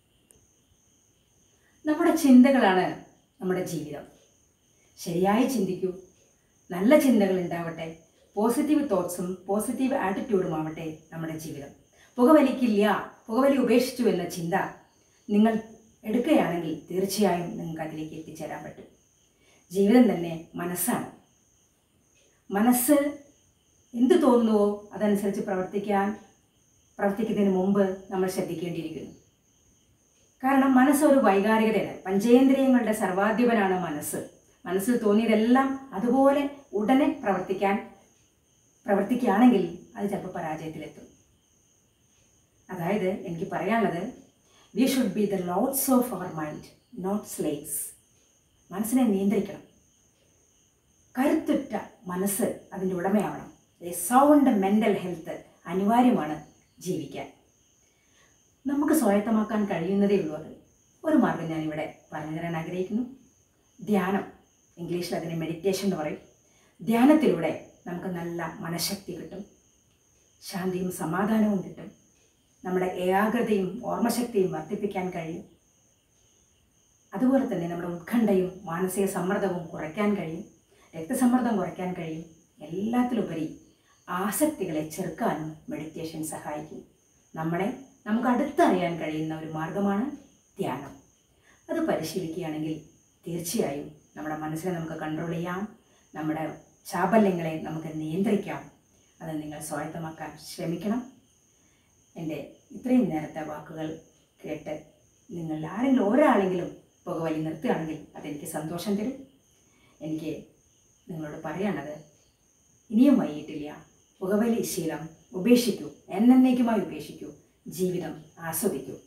നമ്മുടെ ചിന്തകളാണ് നമ്മുടെ ജീവിതം ശരിയായി ചിന്തിക്കൂ നല്ല ചിന്തകൾ ഉണ്ടാവട്ടെ പോസിറ്റീവ് തോട്ട്സും പോസിറ്റീവ് ആറ്റിറ്റ്യൂഡും ആവട്ടെ നമ്മുടെ ജീവിതം പുകവലിക്കില്ല പുകവലി ഉപേക്ഷിച്ചു എന്ന ചിന്ത നിങ്ങൾ എടുക്കുകയാണെങ്കിൽ തീർച്ചയായും നിങ്ങൾക്ക് അതിലേക്ക് എത്തിച്ചേരാൻ പറ്റും ജീവിതം തന്നെ മനസ്സാണ് മനസ്സ് എന്ത് തോന്നുന്നുവോ അതനുസരിച്ച് പ്രവർത്തിക്കാൻ പ്രവർത്തിക്കുന്നതിന് മുമ്പ് നമ്മൾ ശ്രദ്ധിക്കേണ്ടിയിരിക്കുന്നു കാരണം മനസ്സ് ഒരു വൈകാരികതയാണ് പഞ്ചേന്ദ്രിയങ്ങളുടെ സർവാധിപനാണ് മനസ്സ് മനസ്സിൽ തോന്നിയതെല്ലാം അതുപോലെ ഉടനെ പ്രവർത്തിക്കാൻ പ്രവർത്തിക്കുകയാണെങ്കിൽ അത് ചിലപ്പോൾ പരാജയത്തിലെത്തും അതായത് എനിക്ക് പറയാനുള്ളത് we should be the lords of our mind not slaves മനസ്സിനെ നിയന്ത്രിക്കണം കരുത്തുറ്റ മനസ്സ് അതിൻ്റെ ഉടമയാവണം എ സൗണ്ട് മെൻ്റൽ ഹെൽത്ത് അനിവാര്യമാണ് ജീവിക്കാൻ നമുക്ക് സ്വായത്തമാക്കാൻ കഴിയുന്നതേ ഉള്ളൂ അത് ഒരു മാർഗം ഞാനിവിടെ പറഞ്ഞു തരാൻ ആഗ്രഹിക്കുന്നു ധ്യാനം ഇംഗ്ലീഷിൽ അതിനെ മെഡിറ്റേഷൻ എന്ന് പറയും ധ്യാനത്തിലൂടെ നമുക്ക് നല്ല മനഃശക്തി കിട്ടും ശാന്തിയും സമാധാനവും കിട്ടും നമ്മുടെ ഏകാഗ്രതയും ഓർമ്മശക്തിയും വർദ്ധിപ്പിക്കാൻ കഴിയും അതുപോലെ തന്നെ നമ്മുടെ ഉത്കണ്ഠയും മാനസിക സമ്മർദ്ദവും കുറയ്ക്കാൻ കഴിയും രക്തസമ്മർദ്ദം കുറയ്ക്കാൻ കഴിയും എല്ലാത്തിലുപരി ആസക്തികളെ ചെറുക്കാനും മെഡിറ്റേഷൻ സഹായിക്കും നമ്മളെ നമുക്ക് അടുത്തറിയാൻ കഴിയുന്ന ഒരു മാർഗമാണ് ധ്യാനം അത് പരിശീലിക്കുകയാണെങ്കിൽ തീർച്ചയായും നമ്മുടെ മനസ്സിനെ നമുക്ക് കൺട്രോൾ ചെയ്യാം നമ്മുടെ ചാബല്യങ്ങളെ നമുക്ക് നിയന്ത്രിക്കാം അത് നിങ്ങൾ സ്വായത്തമാക്കാൻ ശ്രമിക്കണം എൻ്റെ ഇത്രയും നേരത്തെ വാക്കുകൾ കേട്ട് നിങ്ങൾ ആരെങ്കിലും ഒരാളെങ്കിലും പുകവലി നിർത്തുകയാണെങ്കിൽ അതെനിക്ക് സന്തോഷം തരും എനിക്ക് നിങ്ങളോട് പറയാനത് ഇനിയും വൈകിട്ടില്ല പുകവലി ശീലം ഉപേക്ഷിക്കൂ എന്നേക്കുമായി ഉപേക്ഷിക്കൂ ജീവിതം ആസ്വദിക്കൂ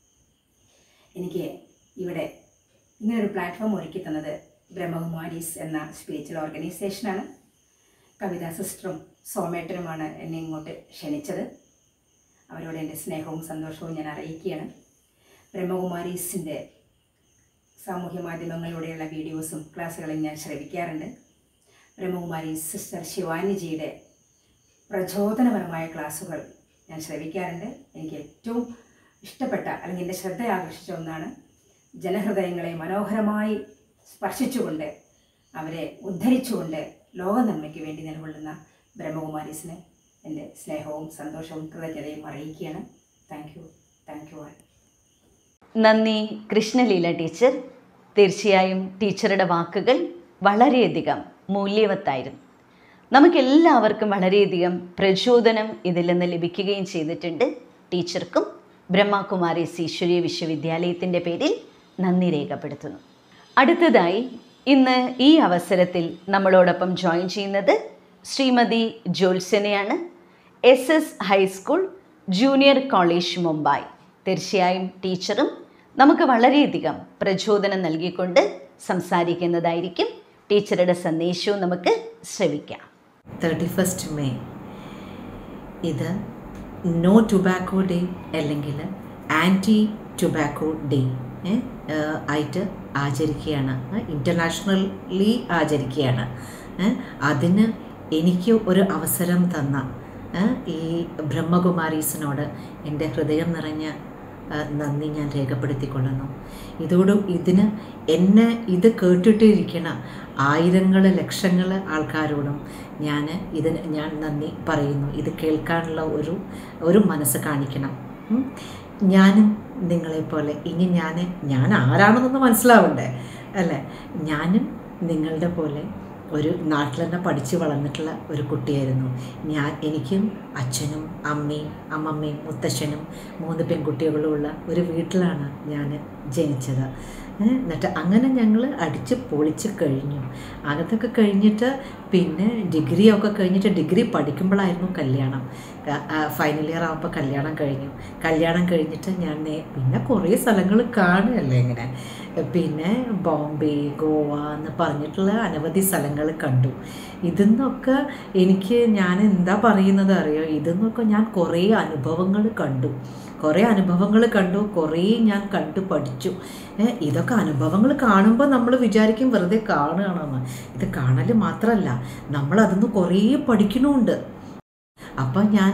എനിക്ക് ഇവിടെ ഇങ്ങനൊരു പ്ലാറ്റ്ഫോം ഒരുക്കി തന്നത് ബ്രഹ്മകുമാരീസ് എന്ന സ്പിരിച്വൽ ഓർഗനൈസേഷനാണ് കവിതാ സിസ്റ്ററും സോമേട്ടനുമാണ് എന്നെ ഇങ്ങോട്ട് ക്ഷണിച്ചത് അവരോട് എൻ്റെ സ്നേഹവും സന്തോഷവും ഞാൻ അറിയിക്കുകയാണ് ബ്രഹ്മകുമാരീസിൻ്റെ സാമൂഹ്യ മാധ്യമങ്ങളിലൂടെയുള്ള വീഡിയോസും ക്ലാസ്സുകളും ഞാൻ ശ്രവിക്കാറുണ്ട് ബ്രഹ്മകുമാരി സിസ്റ്റർ ശിവാനിജിയുടെ പ്രചോദനപരമായ ക്ലാസ്സുകൾ ഞാൻ ശ്രവിക്കാറുണ്ട് എനിക്ക് ഏറ്റവും ഇഷ്ടപ്പെട്ട അല്ലെങ്കിൽ എൻ്റെ ശ്രദ്ധ ആകർഷിച്ച ഒന്നാണ് ജനഹൃദയങ്ങളെ മനോഹരമായി സ്പർശിച്ചുകൊണ്ട് അവരെ ഉദ്ധരിച്ചുകൊണ്ട് ലോക നന്മയ്ക്ക് വേണ്ടി നിലകൊള്ളുന്ന ബ്രഹ്മകുമാരീസിന് എൻ്റെ സ്നേഹവും സന്തോഷവും കൃതജ്ഞതയും അറിയിക്കുകയാണ് thank you thank you all നന്ദി കൃഷ്ണലീല ടീച്ചർ തീർച്ചയായും ടീച്ചറുടെ വാക്കുകൾ വളരെയധികം മൂല്യവത്തായിരുന്നു നമുക്കെല്ലാവർക്കും വളരെയധികം പ്രചോദനം ഇതിൽ നിന്ന് ലഭിക്കുകയും ചെയ്തിട്ടുണ്ട് ടീച്ചർക്കും ബ്രഹ്മകുമാരീസ് ഈശ്വരീയ വിശ്വവിദ്യാലയത്തിൻ്റെ പേരിൽ നന്ദി രേഖപ്പെടുത്തുന്നു അടുത്തതായി ഇന്ന് ഈ അവസരത്തിൽ നമ്മളോടൊപ്പം ജോയിൻ ചെയ്യുന്നത് ശ്രീമതി ജോത്സനയാണ് S S high school junior college Mumbai തീർച്ചയായും ടീച്ചറും നമുക്ക് വളരെയധികം പ്രചോദനം നൽകിക്കൊണ്ട് സംസാരിക്കുന്നതായിരിക്കും ടീച്ചറുടെ സന്ദേശവും നമുക്ക് ശ്രവിക്കാം തേർട്ടി ഫസ്റ്റ് മെയ് ഇത് നോ ടുബാക്കോ ഡേ അല്ലെങ്കിൽ ആൻറ്റി ടുബാക്കോ ഡേ ആയിട്ട് ആചരിക്കുകയാണ് ഇൻ്റർനാഷണലി ആചരിക്കുകയാണ് ഏ, അതിന് എനിക്ക് ഒരു അവസരം തന്ന ഏ, ഈ ബ്രഹ്മകുമാരീസിനോട് എൻ്റെ ഹൃദയം നിറഞ്ഞ ആ, നന്ദി ഞാൻ രേഖപ്പെടുത്തിക്കൊള്ളുന്നു ഇതോട് ഇതിന് എന്നെ ഇത് കേട്ടിട്ടിരിക്കണ ആയിരങ്ങൾ ലക്ഷങ്ങൾ ആൾക്കാരോടും ഞാൻ ഇതിന് ഞാൻ നന്ദി പറയുന്നു ഇത് കേൾക്കാനുള്ള ഒരു ഒരു മനസ്സ് കാണിക്കണം ഉം. ഞാനും നിങ്ങളെപ്പോലെ ഇനി ഞാൻ ഞാൻ ആരാണെന്നൊന്ന് മനസ്സിലാവണ്ടേ അല്ലേ ഞാനും നിങ്ങളുടെ പോലെ ഒരു നാട്ടിൽ തന്നെ പഠിച്ച് വളർന്നിട്ടുള്ള ഒരു കുട്ടിയായിരുന്നു ഞാൻ എനിക്കും അച്ഛനും അമ്മയും അമ്മമ്മയും മുത്തശ്ശനും മൂന്ന് പെൺകുട്ടികളും ഉള്ള ഒരു വീട്ടിലാണ് ഞാൻ ജനിച്ചത് ഏ, എന്നിട്ട് അങ്ങനെ ഞങ്ങൾ അടിച്ച് പൊളിച്ച് കഴിഞ്ഞു അതൊക്കെ കഴിഞ്ഞിട്ട് പിന്നെ ഡിഗ്രി ഒക്കെ കഴിഞ്ഞിട്ട് ഡിഗ്രി പഠിക്കുമ്പോഴായിരുന്നു കല്യാണം ഫൈനൽ ഇയർ ആകുമ്പോൾ കല്യാണം കഴിഞ്ഞു കല്യാണം കഴിഞ്ഞിട്ട് ഞാൻ നേ- പിന്നെ കുറേ സ്ഥലങ്ങൾ കാണുകയല്ലേ ഇങ്ങനെ പിന്നെ ബോംബെ ഗോവ എന്ന് പറഞ്ഞിട്ടുള്ള അനവധി സ്ഥലങ്ങൾ കണ്ടു ഇതിന്നൊക്കെ എനിക്ക് ഞാൻ എന്താ പറയുന്നത് അറിയോ ഇതിന്നൊക്കെ ഞാൻ കുറേ അനുഭവങ്ങൾ കണ്ടു കുറേ അനുഭവങ്ങൾ കണ്ടു കുറേ ഞാൻ കണ്ടു പഠിച്ചു ഏ, ഇതൊക്കെ അനുഭവങ്ങൾ കാണുമ്പോൾ നമ്മൾ വിചാരിക്കും വെറുതെ കാണുകയാണെന്ന് ഇത് കാണൽ മാത്രമല്ല നമ്മൾ അതിന്ന് കുറേ പഠിക്കണമുണ്ട് അപ്പം ഞാൻ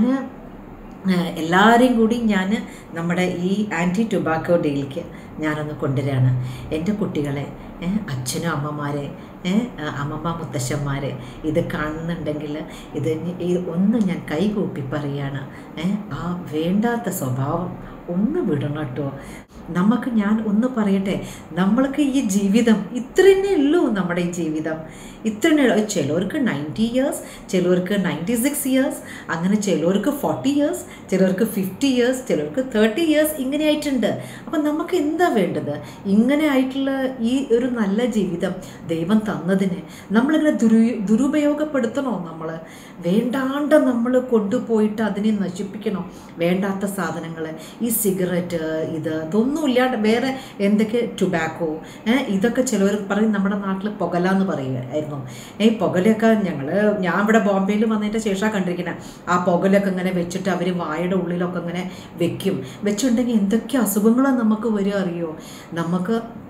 എല്ലാവരെയും കൂടി ഞാൻ നമ്മുടെ ഈ ആൻറ്റി ടൊബാക്കോ ഡേയിലേക്ക് ഞാനൊന്ന് കൊണ്ടുവരികയാണ് എൻ്റെ കുട്ടികളെ ഏ, അച്ഛനും അമ്മമാരെ ഏ, അമ്മമ്മ മുത്തശ്ശന്മാരെ ഇത് കാണുന്നുണ്ടെങ്കിൽ ഇത് ഇനി- ഈ ഒന്ന് ഞാൻ കൈകൂപ്പി പറയാണ് ഏ, ആ വേണ്ടാത്ത സ്വഭാവം ഒന്ന് വിടണം കേട്ടോ നമുക്ക് ഞാൻ ഒന്ന് പറയട്ടെ നമ്മൾക്ക് ഈ ജീവിതം ഇത്രന്നെ ഉള്ളൂ നമ്മുടെ ഈ ജീവിതം ഇത്രന്നെ ഉള്ളൂ ചിലവർക്ക് നയൻറ്റി ഇയേഴ്സ് ചിലവർക്ക് നയൻറ്റി സിക്സ് ഇയേഴ്സ് അങ്ങനെ ചിലവർക്ക് ഫോർട്ടി ഇയേഴ്സ് ചിലവർക്ക് ഫിഫ്റ്റി ഇയേഴ്സ് ചിലവർക്ക് തേർട്ടി ഇയേഴ്സ് ഇങ്ങനെ ആയിട്ടുണ്ട് അപ്പം നമുക്ക് എന്താ വേണ്ടത് ഇങ്ങനെ ആയിട്ടുള്ള ഈ ഒരു നല്ല ജീവിതം ദൈവം തന്നതിന് നമ്മളിങ്ങനെ ദുരു ദുരുപയോഗപ്പെടുത്തണോ നമ്മൾ വേണ്ടാണ്ട് നമ്മൾ കൊണ്ടുപോയിട്ട് അതിനെ നശിപ്പിക്കണോ വേണ്ടാത്ത സാധനങ്ങൾ ഈ സിഗരറ്റ് ഇത് ഇതൊന്നും ഇല്ലാണ്ട് വേറെ എന്തൊക്കെ ടുബാക്കോ ഇതൊക്കെ ചിലവർ പറയും നമ്മുടെ നാട്ടിൽ പുകല എന്ന് പറയുമായിരുന്നു ഈ പുകലൊക്കെ ഞങ്ങൾ ഞാൻ ഇവിടെ ബോംബെയിൽ വന്നതിൻ്റെ ശേഷം കണ്ടിരിക്കുന്നത് ആ പുകലൊക്കെ ഇങ്ങനെ വെച്ചിട്ട് അവർ വായുടെ ഉള്ളിലൊക്കെ ഇങ്ങനെ വെക്കും വെച്ചിട്ടുണ്ടെങ്കിൽ എന്തൊക്കെ അസുഖങ്ങളാണ് നമുക്ക് വരിക അറിയോ നമുക്ക്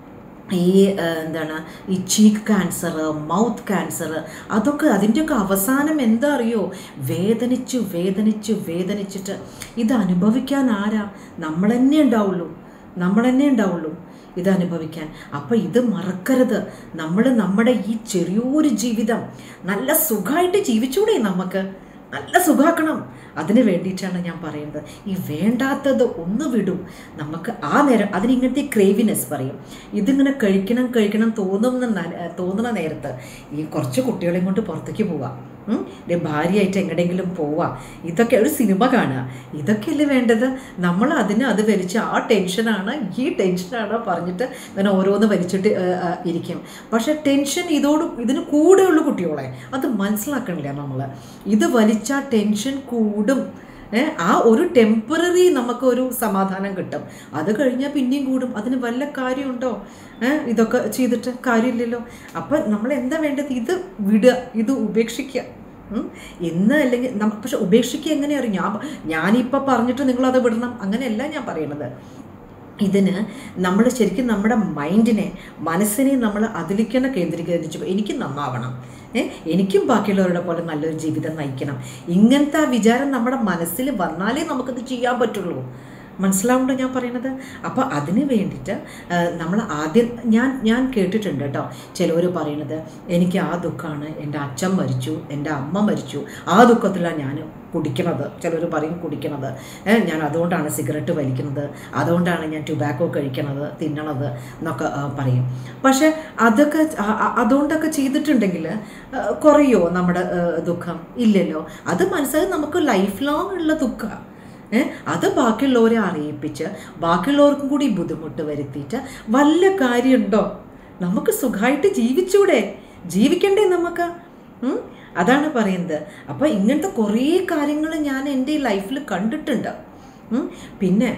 ഈ ആ, എന്താണ് ഈ ചീക്ക് ക്യാൻസർ മൗത്ത് ക്യാൻസർ അതൊക്കെ അതിൻ്റെയൊക്കെ അവസാനം എന്താ അറിയോ വേദനിച്ച് വേദനിച്ച് വേദനിച്ചിട്ട് ഇത് അനുഭവിക്കാൻ ആരാ നമ്മൾ തന്നെ ഉണ്ടാവുള്ളൂ നമ്മൾ തന്നെ ഉണ്ടാവുള്ളൂ ഇത് അനുഭവിക്കാൻ അപ്പോൾ ഇത് മറക്കരുത് നമ്മൾ നമ്മുടെ ഈ ചെറിയൊരു ജീവിതം നല്ല സുഖമായിട്ട് ജീവിച്ചൂടെ നമുക്ക് നല്ല സുഖാക്കണം അതിന് വേണ്ടിയിട്ടാണ് ഞാൻ പറയുന്നത് ഈ വേണ്ടാത്തത് ഒന്ന് വിടും നമുക്ക് ആ നേരം അതിനിങ്ങനത്തെ ക്രേവിനെസ് പറയും ഇതിങ്ങനെ കഴിക്കണം കഴിക്കണം തോന്നുന്ന ന- തോന്നുന്ന നേരത്ത് ഈ കുറച്ച് കുട്ടികളെയും കൊണ്ട് പുറത്തേക്ക് പോവാം ഉം? ദേ ഭാര്യയായിട്ട് എങ്ങടെയെങ്കിലും പോവാം ഇതൊക്കെ ഒരു സിനിമ കാണുക ഇതൊക്കെയല്ലേ വേണ്ടത് നമ്മൾ അതിന് അത് വലിച്ച് ആ ടെൻഷനാണ് ഈ ടെൻഷനാണ് പറഞ്ഞിട്ട് ഇങ്ങനെ ഓരോന്ന് വലിച്ചിട്ട് ഏ, ആ, ഇരിക്കും പക്ഷെ ടെൻഷൻ ഇതോട് ഇതിന് കൂടെയുള്ള കുട്ടികളെ അത് മനസ്സിലാക്കണില്ല നമ്മൾ ഇത് വലിച്ചാൽ ടെൻഷൻ കൂടും ഏ, ആ ഒരു ടെമ്പററി നമുക്കൊരു സമാധാനം കിട്ടും അത് കഴിഞ്ഞാൽ പിന്നെയും കൂടും അതിന് വല്ല കാര്യമുണ്ടോ ഏ, ഇതൊക്കെ ചെയ്തിട്ട് കാര്യമില്ലല്ലോ അപ്പം നമ്മൾ എന്താ വേണ്ടത് ഇത് വിടുക ഇത് ഉപേക്ഷിക്കുക ഉം. ഇന്ന് അല്ലെങ്കിൽ നമ്മ പക്ഷെ ഉപേക്ഷിക്കുക എങ്ങനെ അറിയും ഞാൻ ഞാനിപ്പോൾ പറഞ്ഞിട്ട് നിങ്ങളത് വിടണം അങ്ങനെയല്ല ഞാൻ പറയണത് ഇതിന് നമ്മൾ ശരിക്കും നമ്മുടെ മൈൻഡിനെ മനസ്സിനെ നമ്മൾ അതിലേക്ക് തന്നെ കേന്ദ്രീകരിച്ചു എനിക്ക് നന്നാവണം ഏ എനിക്കും ബാക്കിയുള്ളവരുടെ പോലെ നല്ലൊരു ജീവിതം നയിക്കണം ഇങ്ങനത്തെ ആ വിചാരം നമ്മുടെ മനസ്സിൽ വന്നാലേ നമുക്കത് ചെയ്യാൻ പറ്റുള്ളൂ മനസ്സിലാവുണ്ടോ ഞാൻ പറയണത് അപ്പോൾ അതിന് വേണ്ടിയിട്ട് നമ്മൾ ആദ്യം ഞാൻ ഞാൻ കേട്ടിട്ടുണ്ട് കേട്ടോ ചിലവർ പറയണത് എനിക്ക് ആ ദുഃഖമാണ് എൻ്റെ അച്ഛൻ മരിച്ചു എൻ്റെ അമ്മ മരിച്ചു ആ ദുഃഖത്തിലാണ് ഞാൻ കുടിക്കണത് ചിലർ പറയും കുടിക്കണത് ഏ, ഞാൻ അതുകൊണ്ടാണ് സിഗരറ്റ് വലിക്കുന്നത് അതുകൊണ്ടാണ് ഞാൻ ടുബാക്കോ കഴിക്കണത് തിന്നണത് എന്നൊക്കെ ആ, പറയും പക്ഷെ അതൊക്കെ അ- അ- അതുകൊണ്ടൊക്കെ ചെയ്തിട്ടുണ്ടെങ്കിൽ ആ, കുറയോ നമ്മുടെ ആ, ദുഃഖം ഇല്ലല്ലോ അത് മനസ്സിലായി നമുക്ക് ലൈഫ് ലോങ് ഉള്ള ദുഃഖം ഏ അത് ബാക്കിയുള്ളവരെ അറിയിപ്പിച്ച് ബാക്കിയുള്ളവർക്കും കൂടി ബുദ്ധിമുട്ട് വരുത്തിയിട്ട് വല്ല കാര്യമുണ്ടോ നമുക്ക് സുഖമായിട്ട് ജീവിച്ചൂടെ ജീവിക്കണ്ടേ നമുക്ക് ഉം? അതാണ് പറയുന്നത് അപ്പോൾ ഇങ്ങനത്തെ കുറേ കാര്യങ്ങൾ ഞാൻ എൻ്റെ ഈ ലൈഫിൽ കണ്ടിട്ടുണ്ട് ഉം? പിന്നെ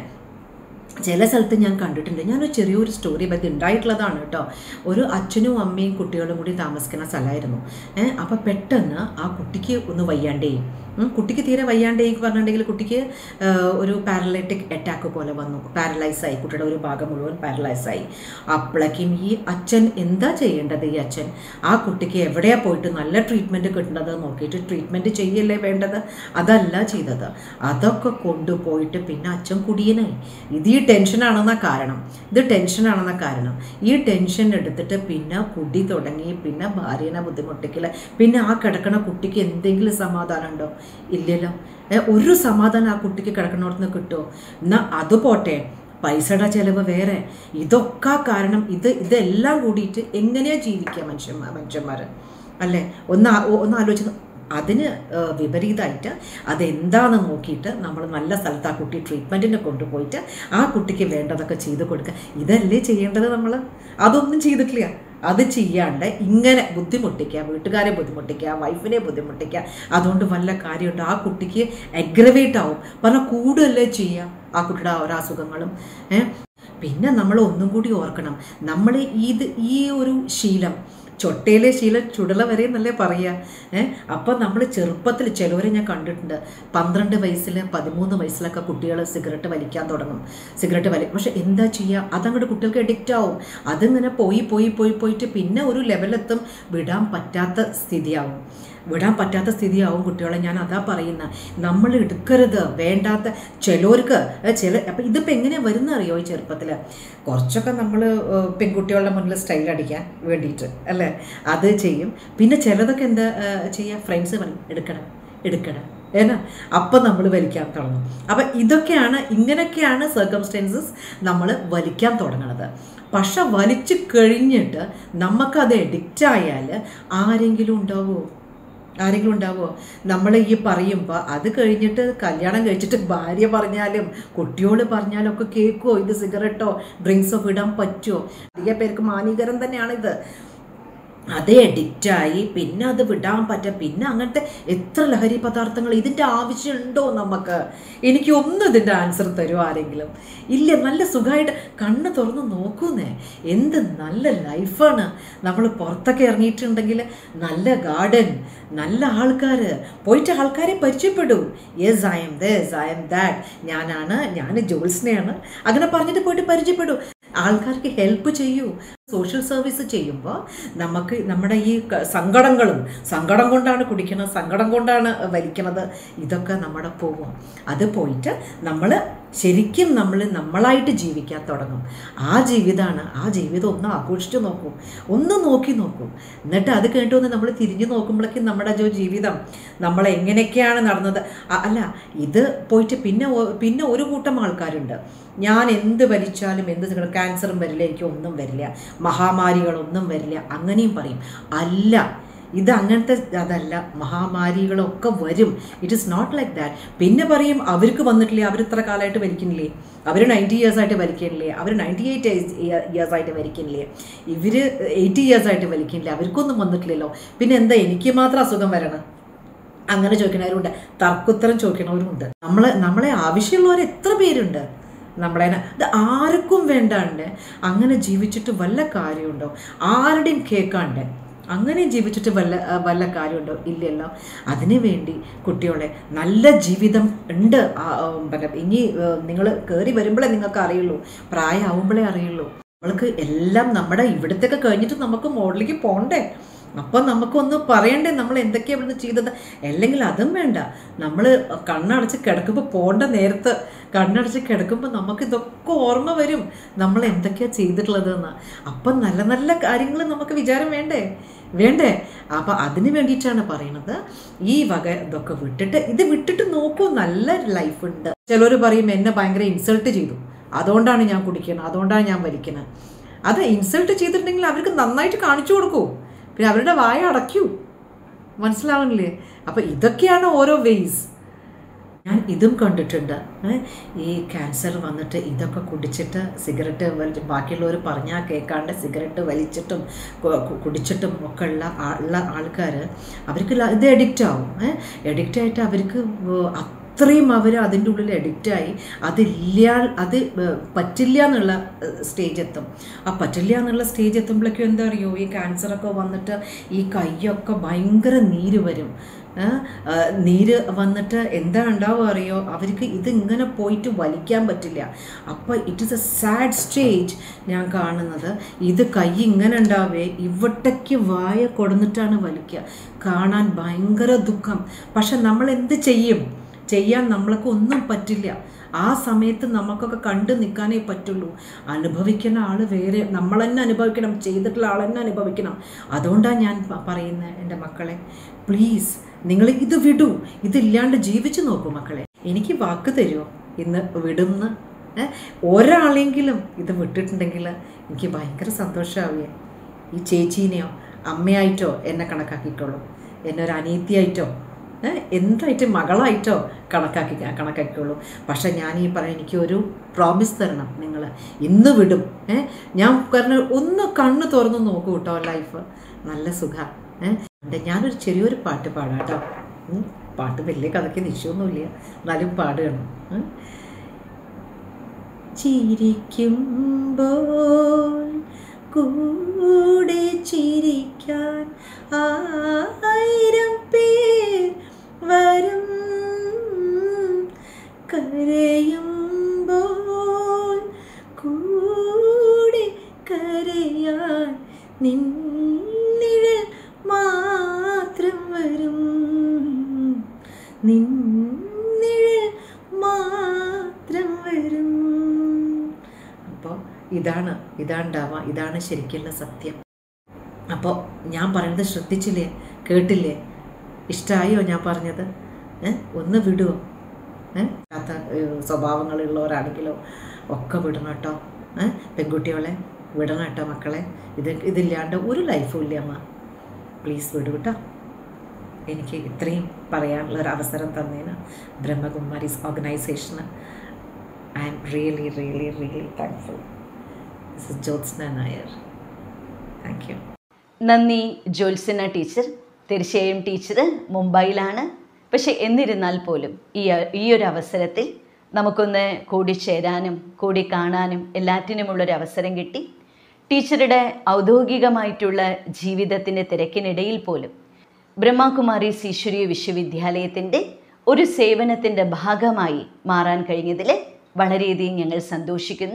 ചില സ്ഥലത്ത് ഞാൻ കണ്ടിട്ടുണ്ട് ഞാനൊരു ചെറിയൊരു സ്റ്റോറി അത് ഉണ്ടായിട്ടുള്ളതാണ് കേട്ടോ ഒരു അച്ഛനും അമ്മയും കുട്ടികളും കൂടി താമസിക്കുന്ന സ്ഥലമായിരുന്നു ഏഹ് അപ്പോൾ പെട്ടെന്ന് ആ കുട്ടിക്ക് ഒന്ന് വയ്യാണ്ടേയും ഉം, കുട്ടിക്ക് തീരെ വയ്യാണ്ടേയും പറഞ്ഞിട്ടുണ്ടെങ്കിൽ കുട്ടിക്ക് ആഹ്, ഒരു പാരലൈറ്റിക് അറ്റാക്ക് പോലെ വന്നു പാരലൈസ് ആയി കുട്ടിയുടെ ഒരു ഭാഗം മുഴുവൻ പാരലൈസ് ആയി അപ്പോഴേക്കും ഈ അച്ഛൻ എന്താ ചെയ്യേണ്ടത് ഈ അച്ഛൻ ആ കുട്ടിക്ക് എവിടെയാ പോയിട്ട് നല്ല ട്രീറ്റ്മെൻറ്റ് കിട്ടുന്നത് നോക്കിയിട്ട് ട്രീറ്റ്മെൻറ്റ് ചെയ്യല്ലേ വേണ്ടത് അതല്ല ചെയ്തത് അതൊക്കെ കൊണ്ടുപോയിട്ട് പിന്നെ അച്ഛൻ കുടിയനായി ഇത് ഈ ടെൻഷനാണെന്ന കാരണം ഇത് ടെൻഷനാണെന്ന കാരണം ഈ ടെൻഷൻ എടുത്തിട്ട് പിന്നെ കുടി തുടങ്ങി പിന്നെ ഭാര്യനെ ബുദ്ധിമുട്ടിക്കൽ പിന്നെ ആ കിടക്കണ കുട്ടിക്ക് എന്തെങ്കിലും സമാധാനം ഉണ്ടോ ഇല്ലല്ലോ ഏ, ഒരു സമാധാനം ആ കുട്ടിക്ക് കിടക്കണോടത്ത് കിട്ടുമോ എന്നാൽ അത് പോട്ടെ പൈസയുടെ ചിലവ് വേറെ ഇതൊക്കെ കാരണം ഇത് ഇതെല്ലാം കൂടിയിട്ട് എങ്ങനെയാ ജീവിക്കുക മനുഷ്യന്മാർ മനുഷ്യന്മാർ അല്ലേ ഒന്ന് ആ- ഒന്ന് ആലോചിച്ച് അതിന് ആ, വിപരീതമായിട്ട് അതെന്താണെന്ന് നോക്കിയിട്ട് നമ്മൾ നല്ല സ്ഥലത്ത് ആ കുട്ടി ട്രീറ്റ്മെൻറ്റിന് കൊണ്ടുപോയിട്ട് ആ കുട്ടിക്ക് വേണ്ടതൊക്കെ ചെയ്ത് കൊടുക്കുക ഇതല്ലേ ചെയ്യേണ്ടത് നമ്മൾ അതൊന്നും ചെയ്തിട്ടില്ല അത് ചെയ്യാണ്ട് ഇങ്ങനെ ബുദ്ധിമുട്ടിക്കുക വീട്ടുകാരെ ബുദ്ധിമുട്ടിക്കുക വൈഫിനെ ബുദ്ധിമുട്ടിക്കുക അതുകൊണ്ട് വല്ല കാര്യമുണ്ട് ആ കുട്ടിക്ക് അഗ്രവേറ്റ് ആവും പറഞ്ഞാൽ കൂടുതലല്ലേ ചെയ്യുക ആ കുട്ടിയുടെ ഓരോ അസുഖങ്ങളും ഏ പിന്നെ നമ്മൾ ഒന്നും കൂടി ഓർക്കണം നമ്മൾ ഇത് ഈ ഒരു ശീലം ചൊട്ടയിലെ ശീലം ചുടല വരെ എന്നല്ലേ പറയുക ഏ അപ്പം നമ്മൾ ചെറുപ്പത്തിൽ ചിലവരെ ഞാൻ കണ്ടിട്ടുണ്ട് പന്ത്രണ്ട് വയസ്സിൽ പതിമൂന്ന് വയസ്സിലൊക്കെ കുട്ടികൾ സിഗരറ്റ് വലിക്കാൻ തുടങ്ങും സിഗരറ്റ് വലി പക്ഷെ എന്താ ചെയ്യുക അതങ്ങോട്ട് കുട്ടികൾക്ക് എഡിക്റ്റ് ആവും അതിങ്ങനെ പോയി പോയി പോയി പോയിട്ട് പിന്നെ ഒരു ലെവലെത്തും വിടാൻ പറ്റാത്ത സ്ഥിതിയാവും വിടാൻ പറ്റാത്ത സ്ഥിതിയാവും കുട്ടികളെ ഞാൻ അതാ പറയുന്നത് നമ്മൾ എടുക്കരുത് വേണ്ടാത്ത ചിലവർക്ക് ഏ, ചില അപ്പം ഇതിപ്പോൾ എങ്ങനെയാണ് വരുന്ന അറിയോ ഈ ചെറുപ്പത്തിൽ കുറച്ചൊക്കെ നമ്മൾ പെൺകുട്ടികളുടെ മുന്നിൽ സ്റ്റൈൽ അടിക്കാൻ വേണ്ടിയിട്ട് അല്ലേ അത് ചെയ്യും പിന്നെ ചിലതൊക്കെ എന്താ ചെയ്യുക ഫ്രണ്ട്സ് പറയും എടുക്കണം എടുക്കണം ഏനാ അപ്പം നമ്മൾ വലിക്കാൻ തുടങ്ങും അപ്പം ഇതൊക്കെയാണ് ഇങ്ങനെയൊക്കെയാണ് സർക്കംസ്റ്റൻസസ് നമ്മൾ വലിക്കാൻ തുടങ്ങണത് പക്ഷെ വലിച്ചു കഴിഞ്ഞിട്ട് നമുക്കത് എഡിക്റ്റ് ആയാൽ ആരെങ്കിലും ഉണ്ടാവുമോ ആരെങ്കിലും ഉണ്ടാവുമോ നമ്മൾ ഈ പറയുമ്പോൾ അത് കഴിഞ്ഞിട്ട് കല്യാണം കഴിച്ചിട്ട് ഭാര്യ പറഞ്ഞാലും കുട്ടിയോട് പറഞ്ഞാലും ഒക്കെ കേൾക്കുമോ ഇത് സിഗരറ്റോ ഡ്രിങ്ക്സോ ഇടാൻ പറ്റുമോ അധിക പേർക്ക് മാനീകരം തന്നെയാണിത് അതേ അഡിക്റ്റായി പിന്നെ അത് വിടാൻ പറ്റുക പിന്നെ അങ്ങനത്തെ എത്ര ലഹരി പദാർത്ഥങ്ങൾ ഇതിൻ്റെ ആവശ്യമുണ്ടോ നമുക്ക് എനിക്ക് ഒന്ന് ഇതിൻ്റെ ആൻസർ തരുമോ ആരെങ്കിലും ഇല്ല നല്ല സുഖമായിട്ട് കണ്ണ് തുറന്ന് നോക്കൂന്നേ എന്ത് നല്ല ലൈഫാണ് നമ്മൾ പുറത്തൊക്കെ ഇറങ്ങിയിട്ടുണ്ടെങ്കിൽ നല്ല ഗാർഡൻ നല്ല ആൾക്കാർ പോയിട്ട് ആൾക്കാരെ പരിചയപ്പെടൂ yes I'm thus I'm that ഞാനാണ് ഞാൻ ജോത്സ്നയാണ് അങ്ങനെ പറഞ്ഞിട്ട് പോയിട്ട് പരിചയപ്പെടൂ ആൾക്കാർക്ക് ഹെൽപ്പ് ചെയ്യൂ സോഷ്യൽ സർവീസ് ചെയ്യുമ്പോൾ നമുക്ക് നമ്മുടെ ഈ ക- സങ്കടങ്ങളും സങ്കടം കൊണ്ടാണ് കുടിക്കുന്നത് സങ്കടം കൊണ്ടാണ് വലിക്കുന്നത് ഇതൊക്കെ നമ്മുടെ പോകും അത് പോയിട്ട് നമ്മൾ ശരിക്കും നമ്മൾ നമ്മളായിട്ട് ജീവിക്കാൻ തുടങ്ങും ആ ജീവിതമാണ് ആ ജീവിതം ഒന്ന് ആഘോഷിച്ച് നോക്കൂ ഒന്ന് നോക്കി നോക്കൂ എന്നിട്ട് അത് കേട്ട് ഒന്ന് നമ്മൾ തിരിഞ്ഞു നോക്കുമ്പോഴേക്കും നമ്മുടെ ഒരു ജീവിതം നമ്മൾ എങ്ങനെയൊക്കെയാണ് നടന്നത് അ- അല്ല ഇത് പോയിട്ട് പിന്നെ ഒ- പിന്നെ ഒരു കൂട്ടം ആൾക്കാരുണ്ട് ഞാൻ എന്ത് വലിച്ചാലും എന്ത് ചെയ്യണം, ക്യാൻസറും വരില്ല എനിക്ക് ഒന്നും വരില്ല മഹാമാരികളൊന്നും വരില്ല അങ്ങനെയും പറയും അല്ല ഇത് അങ്ങനത്തെ അതല്ല മഹാമാരികളൊക്കെ വരും it is not like that പിന്നെ പറയും അവർക്ക് വന്നിട്ടില്ലേ അവർ ഇത്ര കാലമായിട്ട് വലിക്കുന്നില്ലേ അവർ നയൻറ്റി ഇയേഴ്സ് ആയിട്ട് വലിക്കണില്ലേ അവർ നയൻറ്റി എയ്റ്റ് ഇയേഴ്സ് ആയിട്ട് വലിക്കണില്ലേ ഇവർ എയ്റ്റി ഇയേഴ്സ് ആയിട്ട് വലിക്കണില്ലേ അവർക്കൊന്നും വന്നിട്ടില്ലല്ലോ പിന്നെ എന്താ എനിക്ക് മാത്രം അസുഖം വരണം അങ്ങനെ ചോദിക്കുന്നവരുണ്ട് തർക്കുത്തരം ചോദിക്കുന്നവരുമുണ്ട് നമ്മളെ നമ്മളെ ആവശ്യമുള്ളവർ എത്ര പേരുണ്ട് നമ്മളെ ഇത് ആർക്കും വേണ്ടാണ്ട് അങ്ങനെ ജീവിച്ചിട്ട് വല്ല കാര്യമുണ്ടോ ആരുടെയും കേൾക്കാണ്ട് അങ്ങനെ ജീവിച്ചിട്ട് വല്ല വല്ല കാര്യമുണ്ടോ ഇല്ലല്ലോ അതിനു വേണ്ടി കുട്ടികളെ നല്ല ജീവിതം ഉണ്ട് ആ, ആ, പിന്നെ ഇനി നിങ്ങൾ കയറി വരുമ്പോഴേ നിങ്ങൾക്ക് അറിയുള്ളൂ പ്രായമാവുമ്പോഴേ അറിയുള്ളൂ നമ്മൾക്ക് എല്ലാം നമ്മുടെ ഇവിടത്തൊക്കെ കഴിഞ്ഞിട്ട് നമുക്ക് മോഡലിലേക്ക് പോകണ്ടേ അപ്പം നമുക്കൊന്ന് പറയണ്ടേ നമ്മൾ എന്തൊക്കെയാണ് ഇവിടുന്ന് ചെയ്തത് അല്ലെങ്കിൽ അതും വേണ്ട നമ്മൾ കണ്ണടച്ച് കിടക്കുമ്പോൾ പോകേണ്ട നേരത്ത് കണ്ണടച്ച് കിടക്കുമ്പോൾ നമുക്ക് ഇതൊക്കെ ഓർമ്മ വരും നമ്മൾ എന്തൊക്കെയാണ് ചെയ്തിട്ടുള്ളതെന്ന് അപ്പം നല്ല നല്ല കാര്യങ്ങൾ നമുക്ക് വിചാരം വേണ്ടേ വേണ്ടേ അപ്പം അതിന് വേണ്ടിയിട്ടാണ് പറയണത് ഈ വക ഇതൊക്കെ വിട്ടിട്ട് ഇത് വിട്ടിട്ട് നോക്കൂ നല്ല ലൈഫ് ഉണ്ട് ചിലർ പറയും എന്നെ ഭയങ്കര ഇൻസൾട്ട് ചെയ്തു അതുകൊണ്ടാണ് ഞാൻ കുടിക്കുന്നത് അതുകൊണ്ടാണ് ഞാൻ വലിക്കുന്നത് അത് ഇൻസൾട്ട് ചെയ്തിട്ടുണ്ടെങ്കിൽ അവർക്ക് നന്നായിട്ട് കാണിച്ചു കൊടുക്കൂ പിന്നെ അവരുടെ വായ അടയ്ക്കൂ മനസ്സിലാവുന്നില്ലേ അപ്പം ഇതൊക്കെയാണ് ഓരോ വേസ് ഞാൻ ഇതും കണ്ടിട്ടുണ്ട് ഏ, ഈ ക്യാൻസർ വന്നിട്ട് ഇതൊക്കെ കുടിച്ചിട്ട് സിഗരറ്റ് വലിച്ച് ബാക്കിയുള്ളവർ പറഞ്ഞാൽ കേൾക്കാണ്ട് സിഗരറ്റ് വലിച്ചിട്ടും കു- കു- കുടിച്ചിട്ടും ഒക്കെ ഉള്ള ആ- ഉള്ള ആൾക്കാർ അവർക്ക് ല- ഇത് എഡിക്റ്റ് ആവും എഡിക്റ്റ് ആയിട്ട് അവർക്ക് വ- അത്രയും അവർ അതിൻ്റെ ഉള്ളിൽ എഡിക്റ്റായി അതില്ല അത് ഏ, പറ്റില്ല എന്നുള്ള സ്റ്റേജ് എത്തും ആ പറ്റില്ല എന്നുള്ള സ്റ്റേജ് എത്തുമ്പോഴേക്കും എന്താ അറിയോ ഈ ക്യാൻസറൊക്കെ വന്നിട്ട് ഈ കൈയൊക്കെ ഭയങ്കര നീര് വരും ആ, ആ, നീര് വന്നിട്ട് എന്താ ഉണ്ടാവുക അറിയോ അവർക്ക് ഇത് ഇങ്ങനെ പോയിട്ട് വലിക്കാൻ പറ്റില്ല അപ്പോൾ it is a sad stage ഞാൻ കാണുന്നത് ഇത് കൈ ഇങ്ങനെ ഉണ്ടാവേ ഇവിടേക്ക് വായ കൊടുന്നിട്ടാണ് വലിക്കുക കാണാൻ ഭയങ്കര ദുഃഖം പക്ഷെ നമ്മൾ എന്ത് ചെയ്യും ചെയ്യാൻ നമ്മൾക്ക് ഒന്നും പറ്റില്ല ആ സമയത്ത് നമുക്കൊക്കെ കണ്ടു നിൽക്കാനേ പറ്റുള്ളൂ അനുഭവിക്കുന്ന ആൾ വേറെ നമ്മൾ തന്നെ അനുഭവിക്കണം ചെയ്തിട്ടുള്ള ആൾ തന്നെ അനുഭവിക്കണം അതുകൊണ്ടാണ് ഞാൻ പ- പറയുന്നത് എൻ്റെ മക്കളെ പ്ലീസ് നിങ്ങൾ ഇത് വിടൂ ഇതില്ലാണ്ട് ജീവിച്ചു നോക്കൂ മക്കളെ എനിക്ക് വാക്ക് തരുമോ ഇന്ന് വിടുന്ന് ഏ? ഒരാളെങ്കിലും ഇത് വിട്ടിട്ടുണ്ടെങ്കിൽ എനിക്ക് ഭയങ്കര സന്തോഷമാവുകയെ ഈ ചേച്ചീനെയോ അമ്മയായിട്ടോ എന്നെ കണക്കാക്കിക്കോളൂ എന്നെ ഒരു അനീതിയായിട്ടോ ഏ, എന്തായിട്ട് മകളായിട്ടോ കണക്കാക്കി കണക്കാക്കിക്കോളൂ പക്ഷെ ഞാൻ ഈ പറയാൻ എനിക്ക് ഒരു പ്രോമിസ് തരണം നിങ്ങൾ ഇന്ന് വിടും ഏ ഞാൻ കാരണം ഒന്ന് കണ്ണ് തുറന്ന് നോക്കൂ കേട്ടോ ലൈഫ് നല്ല സുഖ ഏ ഞാനൊരു ചെറിയൊരു പാട്ട് പാടാം കേട്ടോ ഉം. പാട്ട് വലിയ കഥയ്ക്ക് നിശ്ചയമൊന്നുമില്ല എന്നാലും പാടുകയാണ് ഉം. ചിരിക്കുമ്പോൾ കൂടെ ചിരിക്കാൻ ആയിരം പേർ വരും കരയുമ്പോൾ കൂടെ കരയാൻ നിന്നിഴൽ മാത്രം വരും നിന്നിഴൽ മാത്രം വരും അപ്പോൾ ഇതാണ് ഇതാണ്ടാവുക ഇതാണ് ശരിക്കുള്ള സത്യം അപ്പോൾ ഞാൻ പറയുന്നത് ശ്രദ്ധിച്ചില്ലേ കേട്ടില്ലേ ഇഷ്ടമായോ ഞാൻ പറഞ്ഞത് ഏ ഒന്ന് വിടുമോ ഏ അല്ലാത്ത സ്വഭാവങ്ങളുള്ളവരാണെങ്കിലോ ഒക്കെ വിടണം കേട്ടോ ഏ പെൺകുട്ടികളെ വിടണം കേട്ടോ മക്കളെ ഇത് ഇതില്ലാണ്ട് ഒരു ലൈഫും ഇല്ല അമ്മ പ്ലീസ് വിടൂ കേട്ടോ എനിക്ക് ഇത്രയും പറയാനുള്ള ഒരു അവസരം തന്നതിന് ബ്രഹ്മകുമാരീസ് ഓർഗനൈസേഷന് I'm really really really thankful this is Jyotsna Nair thank you നന്ദി ജ്യോത്സന ടീച്ചർ തീർച്ചയായും ടീച്ചർ മുംബൈയിലാണ് പക്ഷെ എന്നിരുന്നാൽ പോലും ഈ ഈ ഒരു അവസരത്തിൽ നമുക്കൊന്ന് കൂടിച്ചേരാനും കൂടി കാണാനും എല്ലാറ്റിനുമുള്ളൊരു അവസരം കിട്ടി ടീച്ചറുടെ ഔദ്യോഗികമായിട്ടുള്ള ജീവിതത്തിൻ്റെ തിരക്കിനിടയിൽ പോലും ബ്രഹ്മകുമാരീസ് ഈശ്വരീയ വിശ്വവിദ്യാലയത്തിൻ്റെ ഒരു സേവനത്തിൻ്റെ ഭാഗമായി മാറാൻ കഴിഞ്ഞതിൽ വളരെയധികം ഞങ്ങൾ സന്തോഷിക്കുന്നു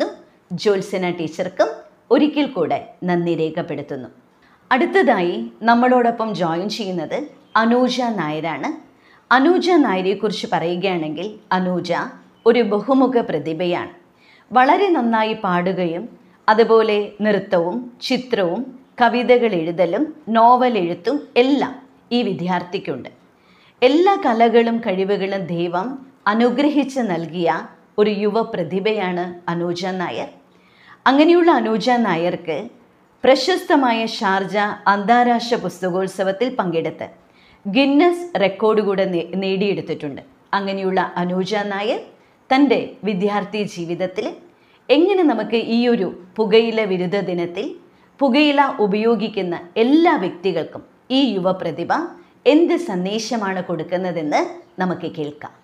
ജ്യോത്സന ടീച്ചർക്കും ഒരിക്കൽ കൂടെ നന്ദി രേഖപ്പെടുത്തുന്നു അടുത്തതായി നമ്മളോടൊപ്പം ജോയിൻ ചെയ്യുന്നത് അനൂജ നായരാണ് അനൂജ നായരെക്കുറിച്ച് പറയുകയാണെങ്കിൽ അനൂജ ഒരു ബഹുമുഖ പ്രതിഭയാണ് വളരെ നന്നായി പാടുകയും അതുപോലെ നൃത്തവും ചിത്രവും കവിതകൾ എഴുതലും നോവൽ എഴുത്തും എല്ലാം ഈ വിദ്യാർത്ഥിക്കുണ്ട് എല്ലാ കലകളും കഴിവുകളും ദൈവം അനുഗ്രഹിച്ച് നൽകിയ ഒരു യുവ പ്രതിഭയാണ് അനൂജ നായർ അങ്ങനെയുള്ള അനൂജ നായർക്ക് പ്രശസ്തമായ ഷാർജ അന്താരാഷ്ട്ര പുസ്തകോത്സവത്തിൽ പങ്കെടുത്ത് ഗിന്നസ് റെക്കോർഡ് കൂടെ നേ- നേടിയെടുത്തിട്ടുണ്ട് അങ്ങനെയുള്ള അനൂജ നായർ തൻ്റെ വിദ്യാർത്ഥി ജീവിതത്തിൽ എങ്ങനെ നമുക്ക് ഈ ഒരു പുകയില വിരുദ്ധ ദിനത്തിൽ പുകയില ഉപയോഗിക്കുന്ന എല്ലാ വ്യക്തികൾക്കും ഈ യുവ പ്രതിഭ എന്ത് സന്ദേശമാണ് കൊടുക്കുന്നതെന്ന് നമുക്ക് കേൾക്കാം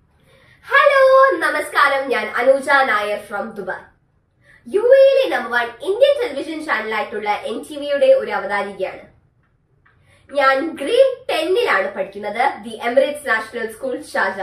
ഹലോ നമസ്കാരം ഞാൻ Anuja Nair from Dubai U എയിലെ നമ്പർ വൺ ഇന്ത്യൻ ടെലിവിഷൻ ചാനലായിട്ടുള്ള എൻ ടി വിയുടെ ഒരു അവതാരികയാണ് ഞാൻ ഗ്രേഡ് ടെന്നിലാണ് പഠിക്കുന്നത് ദി എമിറേറ്റ്സ് നാഷണൽ സ്കൂൾ ഷാജ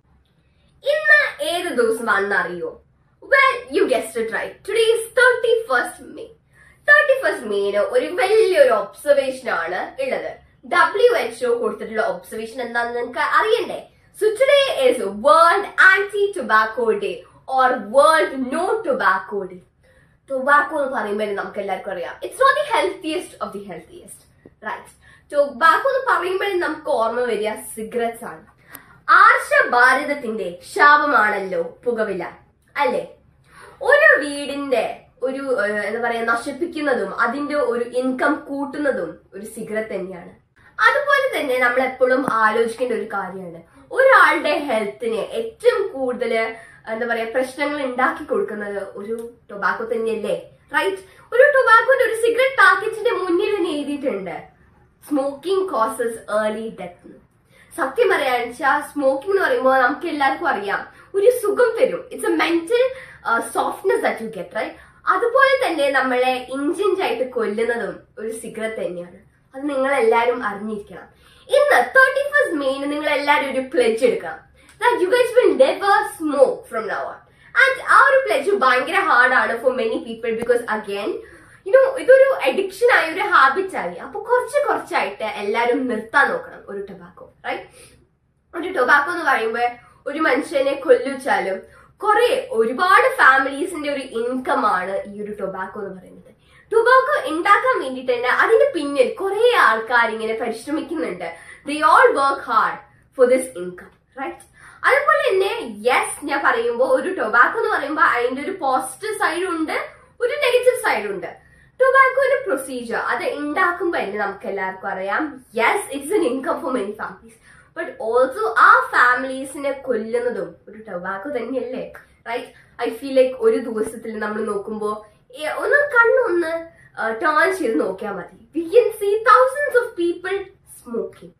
ഇന്ന് ഏത് ദിവസമാണെന്ന് അറിയോ well you guessed it right today is thirty first May thirty first മെയ്ന് ഒരു വലിയൊരു ഒബ്സർവേഷൻ ആണ് ഉള്ളത് ഡബ്ല്യു എച്ച് ഒ കൊടുത്തിട്ടുള്ള ഒബ്സർവേഷൻ എന്താണെന്ന് നിങ്ങൾക്ക് അറിയണ്ടേ so today is world anti tobacco day or world no tobacco day tobacco എന്ന് പറയുമ്പോൾ നമുക്ക് എല്ലാവർക്കും അറിയാം it's not the healthiest of the healthiest right tobacco എന്ന് പറയുമ്പോഴേ നമുക്ക് ഓർമ്മ വരിക സിഗരറ്റ്സ് ആണ് ആർഷ ഭാരതത്തിന്റെ ശാപമാണല്ലോ പുകവില അല്ലേ ഒരു വീടിന്റെ ഒരു ഏഹ്, എന്താ പറയാ നശിപ്പിക്കുന്നതും അതിന്റെ ഒരു ഇൻകം കൂട്ടുന്നതും ഒരു സിഗരറ്റ് തന്നെയാണ് അതുപോലെ തന്നെ നമ്മൾ എപ്പോഴും ആലോചിക്കേണ്ട ഒരു കാര്യമാണ് ഒരാളുടെ ഹെൽത്തിന് ഏറ്റവും കൂടുതൽ എന്താ പറയാ പ്രശ്നങ്ങൾ ഉണ്ടാക്കി കൊടുക്കുന്നത് ഒരു ടൊബാക്കോ തന്നെയല്ലേ റൈറ്റ് ഒരു ടൊബാക്കോന്റെ ഒരു സിഗരറ്റ് പാക്കറ്റിന്റെ മുന്നിൽ തന്നെ എഴുതിയിട്ടുണ്ട് സ്മോക്കിംഗ് കോസസ് ഏർലി ഡെത്ത് സത്യം പറയാന്ന് വെച്ചാൽ സ്മോക്കിംഗ് എന്ന് പറയുമ്പോൾ നമുക്ക് എല്ലാവർക്കും അറിയാം ഒരു സുഖം തരും it's a mental softness that you get right അതുപോലെ തന്നെ നമ്മളെ ഇഞ്ചിഞ്ച് ആയിട്ട് കൊല്ലുന്നതും ഒരു സിഗരറ്റ് തന്നെയാണ് അത് നിങ്ങൾ എല്ലാവരും അറിഞ്ഞിരിക്കണം ഇന്ന് തേർട്ടി ഫസ്റ്റ് മെയിന് നിങ്ങൾ എല്ലാവരും ഒരു പ്ലെജ് എടുക്കണം that you guys will never smoke from now on. And ആ ഒരു പ്ലെജ് ഭയങ്കര ഹാർഡാണ് for many people because again you know ഇതൊരു അഡിക്ഷൻ ആയി ഒരു ഹാബിറ്റ് ആയി അപ്പൊ കുറച്ച് കുറച്ചായിട്ട് എല്ലാവരും നിർത്താൻ നോക്കണം ഒരു ടൊബാക്കോ റൈറ്റ് ഒരു ടൊബാക്കോ എന്ന് പറയുമ്പോൾ ഒരു മനുഷ്യനെ കൊല്ലിച്ചാലും കുറെ ഒരുപാട് ഫാമിലീസിന്റെ ഒരു ഇൻകം ആണ് ഈ ഒരു ടൊബാക്കോ എന്ന് പറയുന്നത് ടൊബാക്കോ ഉണ്ടാക്കാൻ വേണ്ടിയിട്ട് തന്നെ അതിന്റെ പിന്നിൽ കുറെ ആൾക്കാർ ഇങ്ങനെ പരിശ്രമിക്കുന്നുണ്ട് they all work hard for this income right അതുപോലെ തന്നെ യെസ് ഞാൻ പറയുമ്പോൾ ഒരു ടൊബാക്കോ എന്ന് പറയുമ്പോൾ അതിന്റെ ഒരു പോസിറ്റീവ് സൈഡ് ഉണ്ട് ഒരു നെഗറ്റീവ് സൈഡ് ഉണ്ട് ടൊബാക്കോന്റെ പ്രൊസീജിയർ അത് ഉണ്ടാക്കുമ്പോൾ തന്നെ നമുക്ക് എല്ലാവർക്കും അറിയാം yes it's an income for many families but also ആ ഫാമിലീസിനെ കൊല്ലുന്നതും ഒരു ടൊബാക്കോ തന്നെയല്ലേ റൈറ്റ് ഐ ഫീൽ ലൈക്ക് ഒരു ദിവസത്തിൽ നമ്മൾ നോക്കുമ്പോൾ ഒന്ന് കണ്ണൊന്ന് ടേൺ ചെയ്ത് നോക്കിയാൽ മതി we can see thousands of people smoking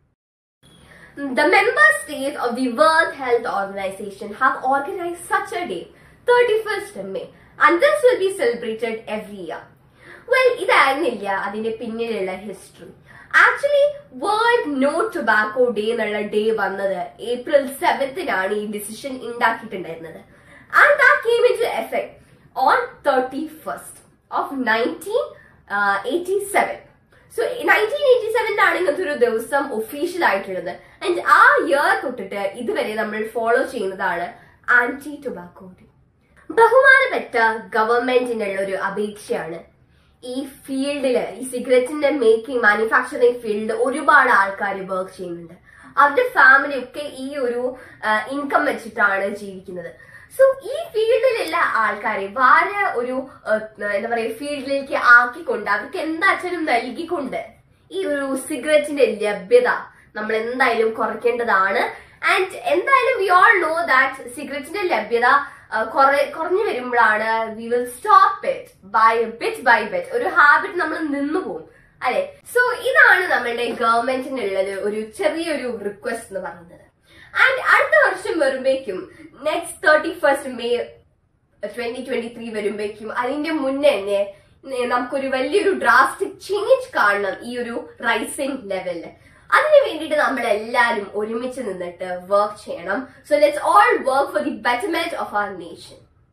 The member states of the World Health Organization have organized such a day, 31st May, and this will be celebrated every year. Well, ഇതായിരുന്നില്ല അതിന്റെ പിന്നിലുള്ള history actually world no tobacco day എന്നുള്ള ഡേ വന്നത് ഏപ്രിൽ സെവൻത്തിനാണ് ഈ ഡിസിഷൻ ഉണ്ടാക്കിയിട്ടുണ്ടായിരുന്നത് and that came into effect on thirty first of nineteen eighty seven so nineteen eighty സെവനിലാണ് ഇങ്ങനത്തെ ഒരു ദിവസം ഒഫീഷ്യൽ ആയിട്ടുള്ളത് ആൻഡ് ആ ഇയർ തൊട്ടിട്ട് ഇതുവരെ നമ്മൾ ഫോളോ ചെയ്യുന്നതാണ് ആന്റി ടൊബാക്കോ ഡേ ബഹുമാനപ്പെട്ട ഗവൺമെന്റിനുള്ള ഒരു അപേക്ഷയാണ് ഈ ഫീൽഡില് ഈ സിഗരറ്റിന്റെ മേക്കിംഗ് മാനുഫാക്ചറിങ് ഫീൽഡിൽ ഒരുപാട് ആൾക്കാർ വർക്ക് ചെയ്യുന്നുണ്ട് അവരുടെ ഫാമിലി ഒക്കെ ഈ ഒരു ഇൻകം വെച്ചിട്ടാണ് ജീവിക്കുന്നത് സോ ഈ ഫീൽഡിലുള്ള ആൾക്കാരെ വേറെ ഒരു ആ, എന്താ പറയുക ഫീൽഡിലേക്ക് ആക്കിക്കൊണ്ട് അവർക്ക് എന്താച്ചാലും നൽകിക്കൊണ്ട് ഈ ഒരു സിഗരറ്റിന്റെ ലഭ്യത നമ്മൾ എന്തായാലും കുറയ്ക്കേണ്ടതാണ് ആൻഡ് എന്തായാലും വി ഓൾ നോ ദാറ്റ് സിഗരറ്റിന്റെ ലഭ്യത ആ, കുറ- കുറഞ്ഞു വരുമ്പോഴാണ് we will stop it bit by bit ബിറ്റ് ഒരു ഹാബിറ്റ് നമ്മൾ നിന്നു പോകും അല്ലെ സോ ഇതാണ് നമ്മളുടെ ഗവൺമെന്റിനുള്ളത് ഒരു ചെറിയൊരു റിക്വസ്റ്റ് എന്ന് പറയുന്നത് ആൻഡ് അടുത്ത വർഷം വരുമ്പോഴേക്കും next thirty first May twenty twenty three വരുമ്പോഴേക്കും അതിന്റെ മുന്നേ തന്നെ നെ- നമുക്കൊരു വലിയൊരു ഡ്രാസ്റ്റിക് ചേഞ്ച് കാണണം ഈ ഒരു റൈസിംഗ് ലെവലില് അതിനു വേണ്ടിയിട്ട് നമ്മൾ എല്ലാവരും ഒരുമിച്ച് നിന്നിട്ട് വർക്ക് ചെയ്യണം so let's all work for the betterment of our nation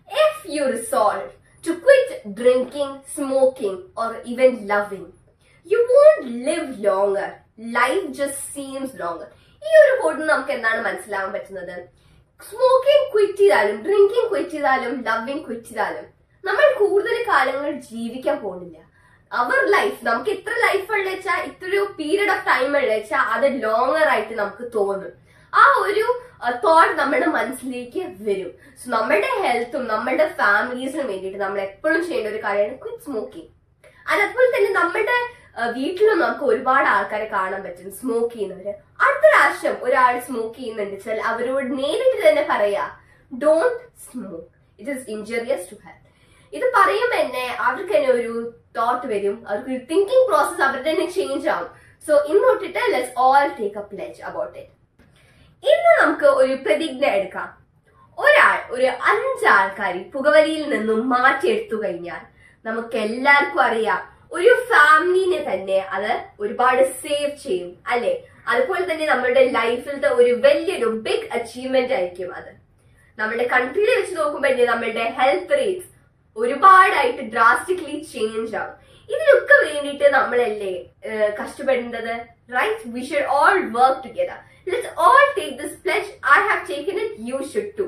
If you resolve to quit drinking, smoking, or even loving, you won't live longer. Life just seems longer. ഈ ഒരു കോഡ് നമുക്ക് എന്താണ് മനസ്സിലാവാൻ പറ്റുന്നത് സ്മോക്കിംഗ് ക്വിറ്റ് ചെയ്താലും ഡ്രിങ്കിങ് ക്വിറ്റ് ചെയ്താലും ലവിങ് ക്വിറ്റ് ചെയ്താലും നമ്മൾ കൂടുതൽ കാലങ്ങൾ ജീവിക്കാൻ പോകുന്നില്ല അവർ ലൈഫ് നമുക്ക് ഇത്ര ലൈഫ് ഉള്ള വെച്ചാൽ ഇത്ര ഒരു പീരീഡ് ഓഫ് ടൈം ഉള്ള വെച്ചാൽ അത് ലോങ്ങർ ആയിട്ട് നമുക്ക് തോന്നും ആ ഒരു തോട്ട് നമ്മുടെ മനസ്സിലേക്ക് വരും സോ നമ്മുടെ ഹെൽത്തും നമ്മുടെ ഫാമിലീസിനും വേണ്ടിയിട്ട് നമ്മൾ എപ്പോഴും ചെയ്യേണ്ട ഒരു കാര്യമാണ് ക്വിറ്റ് സ്മോക്കിംഗ് അതുപോലെ തന്നെ നമ്മുടെ ആ, വീട്ടിലും നമുക്ക് ഒരുപാട് ആൾക്കാരെ കാണാൻ പറ്റും സ്മോക്ക് ചെയ്യുന്നവര് അടുത്ത പ്രാവശ്യം ഒരാൾ സ്മോക്ക് ചെയ്യുന്നുണ്ട് വെച്ചാൽ അവരോട് നേരിട്ട് തന്നെ പറയാ don't smoke it is injurious to health ഇത് പറയുമ്പോൾ തന്നെ അവർക്ക് തന്നെ ഒരു തോട്ട് വരും അവർക്ക് ഒരു തിങ്കിങ് പ്രോസസ് അവരുടെ തന്നെ ചേഞ്ച് ആവും സോ ഇന്നോട്ടിട്ട് let's all take a pledge about it ഇന്ന് നമുക്ക് ഒരു പ്രതിജ്ഞ എടുക്കാം ഒരാൾ ഒരു അഞ്ച് ആൾക്കാർ പുകവലിയിൽ നിന്നും മാറ്റിയെടുത്തു കഴിഞ്ഞാൽ നമുക്ക് എല്ലാവർക്കും അറിയാം ഒരു ഫാമിലിനെ തന്നെ അത് ഒരുപാട് സേവ് ചെയ്യും അല്ലെ അതുപോലെ തന്നെ നമ്മുടെ ലൈഫിലത്തെ ഒരു വലിയൊരു ബിഗ് അച്ചീവ്മെന്റ് ആയിരിക്കും അത് നമ്മുടെ കൺട്രിയിൽ വെച്ച് നോക്കുമ്പോൾ തന്നെ നമ്മുടെ ഹെൽത്ത് റേറ്റ്സ് ഒരുപാടായിട്ട് ഡ്രാസ്റ്റിക്കലി ചേഞ്ച് ആവും ഇതിനൊക്കെ വേണ്ടിയിട്ട് നമ്മളല്ലേ ഏഹ്, കഷ്ടപ്പെടുന്നത് right we should all work together let's all take this pledge I have taken it you should too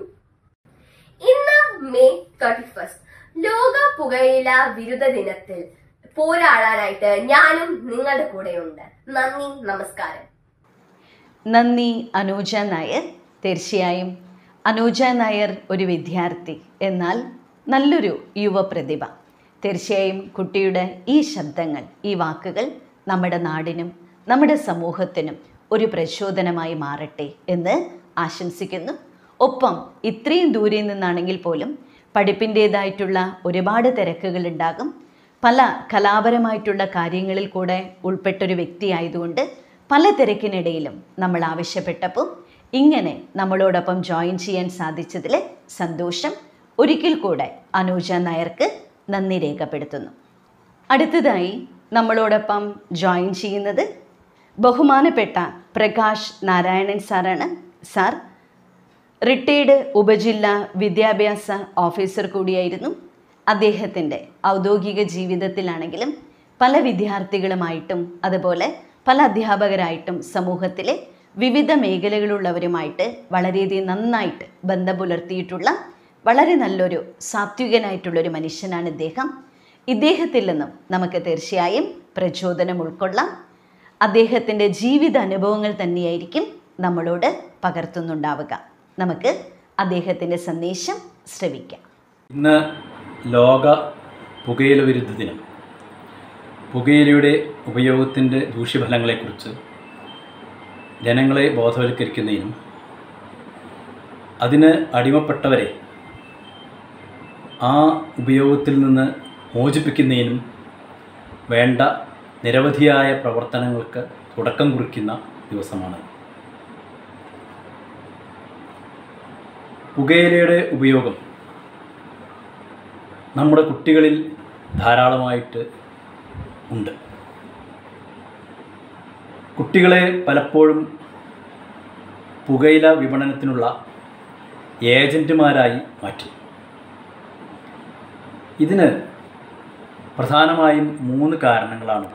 ഇന്ന് മെയ് തേർട്ടി ഫസ്റ്റ് ലോക പുകയില വിരുദ്ധ ദിനത്തിൽ പോരാടാനായിട്ട് ഞാനും നിങ്ങളുടെ കൂടെയുണ്ട് നന്ദി നമസ്കാരം നന്ദി അനൂജ നായർ തീർച്ചയായും അനൂജ നായർ ഒരു വിദ്യാർത്ഥി എന്നാൽ നല്ലൊരു യുവപ്രതിഭ തീർച്ചയായും കുട്ടിയുടെ ഈ ശബ്ദങ്ങൾ ഈ വാക്കുകൾ നമ്മുടെ നാടിനും നമ്മുടെ സമൂഹത്തിനും ഒരു പ്രചോദനമായി മാറട്ടെ എന്ന് ആശംസിക്കുന്നു ഒപ്പം ഇത്രയും ദൂരെ നിന്നാണെങ്കിൽ പോലും പഠിപ്പിൻ്റേതായിട്ടുള്ള ഒരുപാട് തിരക്കുകൾ ഉണ്ടാകും പല കലാപരമായിട്ടുള്ള കാര്യങ്ങളിൽ കൂടെ ഉൾപ്പെട്ടൊരു വ്യക്തിയായതുകൊണ്ട് പല തിരക്കിനിടയിലും നമ്മൾ ആവശ്യപ്പെട്ടപ്പോൾ ഇങ്ങനെ നമ്മളോടൊപ്പം ജോയിൻ ചെയ്യാൻ സാധിച്ചതിൽ സന്തോഷം ഒരിക്കൽ കൂടെ അനൂജ നായർക്ക് നന്ദി രേഖപ്പെടുത്തുന്നു അടുത്തതായി നമ്മളോടൊപ്പം ജോയിൻ ചെയ്യുന്നത് ബഹുമാനപ്പെട്ട പ്രകാശ് നാരായണൻ സാറാണ് സാർ റിട്ടയർഡ് ഉപജില്ലാ വിദ്യാഭ്യാസ ഓഫീസർ കൂടിയായിരുന്നു അദ്ദേഹത്തിൻ്റെ ഔദ്യോഗിക ജീവിതത്തിലാണെങ്കിലും പല വിദ്യാർത്ഥികളുമായിട്ടും അതുപോലെ പല അധ്യാപകരായിട്ടും സമൂഹത്തിലെ വിവിധ മേഖലകളുള്ളവരുമായിട്ട് വളരെയധികം നന്നായിട്ട് ബന്ധം പുലർത്തിയിട്ടുള്ള വളരെ നല്ലൊരു സാത്വികനായിട്ടുള്ളൊരു മനുഷ്യനാണ് ഇദ്ദേഹം ഇദ്ദേഹത്തിൽ നിന്നും നമുക്ക് തീർച്ചയായും പ്രചോദനം ഉൾക്കൊള്ളാം അദ്ദേഹത്തിൻ്റെ ജീവിത അനുഭവങ്ങൾ തന്നെയായിരിക്കും നമ്മളോട് പകർത്തുന്നുണ്ടാവുക നമുക്ക് അദ്ദേഹത്തിൻ്റെ സന്ദേശം ശ്രവിക്കാം ഇന്ന് ലോക പുകയില വിരുദ്ധ ദിനം പുകയിലയുടെ ഉപയോഗത്തിൻ്റെ ദൂഷ്യഫലങ്ങളെക്കുറിച്ച് ജനങ്ങളെ ബോധവൽക്കരിക്കുന്നതിനും അതിന് അടിമപ്പെട്ടവരെ ആ ഉപയോഗത്തിൽ നിന്ന് മോചിപ്പിക്കുന്നതിനും വേണ്ട നിരവധിയായ പ്രവർത്തനങ്ങൾക്ക് തുടക്കം കുറിക്കുന്ന ദിവസമാണ് പുകയിലയുടെ ഉപയോഗം നമ്മുടെ കുട്ടികളിൽ ധാരാളമായിട്ട് ഉണ്ട് കുട്ടികളെ പലപ്പോഴും പുകയില വിപണനത്തിനുള്ള ഏജൻറ്റുമാരായി മാറ്റി ഇതിന് പ്രധാനമായും മൂന്ന് കാരണങ്ങളാണ്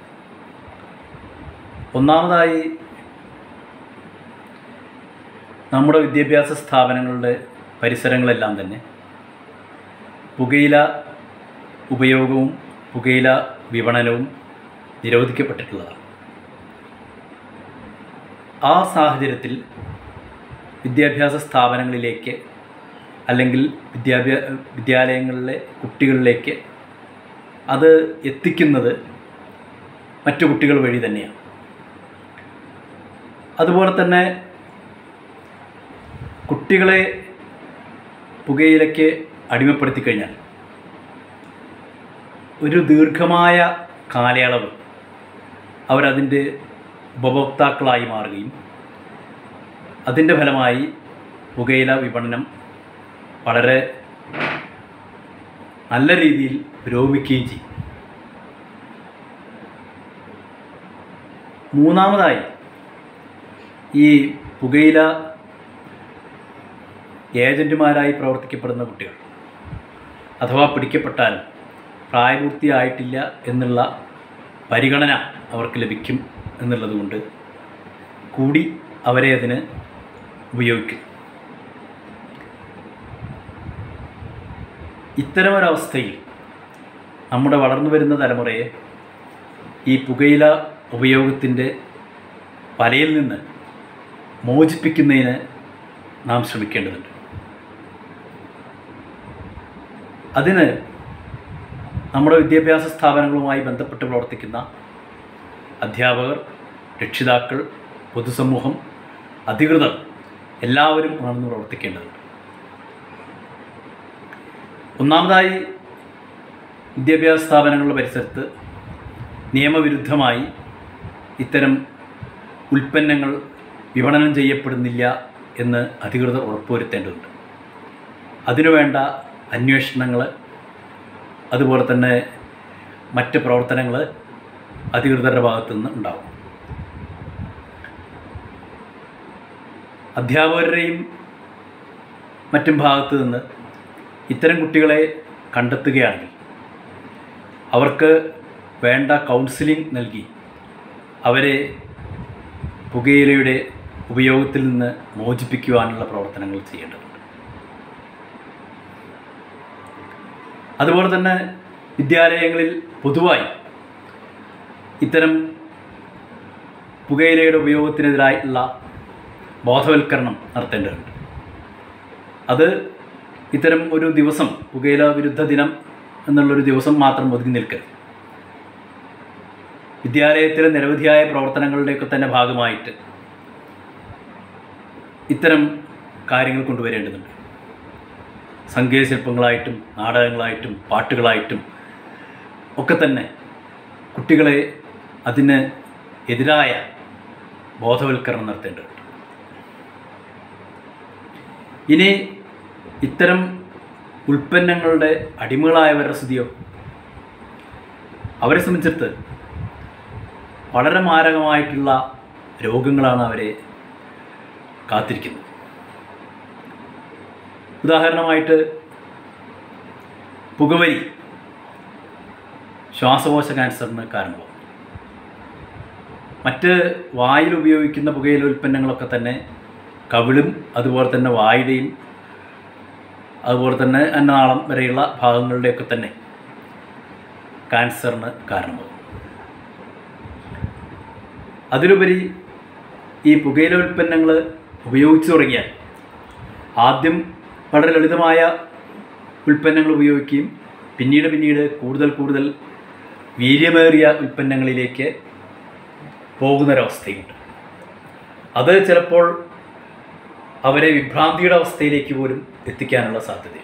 ഒന്നാമതായി നമ്മുടെ വിദ്യാഭ്യാസ സ്ഥാപനങ്ങളുടെ പരിസരങ്ങളെല്ലാം തന്നെ പുകയില ഉപയോഗവും പുകയില വിപണനവും നിരോധിക്കപ്പെട്ടിട്ടുള്ളതാണ് ആ സാഹചര്യത്തിൽ വിദ്യാഭ്യാസ സ്ഥാപനങ്ങളിലേക്ക് അല്ലെങ്കിൽ വിദ്യാഭ്യാ വിദ്യാലയങ്ങളിലെ കുട്ടികളിലേക്ക് അത് എത്തിക്കുന്നത് മറ്റു കുട്ടികൾ വഴി തന്നെയാണ് അതുപോലെ തന്നെ കുട്ടികളെ പുകയിലയ്ക്ക് അടിമപ്പെടുത്തി കഴിഞ്ഞാൽ ഒരു ദീർഘമായ കാലയളവ് അവരതിൻ്റെ ഉപഭോക്താക്കളായി മാറുകയും അതിൻ്റെ ഫലമായി പുകയില വിപണനം വളരെ നല്ല രീതിയിൽ പുരോഗമിക്കുകയും ചെയ്യും മൂന്നാമതായി ഈ പുകയില ഏജൻറ്റുമാരായി പ്രവർത്തിക്കപ്പെടുന്ന കുട്ടികൾ അഥവാ പിടിക്കപ്പെട്ടാലും പ്രായപൂർത്തിയായിട്ടില്ല എന്നുള്ള പരിഗണന അവർക്ക് ലഭിക്കും എന്നുള്ളതുകൊണ്ട് കൂടി അവരെ അതിന് ഉപയോഗിക്കും ഇത്തരമൊരവസ്ഥയിൽ നമ്മുടെ വളർന്നു വരുന്ന തലമുറയെ ഈ പുകയില ഉപയോഗത്തിൻ്റെ വലയിൽ നിന്ന് മോചിപ്പിക്കുന്നതിന് നാം ശ്രമിക്കേണ്ടതുണ്ട് അതിന് നമ്മുടെ വിദ്യാഭ്യാസ സ്ഥാപനങ്ങളുമായി ബന്ധപ്പെട്ട് പ്രവർത്തിക്കുന്ന അധ്യാപകർ രക്ഷിതാക്കൾ പൊതുസമൂഹം അധികൃതർ എല്ലാവരും ഉണർന്ന് പ്രവർത്തിക്കേണ്ടതുണ്ട് ഒന്നാമതായി വിദ്യാഭ്യാസ സ്ഥാപനങ്ങളുടെ പരിസരത്ത് നിയമവിരുദ്ധമായി ഇത്തരം ഉൽപ്പന്നങ്ങൾ വിപണനം ചെയ്യപ്പെടുന്നില്ല എന്ന് അധികൃതർ ഉറപ്പുവരുത്തേണ്ടതുണ്ട് അതിനുവേണ്ട അന്വേഷണങ്ങൾ അതുപോലെ തന്നെ മറ്റ് പ്രവർത്തനങ്ങൾ അധികൃതരുടെ ഭാഗത്തു നിന്ന് ഉണ്ടാവും അധ്യാപകരുടെയും മറ്റും ഭാഗത്തു നിന്ന് ഇത്തരം കുട്ടികളെ കണ്ടെത്തുകയാണെങ്കിൽ അവർക്ക് വേണ്ട കൗൺസിലിംഗ് നൽകി അവരെ പുകയിലയുടെ ഉപയോഗത്തിൽ നിന്ന് മോചിപ്പിക്കുവാനുള്ള പ്രവർത്തനങ്ങൾ ചെയ്യേണ്ടതുണ്ട് അതുപോലെ തന്നെ വിദ്യാലയങ്ങളിൽ പൊതുവായി ഇത്തരം പുകയിലയുടെ ഉപയോഗത്തിനെതിരായിട്ടുള്ള ബോധവൽക്കരണം നടത്തേണ്ടതുണ്ട് അത് ഇത്തരം ഒരു ദിവസം പുകയില വിരുദ്ധ ദിനം എന്നുള്ളൊരു ദിവസം മാത്രം ഒതുങ്ങി നിൽക്കരുത് വിദ്യാലയത്തിലെ നിരവധിയായ പ്രവർത്തനങ്ങളുടെയൊക്കെ തന്നെ ഭാഗമായിട്ട് ഇത്തരം കാര്യങ്ങൾ കൊണ്ടുവരേണ്ടതുണ്ട് സംഗീതശില്പങ്ങളായിട്ടും നാടകങ്ങളായിട്ടും പാട്ടുകളായിട്ടും ഒക്കെ തന്നെ കുട്ടികളെ അതിന് എതിരായ ബോധവൽക്കരണം നടത്തേണ്ടതുണ്ട് ഇനി ഇത്തരം ഉൽപ്പന്നങ്ങളുടെ അടിമകളായവരുടെ സ്ഥിതിയോ അവരെ സംബന്ധിച്ചിടത്ത് വളരെ മാരകമായിട്ടുള്ള രോഗങ്ങളാണ് അവരെ കാത്തിരിക്കുന്നത് ഉദാഹരണമായിട്ട് പുകവലി ശ്വാസകോശ ക്യാൻസറിന് കാരണമാകും മറ്റ് വായിൽ ഉപയോഗിക്കുന്ന പുകയില ഉൽപ്പന്നങ്ങളൊക്കെ തന്നെ കവിളും അതുപോലെ തന്നെ വായുടെയും അതുപോലെ തന്നെ അന്നനാളം വരെയുള്ള ഭാഗങ്ങളുടെയൊക്കെ തന്നെ ക്യാൻസറിന് കാരണമാകും അതിലുപരി ഈ പുകയില ഉൽപ്പന്നങ്ങൾ ഉപയോഗിച്ചു തുടങ്ങിയാൽ ആദ്യം വളരെ ലളിതമായ ഉൽപ്പന്നങ്ങൾ ഉപയോഗിക്കുകയും പിന്നീട് പിന്നീട് കൂടുതൽ കൂടുതൽ വീര്യമേറിയ ഉൽപ്പന്നങ്ങളിലേക്ക് പോകുന്നൊരവസ്ഥയുണ്ട് അത് ചിലപ്പോൾ അവരെ വിഭ്രാന്തിയുടെ അവസ്ഥയിലേക്ക് പോലും എത്തിക്കാനുള്ള സാധ്യതയുണ്ട്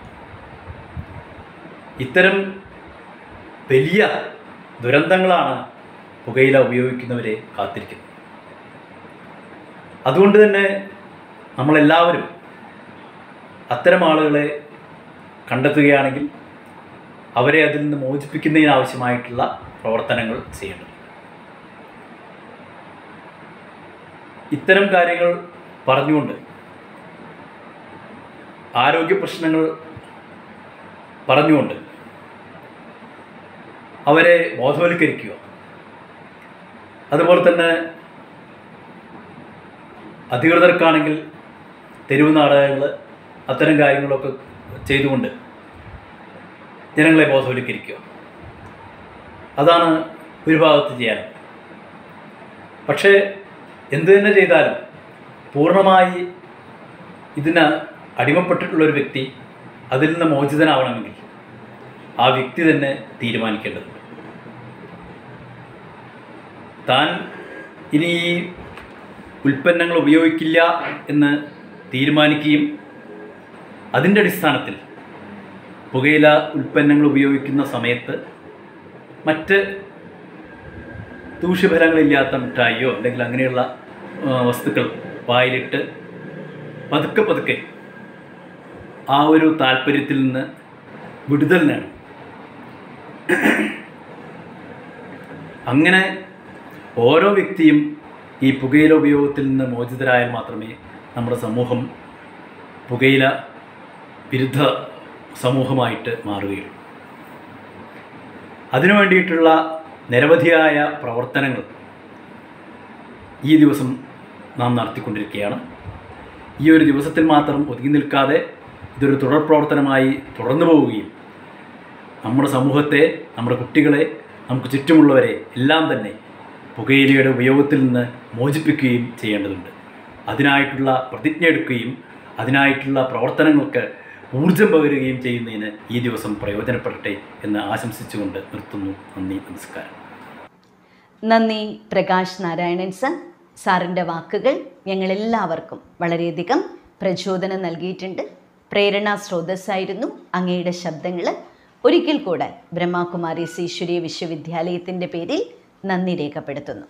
ഇത്തരം വലിയ ദുരന്തങ്ങളാണ് പുകയില ഉപയോഗിക്കുന്നവരെ കാത്തിരിക്കുന്നത് അതുകൊണ്ട് തന്നെ നമ്മളെല്ലാവരും അത്തരം ആളുകളെ കണ്ടെത്തുകയാണെങ്കിൽ അവരെ അതിൽ നിന്ന് മോചിപ്പിക്കുന്നതിനാവശ്യമായിട്ടുള്ള പ്രവർത്തനങ്ങൾ ചെയ്യേണ്ടത് ഇത്തരം കാര്യങ്ങൾ പറഞ്ഞുകൊണ്ട് ആരോഗ്യ പ്രശ്നങ്ങൾ പറഞ്ഞുകൊണ്ട് അവരെ ബോധവൽക്കരിക്കുക അതുപോലെ തന്നെ അധികൃതർക്കാണെങ്കിൽ തെരുവ് നാടകങ്ങൾ അത്തരം കാര്യങ്ങളൊക്കെ ചെയ്തുകൊണ്ട് ജനങ്ങളെ ബോധവൽക്കരിക്കുക അതാണ് ഒരു ഭാഗത്ത് ചെയ്യാൻ പക്ഷേ എന്തു തന്നെ ചെയ്താലും പൂർണ്ണമായി ഇതിന് അടിമപ്പെട്ടിട്ടുള്ള ഒരു വ്യക്തി അതിൽ നിന്ന് മോചിതനാവണമെങ്കിൽ ആ വ്യക്തി തന്നെ തീരുമാനിക്കേണ്ടതുണ്ട് താൻ ഇനി ഈ ഉൽപ്പന്നങ്ങൾ ഉപയോഗിക്കില്ല എന്ന് തീരുമാനിക്കുകയും അതിൻ്റെ അടിസ്ഥാനത്തിൽ പുകയില ഉൽപ്പന്നങ്ങൾ ഉപയോഗിക്കുന്ന സമയത്ത് മറ്റ് ദൂഷ്യഫലങ്ങളില്ലാത്ത മിഠായിയോ അല്ലെങ്കിൽ അങ്ങനെയുള്ള ആ, വസ്തുക്കൾ വായിലിട്ട് പതുക്കെ പതുക്കെ ആ ഒരു താല്പര്യത്തിൽ നിന്ന് വിടുതൽ നേടും അങ്ങനെ ഓരോ വ്യക്തിയും ഈ പുകയില ഉപയോഗത്തിൽ നിന്ന് മോചിതരായാൽ മാത്രമേ നമ്മുടെ സമൂഹം പുകയില വിരുദ്ധ സമൂഹമായിട്ട് മാറുകയുള്ളൂ അതിനു വേണ്ടിയിട്ടുള്ള നിരവധിയായ പ്രവർത്തനങ്ങൾ ഈ ദിവസം നാം നടത്തിക്കൊണ്ടിരിക്കുകയാണ് ഈ ഒരു ദിവസത്തിൽ മാത്രം ഒതുങ്ങി നിൽക്കാതെ ഇതൊരു തുടർ പ്രവർത്തനമായി തുടർന്നു പോവുകയും നമ്മുടെ സമൂഹത്തെ നമ്മുടെ കുട്ടികളെ നമുക്ക് ചുറ്റുമുള്ളവരെ എല്ലാം തന്നെ പുകയിലയുടെ ഉപയോഗത്തിൽ നിന്ന് മോചിപ്പിക്കുകയും ചെയ്യേണ്ടതുണ്ട് അതിനായിട്ടുള്ള പ്രതിജ്ഞ എടുക്കുകയും അതിനായിട്ടുള്ള പ്രവർത്തനങ്ങൾക്ക് ഊർജം പകരുകയും ചെയ്യുന്നതിന് ഈ ദിവസം പ്രയോജനപ്പെടട്ടെ എന്ന് ആശംസിച്ചുകൊണ്ട് നിർത്തുന്നു നന്ദി നമസ്കാരം നന്ദി പ്രകാശ് നാരായണൻ സർ സാറിൻ്റെ വാക്കുകൾ ഞങ്ങളെല്ലാവർക്കും വളരെയധികം പ്രചോദനം നൽകിയിട്ടുണ്ട് പ്രേരണാ സ്രോതസ്സായിരുന്നു അങ്ങയുടെ ശബ്ദങ്ങൾ ഒരിക്കൽ കൂടെ ബ്രഹ്മകുമാരീസ് ഈശ്വരീയ വിശ്വവിദ്യാലയത്തിൻ്റെ പേരിൽ നന്ദി രേഖപ്പെടുത്തുന്നു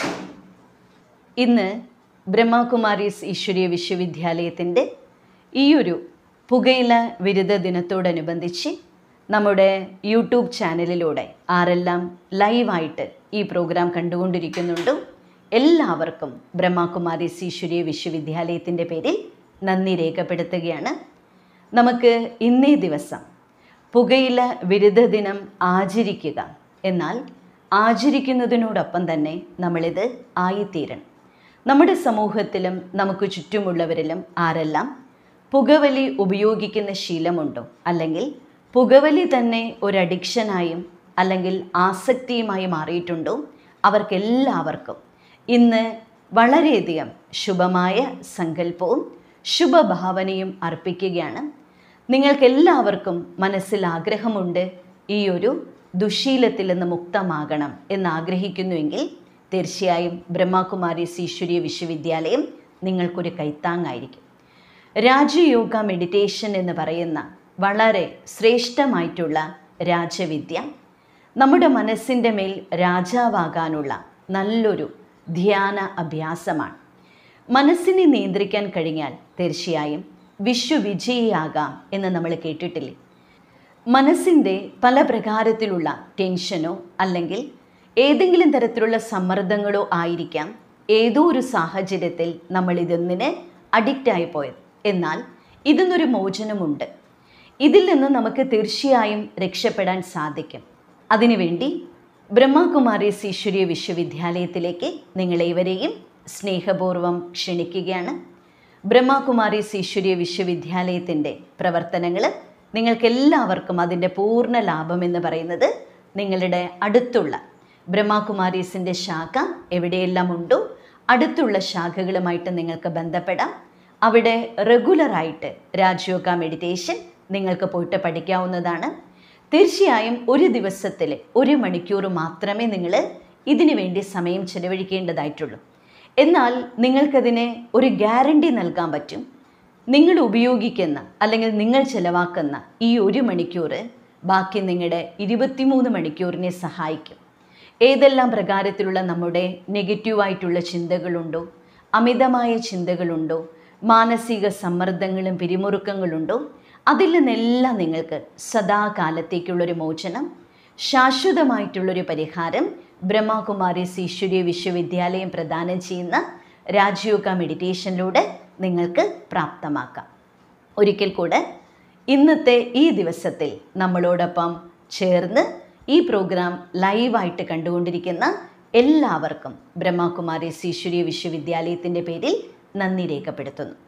ഇന്ന് ബ്രഹ്മകുമാരീസ് ഈശ്വരീയ വിശ്വവിദ്യാലയത്തിൻ്റെ ഈയൊരു പുകയില വിരുദ്ധ ദിനത്തോടനുബന്ധിച്ച് നമ്മുടെ യൂട്യൂബ് ചാനലിലൂടെ ആരെല്ലാം ലൈവായിട്ട് ഈ പ്രോഗ്രാം കണ്ടുകൊണ്ടിരിക്കുന്നുണ്ടോ എല്ലാവർക്കും ബ്രഹ്മകുമാരീസ് ഈശ്വരീയ വിശ്വവിദ്യാലയത്തിൻ്റെ പേരിൽ നന്ദി രേഖപ്പെടുത്തുകയാണ് നമുക്ക് ഇന്നേ ദിവസം പുകയില വിരുദ്ധ ദിനം ആചരിക്കുക എന്നാൽ ആചരിക്കുന്നതിനോടൊപ്പം തന്നെ നമ്മളിത് ആയിത്തീരണം നമ്മുടെ സമൂഹത്തിലും നമുക്ക് ചുറ്റുമുള്ളവരിലും ആരെല്ലാം പുകവലി ഉപയോഗിക്കുന്ന ശീലമുണ്ടോ അല്ലെങ്കിൽ പുകവലി തന്നെ ഒരു അഡിക്ഷനായും അല്ലെങ്കിൽ ആസക്തിയുമായി മാറിയിട്ടുണ്ടോ അവർക്കെല്ലാവർക്കും ഇന്ന് വളരെയധികം ശുഭമായ സങ്കല്പവും ശുഭഭാവനയും അർപ്പിക്കുകയാണ് നിങ്ങൾക്കെല്ലാവർക്കും മനസ്സിൽ ആഗ്രഹമുണ്ട് ഈ ഒരു ദുശീലത്തിൽ നിന്ന് മുക്തമാകണം എന്ന് ആഗ്രഹിക്കുന്നുവെങ്കിൽ തീർച്ചയായും ബ്രഹ്മകുമാരീസ് ഈശ്വരീയ വിശ്വവിദ്യാലയം നിങ്ങൾക്കൊരു കൈത്താങ്ങായിരിക്കും രാജയോഗ മെഡിറ്റേഷൻ എന്ന് പറയുന്ന വളരെ ശ്രേഷ്ഠമായിട്ടുള്ള രാജവിദ്യ നമ്മുടെ മനസ്സിൻ്റെ മേൽ രാജാവാകാനുള്ള നല്ലൊരു ധ്യാന അഭ്യാസമാണ് മനസ്സിനെ നിയന്ത്രിക്കാൻ കഴിഞ്ഞാൽ തീർച്ചയായും വിശ്വവിജയിയാകാം എന്ന് നമ്മൾ കേട്ടിട്ടില്ലേ മനസ്സിൻ്റെ പല പ്രകാരത്തിലുള്ള ടെൻഷനോ അല്ലെങ്കിൽ ഏതെങ്കിലും തരത്തിലുള്ള സമ്മർദ്ദങ്ങളോ ആയിരിക്കാം ഏതോ ഒരു സാഹചര്യത്തിൽ നമ്മൾ ഇതൊന്നിന് അഡിക്റ്റായി പോയത് എന്നാൽ ഇതിനൊരു മോചനമുണ്ട് ഇതിൽ നിന്ന് നമുക്ക് തീർച്ചയായും രക്ഷപ്പെടാൻ സാധിക്കും അതിനുവേണ്ടി ബ്രഹ്മകുമാരീസ് ഈശ്വരീയ വിശ്വവിദ്യാലയത്തിലേക്ക് നിങ്ങളേവരെയും സ്നേഹപൂർവ്വം ക്ഷണിക്കുകയാണ് ബ്രഹ്മകുമാരീസ് ഈശ്വരീയ വിശ്വവിദ്യാലയത്തിൻ്റെ പ്രവർത്തനങ്ങൾ നിങ്ങൾക്കെല്ലാവർക്കും അതിൻ്റെ പൂർണ്ണ ലാഭം എന്ന് പറയുന്നത് നിങ്ങളുടെ അടുത്തുള്ള ബ്രഹ്മകുമാരീസിൻ്റെ ശാഖ എവിടെയെല്ലാം ഉണ്ടോ അടുത്തുള്ള ശാഖകളുമായിട്ട് നിങ്ങൾക്ക് ബന്ധപ്പെടാം അവിടെ റെഗുലറായിട്ട് രാജയോഗ മെഡിറ്റേഷൻ നിങ്ങൾക്ക് പോയിട്ട് പഠിക്കാവുന്നതാണ് തീർച്ചയായും ഒരു ദിവസത്തിൽ ഒരു മണിക്കൂർ മാത്രമേ നിങ്ങൾ ഇതിനു വേണ്ടി സമയം ചെലവഴിക്കേണ്ടതായിട്ടുള്ളൂ എന്നാൽ നിങ്ങൾക്കതിന് ഒരു ഗ്യാരണ്ടി നൽകാൻ പറ്റും നിങ്ങൾ ഉപയോഗിക്കുന്ന അല്ലെങ്കിൽ നിങ്ങൾ ചെലവാക്കുന്ന ഈ ഒരു മണിക്കൂർ ബാക്കി നിങ്ങളുടെ ഇരുപത്തിമൂന്ന് മണിക്കൂറിനെ സഹായിക്കും ഏതെല്ലാം പ്രകാരത്തിലുള്ള നമ്മുടെ നെഗറ്റീവായിട്ടുള്ള ചിന്തകളുണ്ടോ അമിതമായ ചിന്തകളുണ്ടോ മാനസിക സമ്മർദ്ദങ്ങളും പിരിമുറുക്കങ്ങളുണ്ടോ അതിൽ നിന്നെല്ലാം നിങ്ങൾക്ക് സദാകാലത്തേക്കുള്ളൊരു മോചനം ശാശ്വതമായിട്ടുള്ളൊരു പരിഹാരം ബ്രഹ്മകുമാരീസ് ഈശ്വരീയ വിശ്വവിദ്യാലയം പ്രദാനം ചെയ്യുന്ന രാജയോഗ മെഡിറ്റേഷനിലൂടെ നിങ്ങൾക്ക് പ്രാപ്തമാക്കാം ഒരിക്കൽ കൂടെ ഇന്നത്തെ ഈ ദിവസത്തിൽ നമ്മളോടൊപ്പം ചേർന്ന് ഈ പ്രോഗ്രാം ലൈവായിട്ട് കണ്ടുകൊണ്ടിരിക്കുന്ന എല്ലാവർക്കും ബ്രഹ്മകുമാരീസ് ഈശ്വരീയ വിശ്വവിദ്യാലയത്തിൻ്റെ പേരിൽ നന്ദി രേഖപ്പെടുത്തുന്നു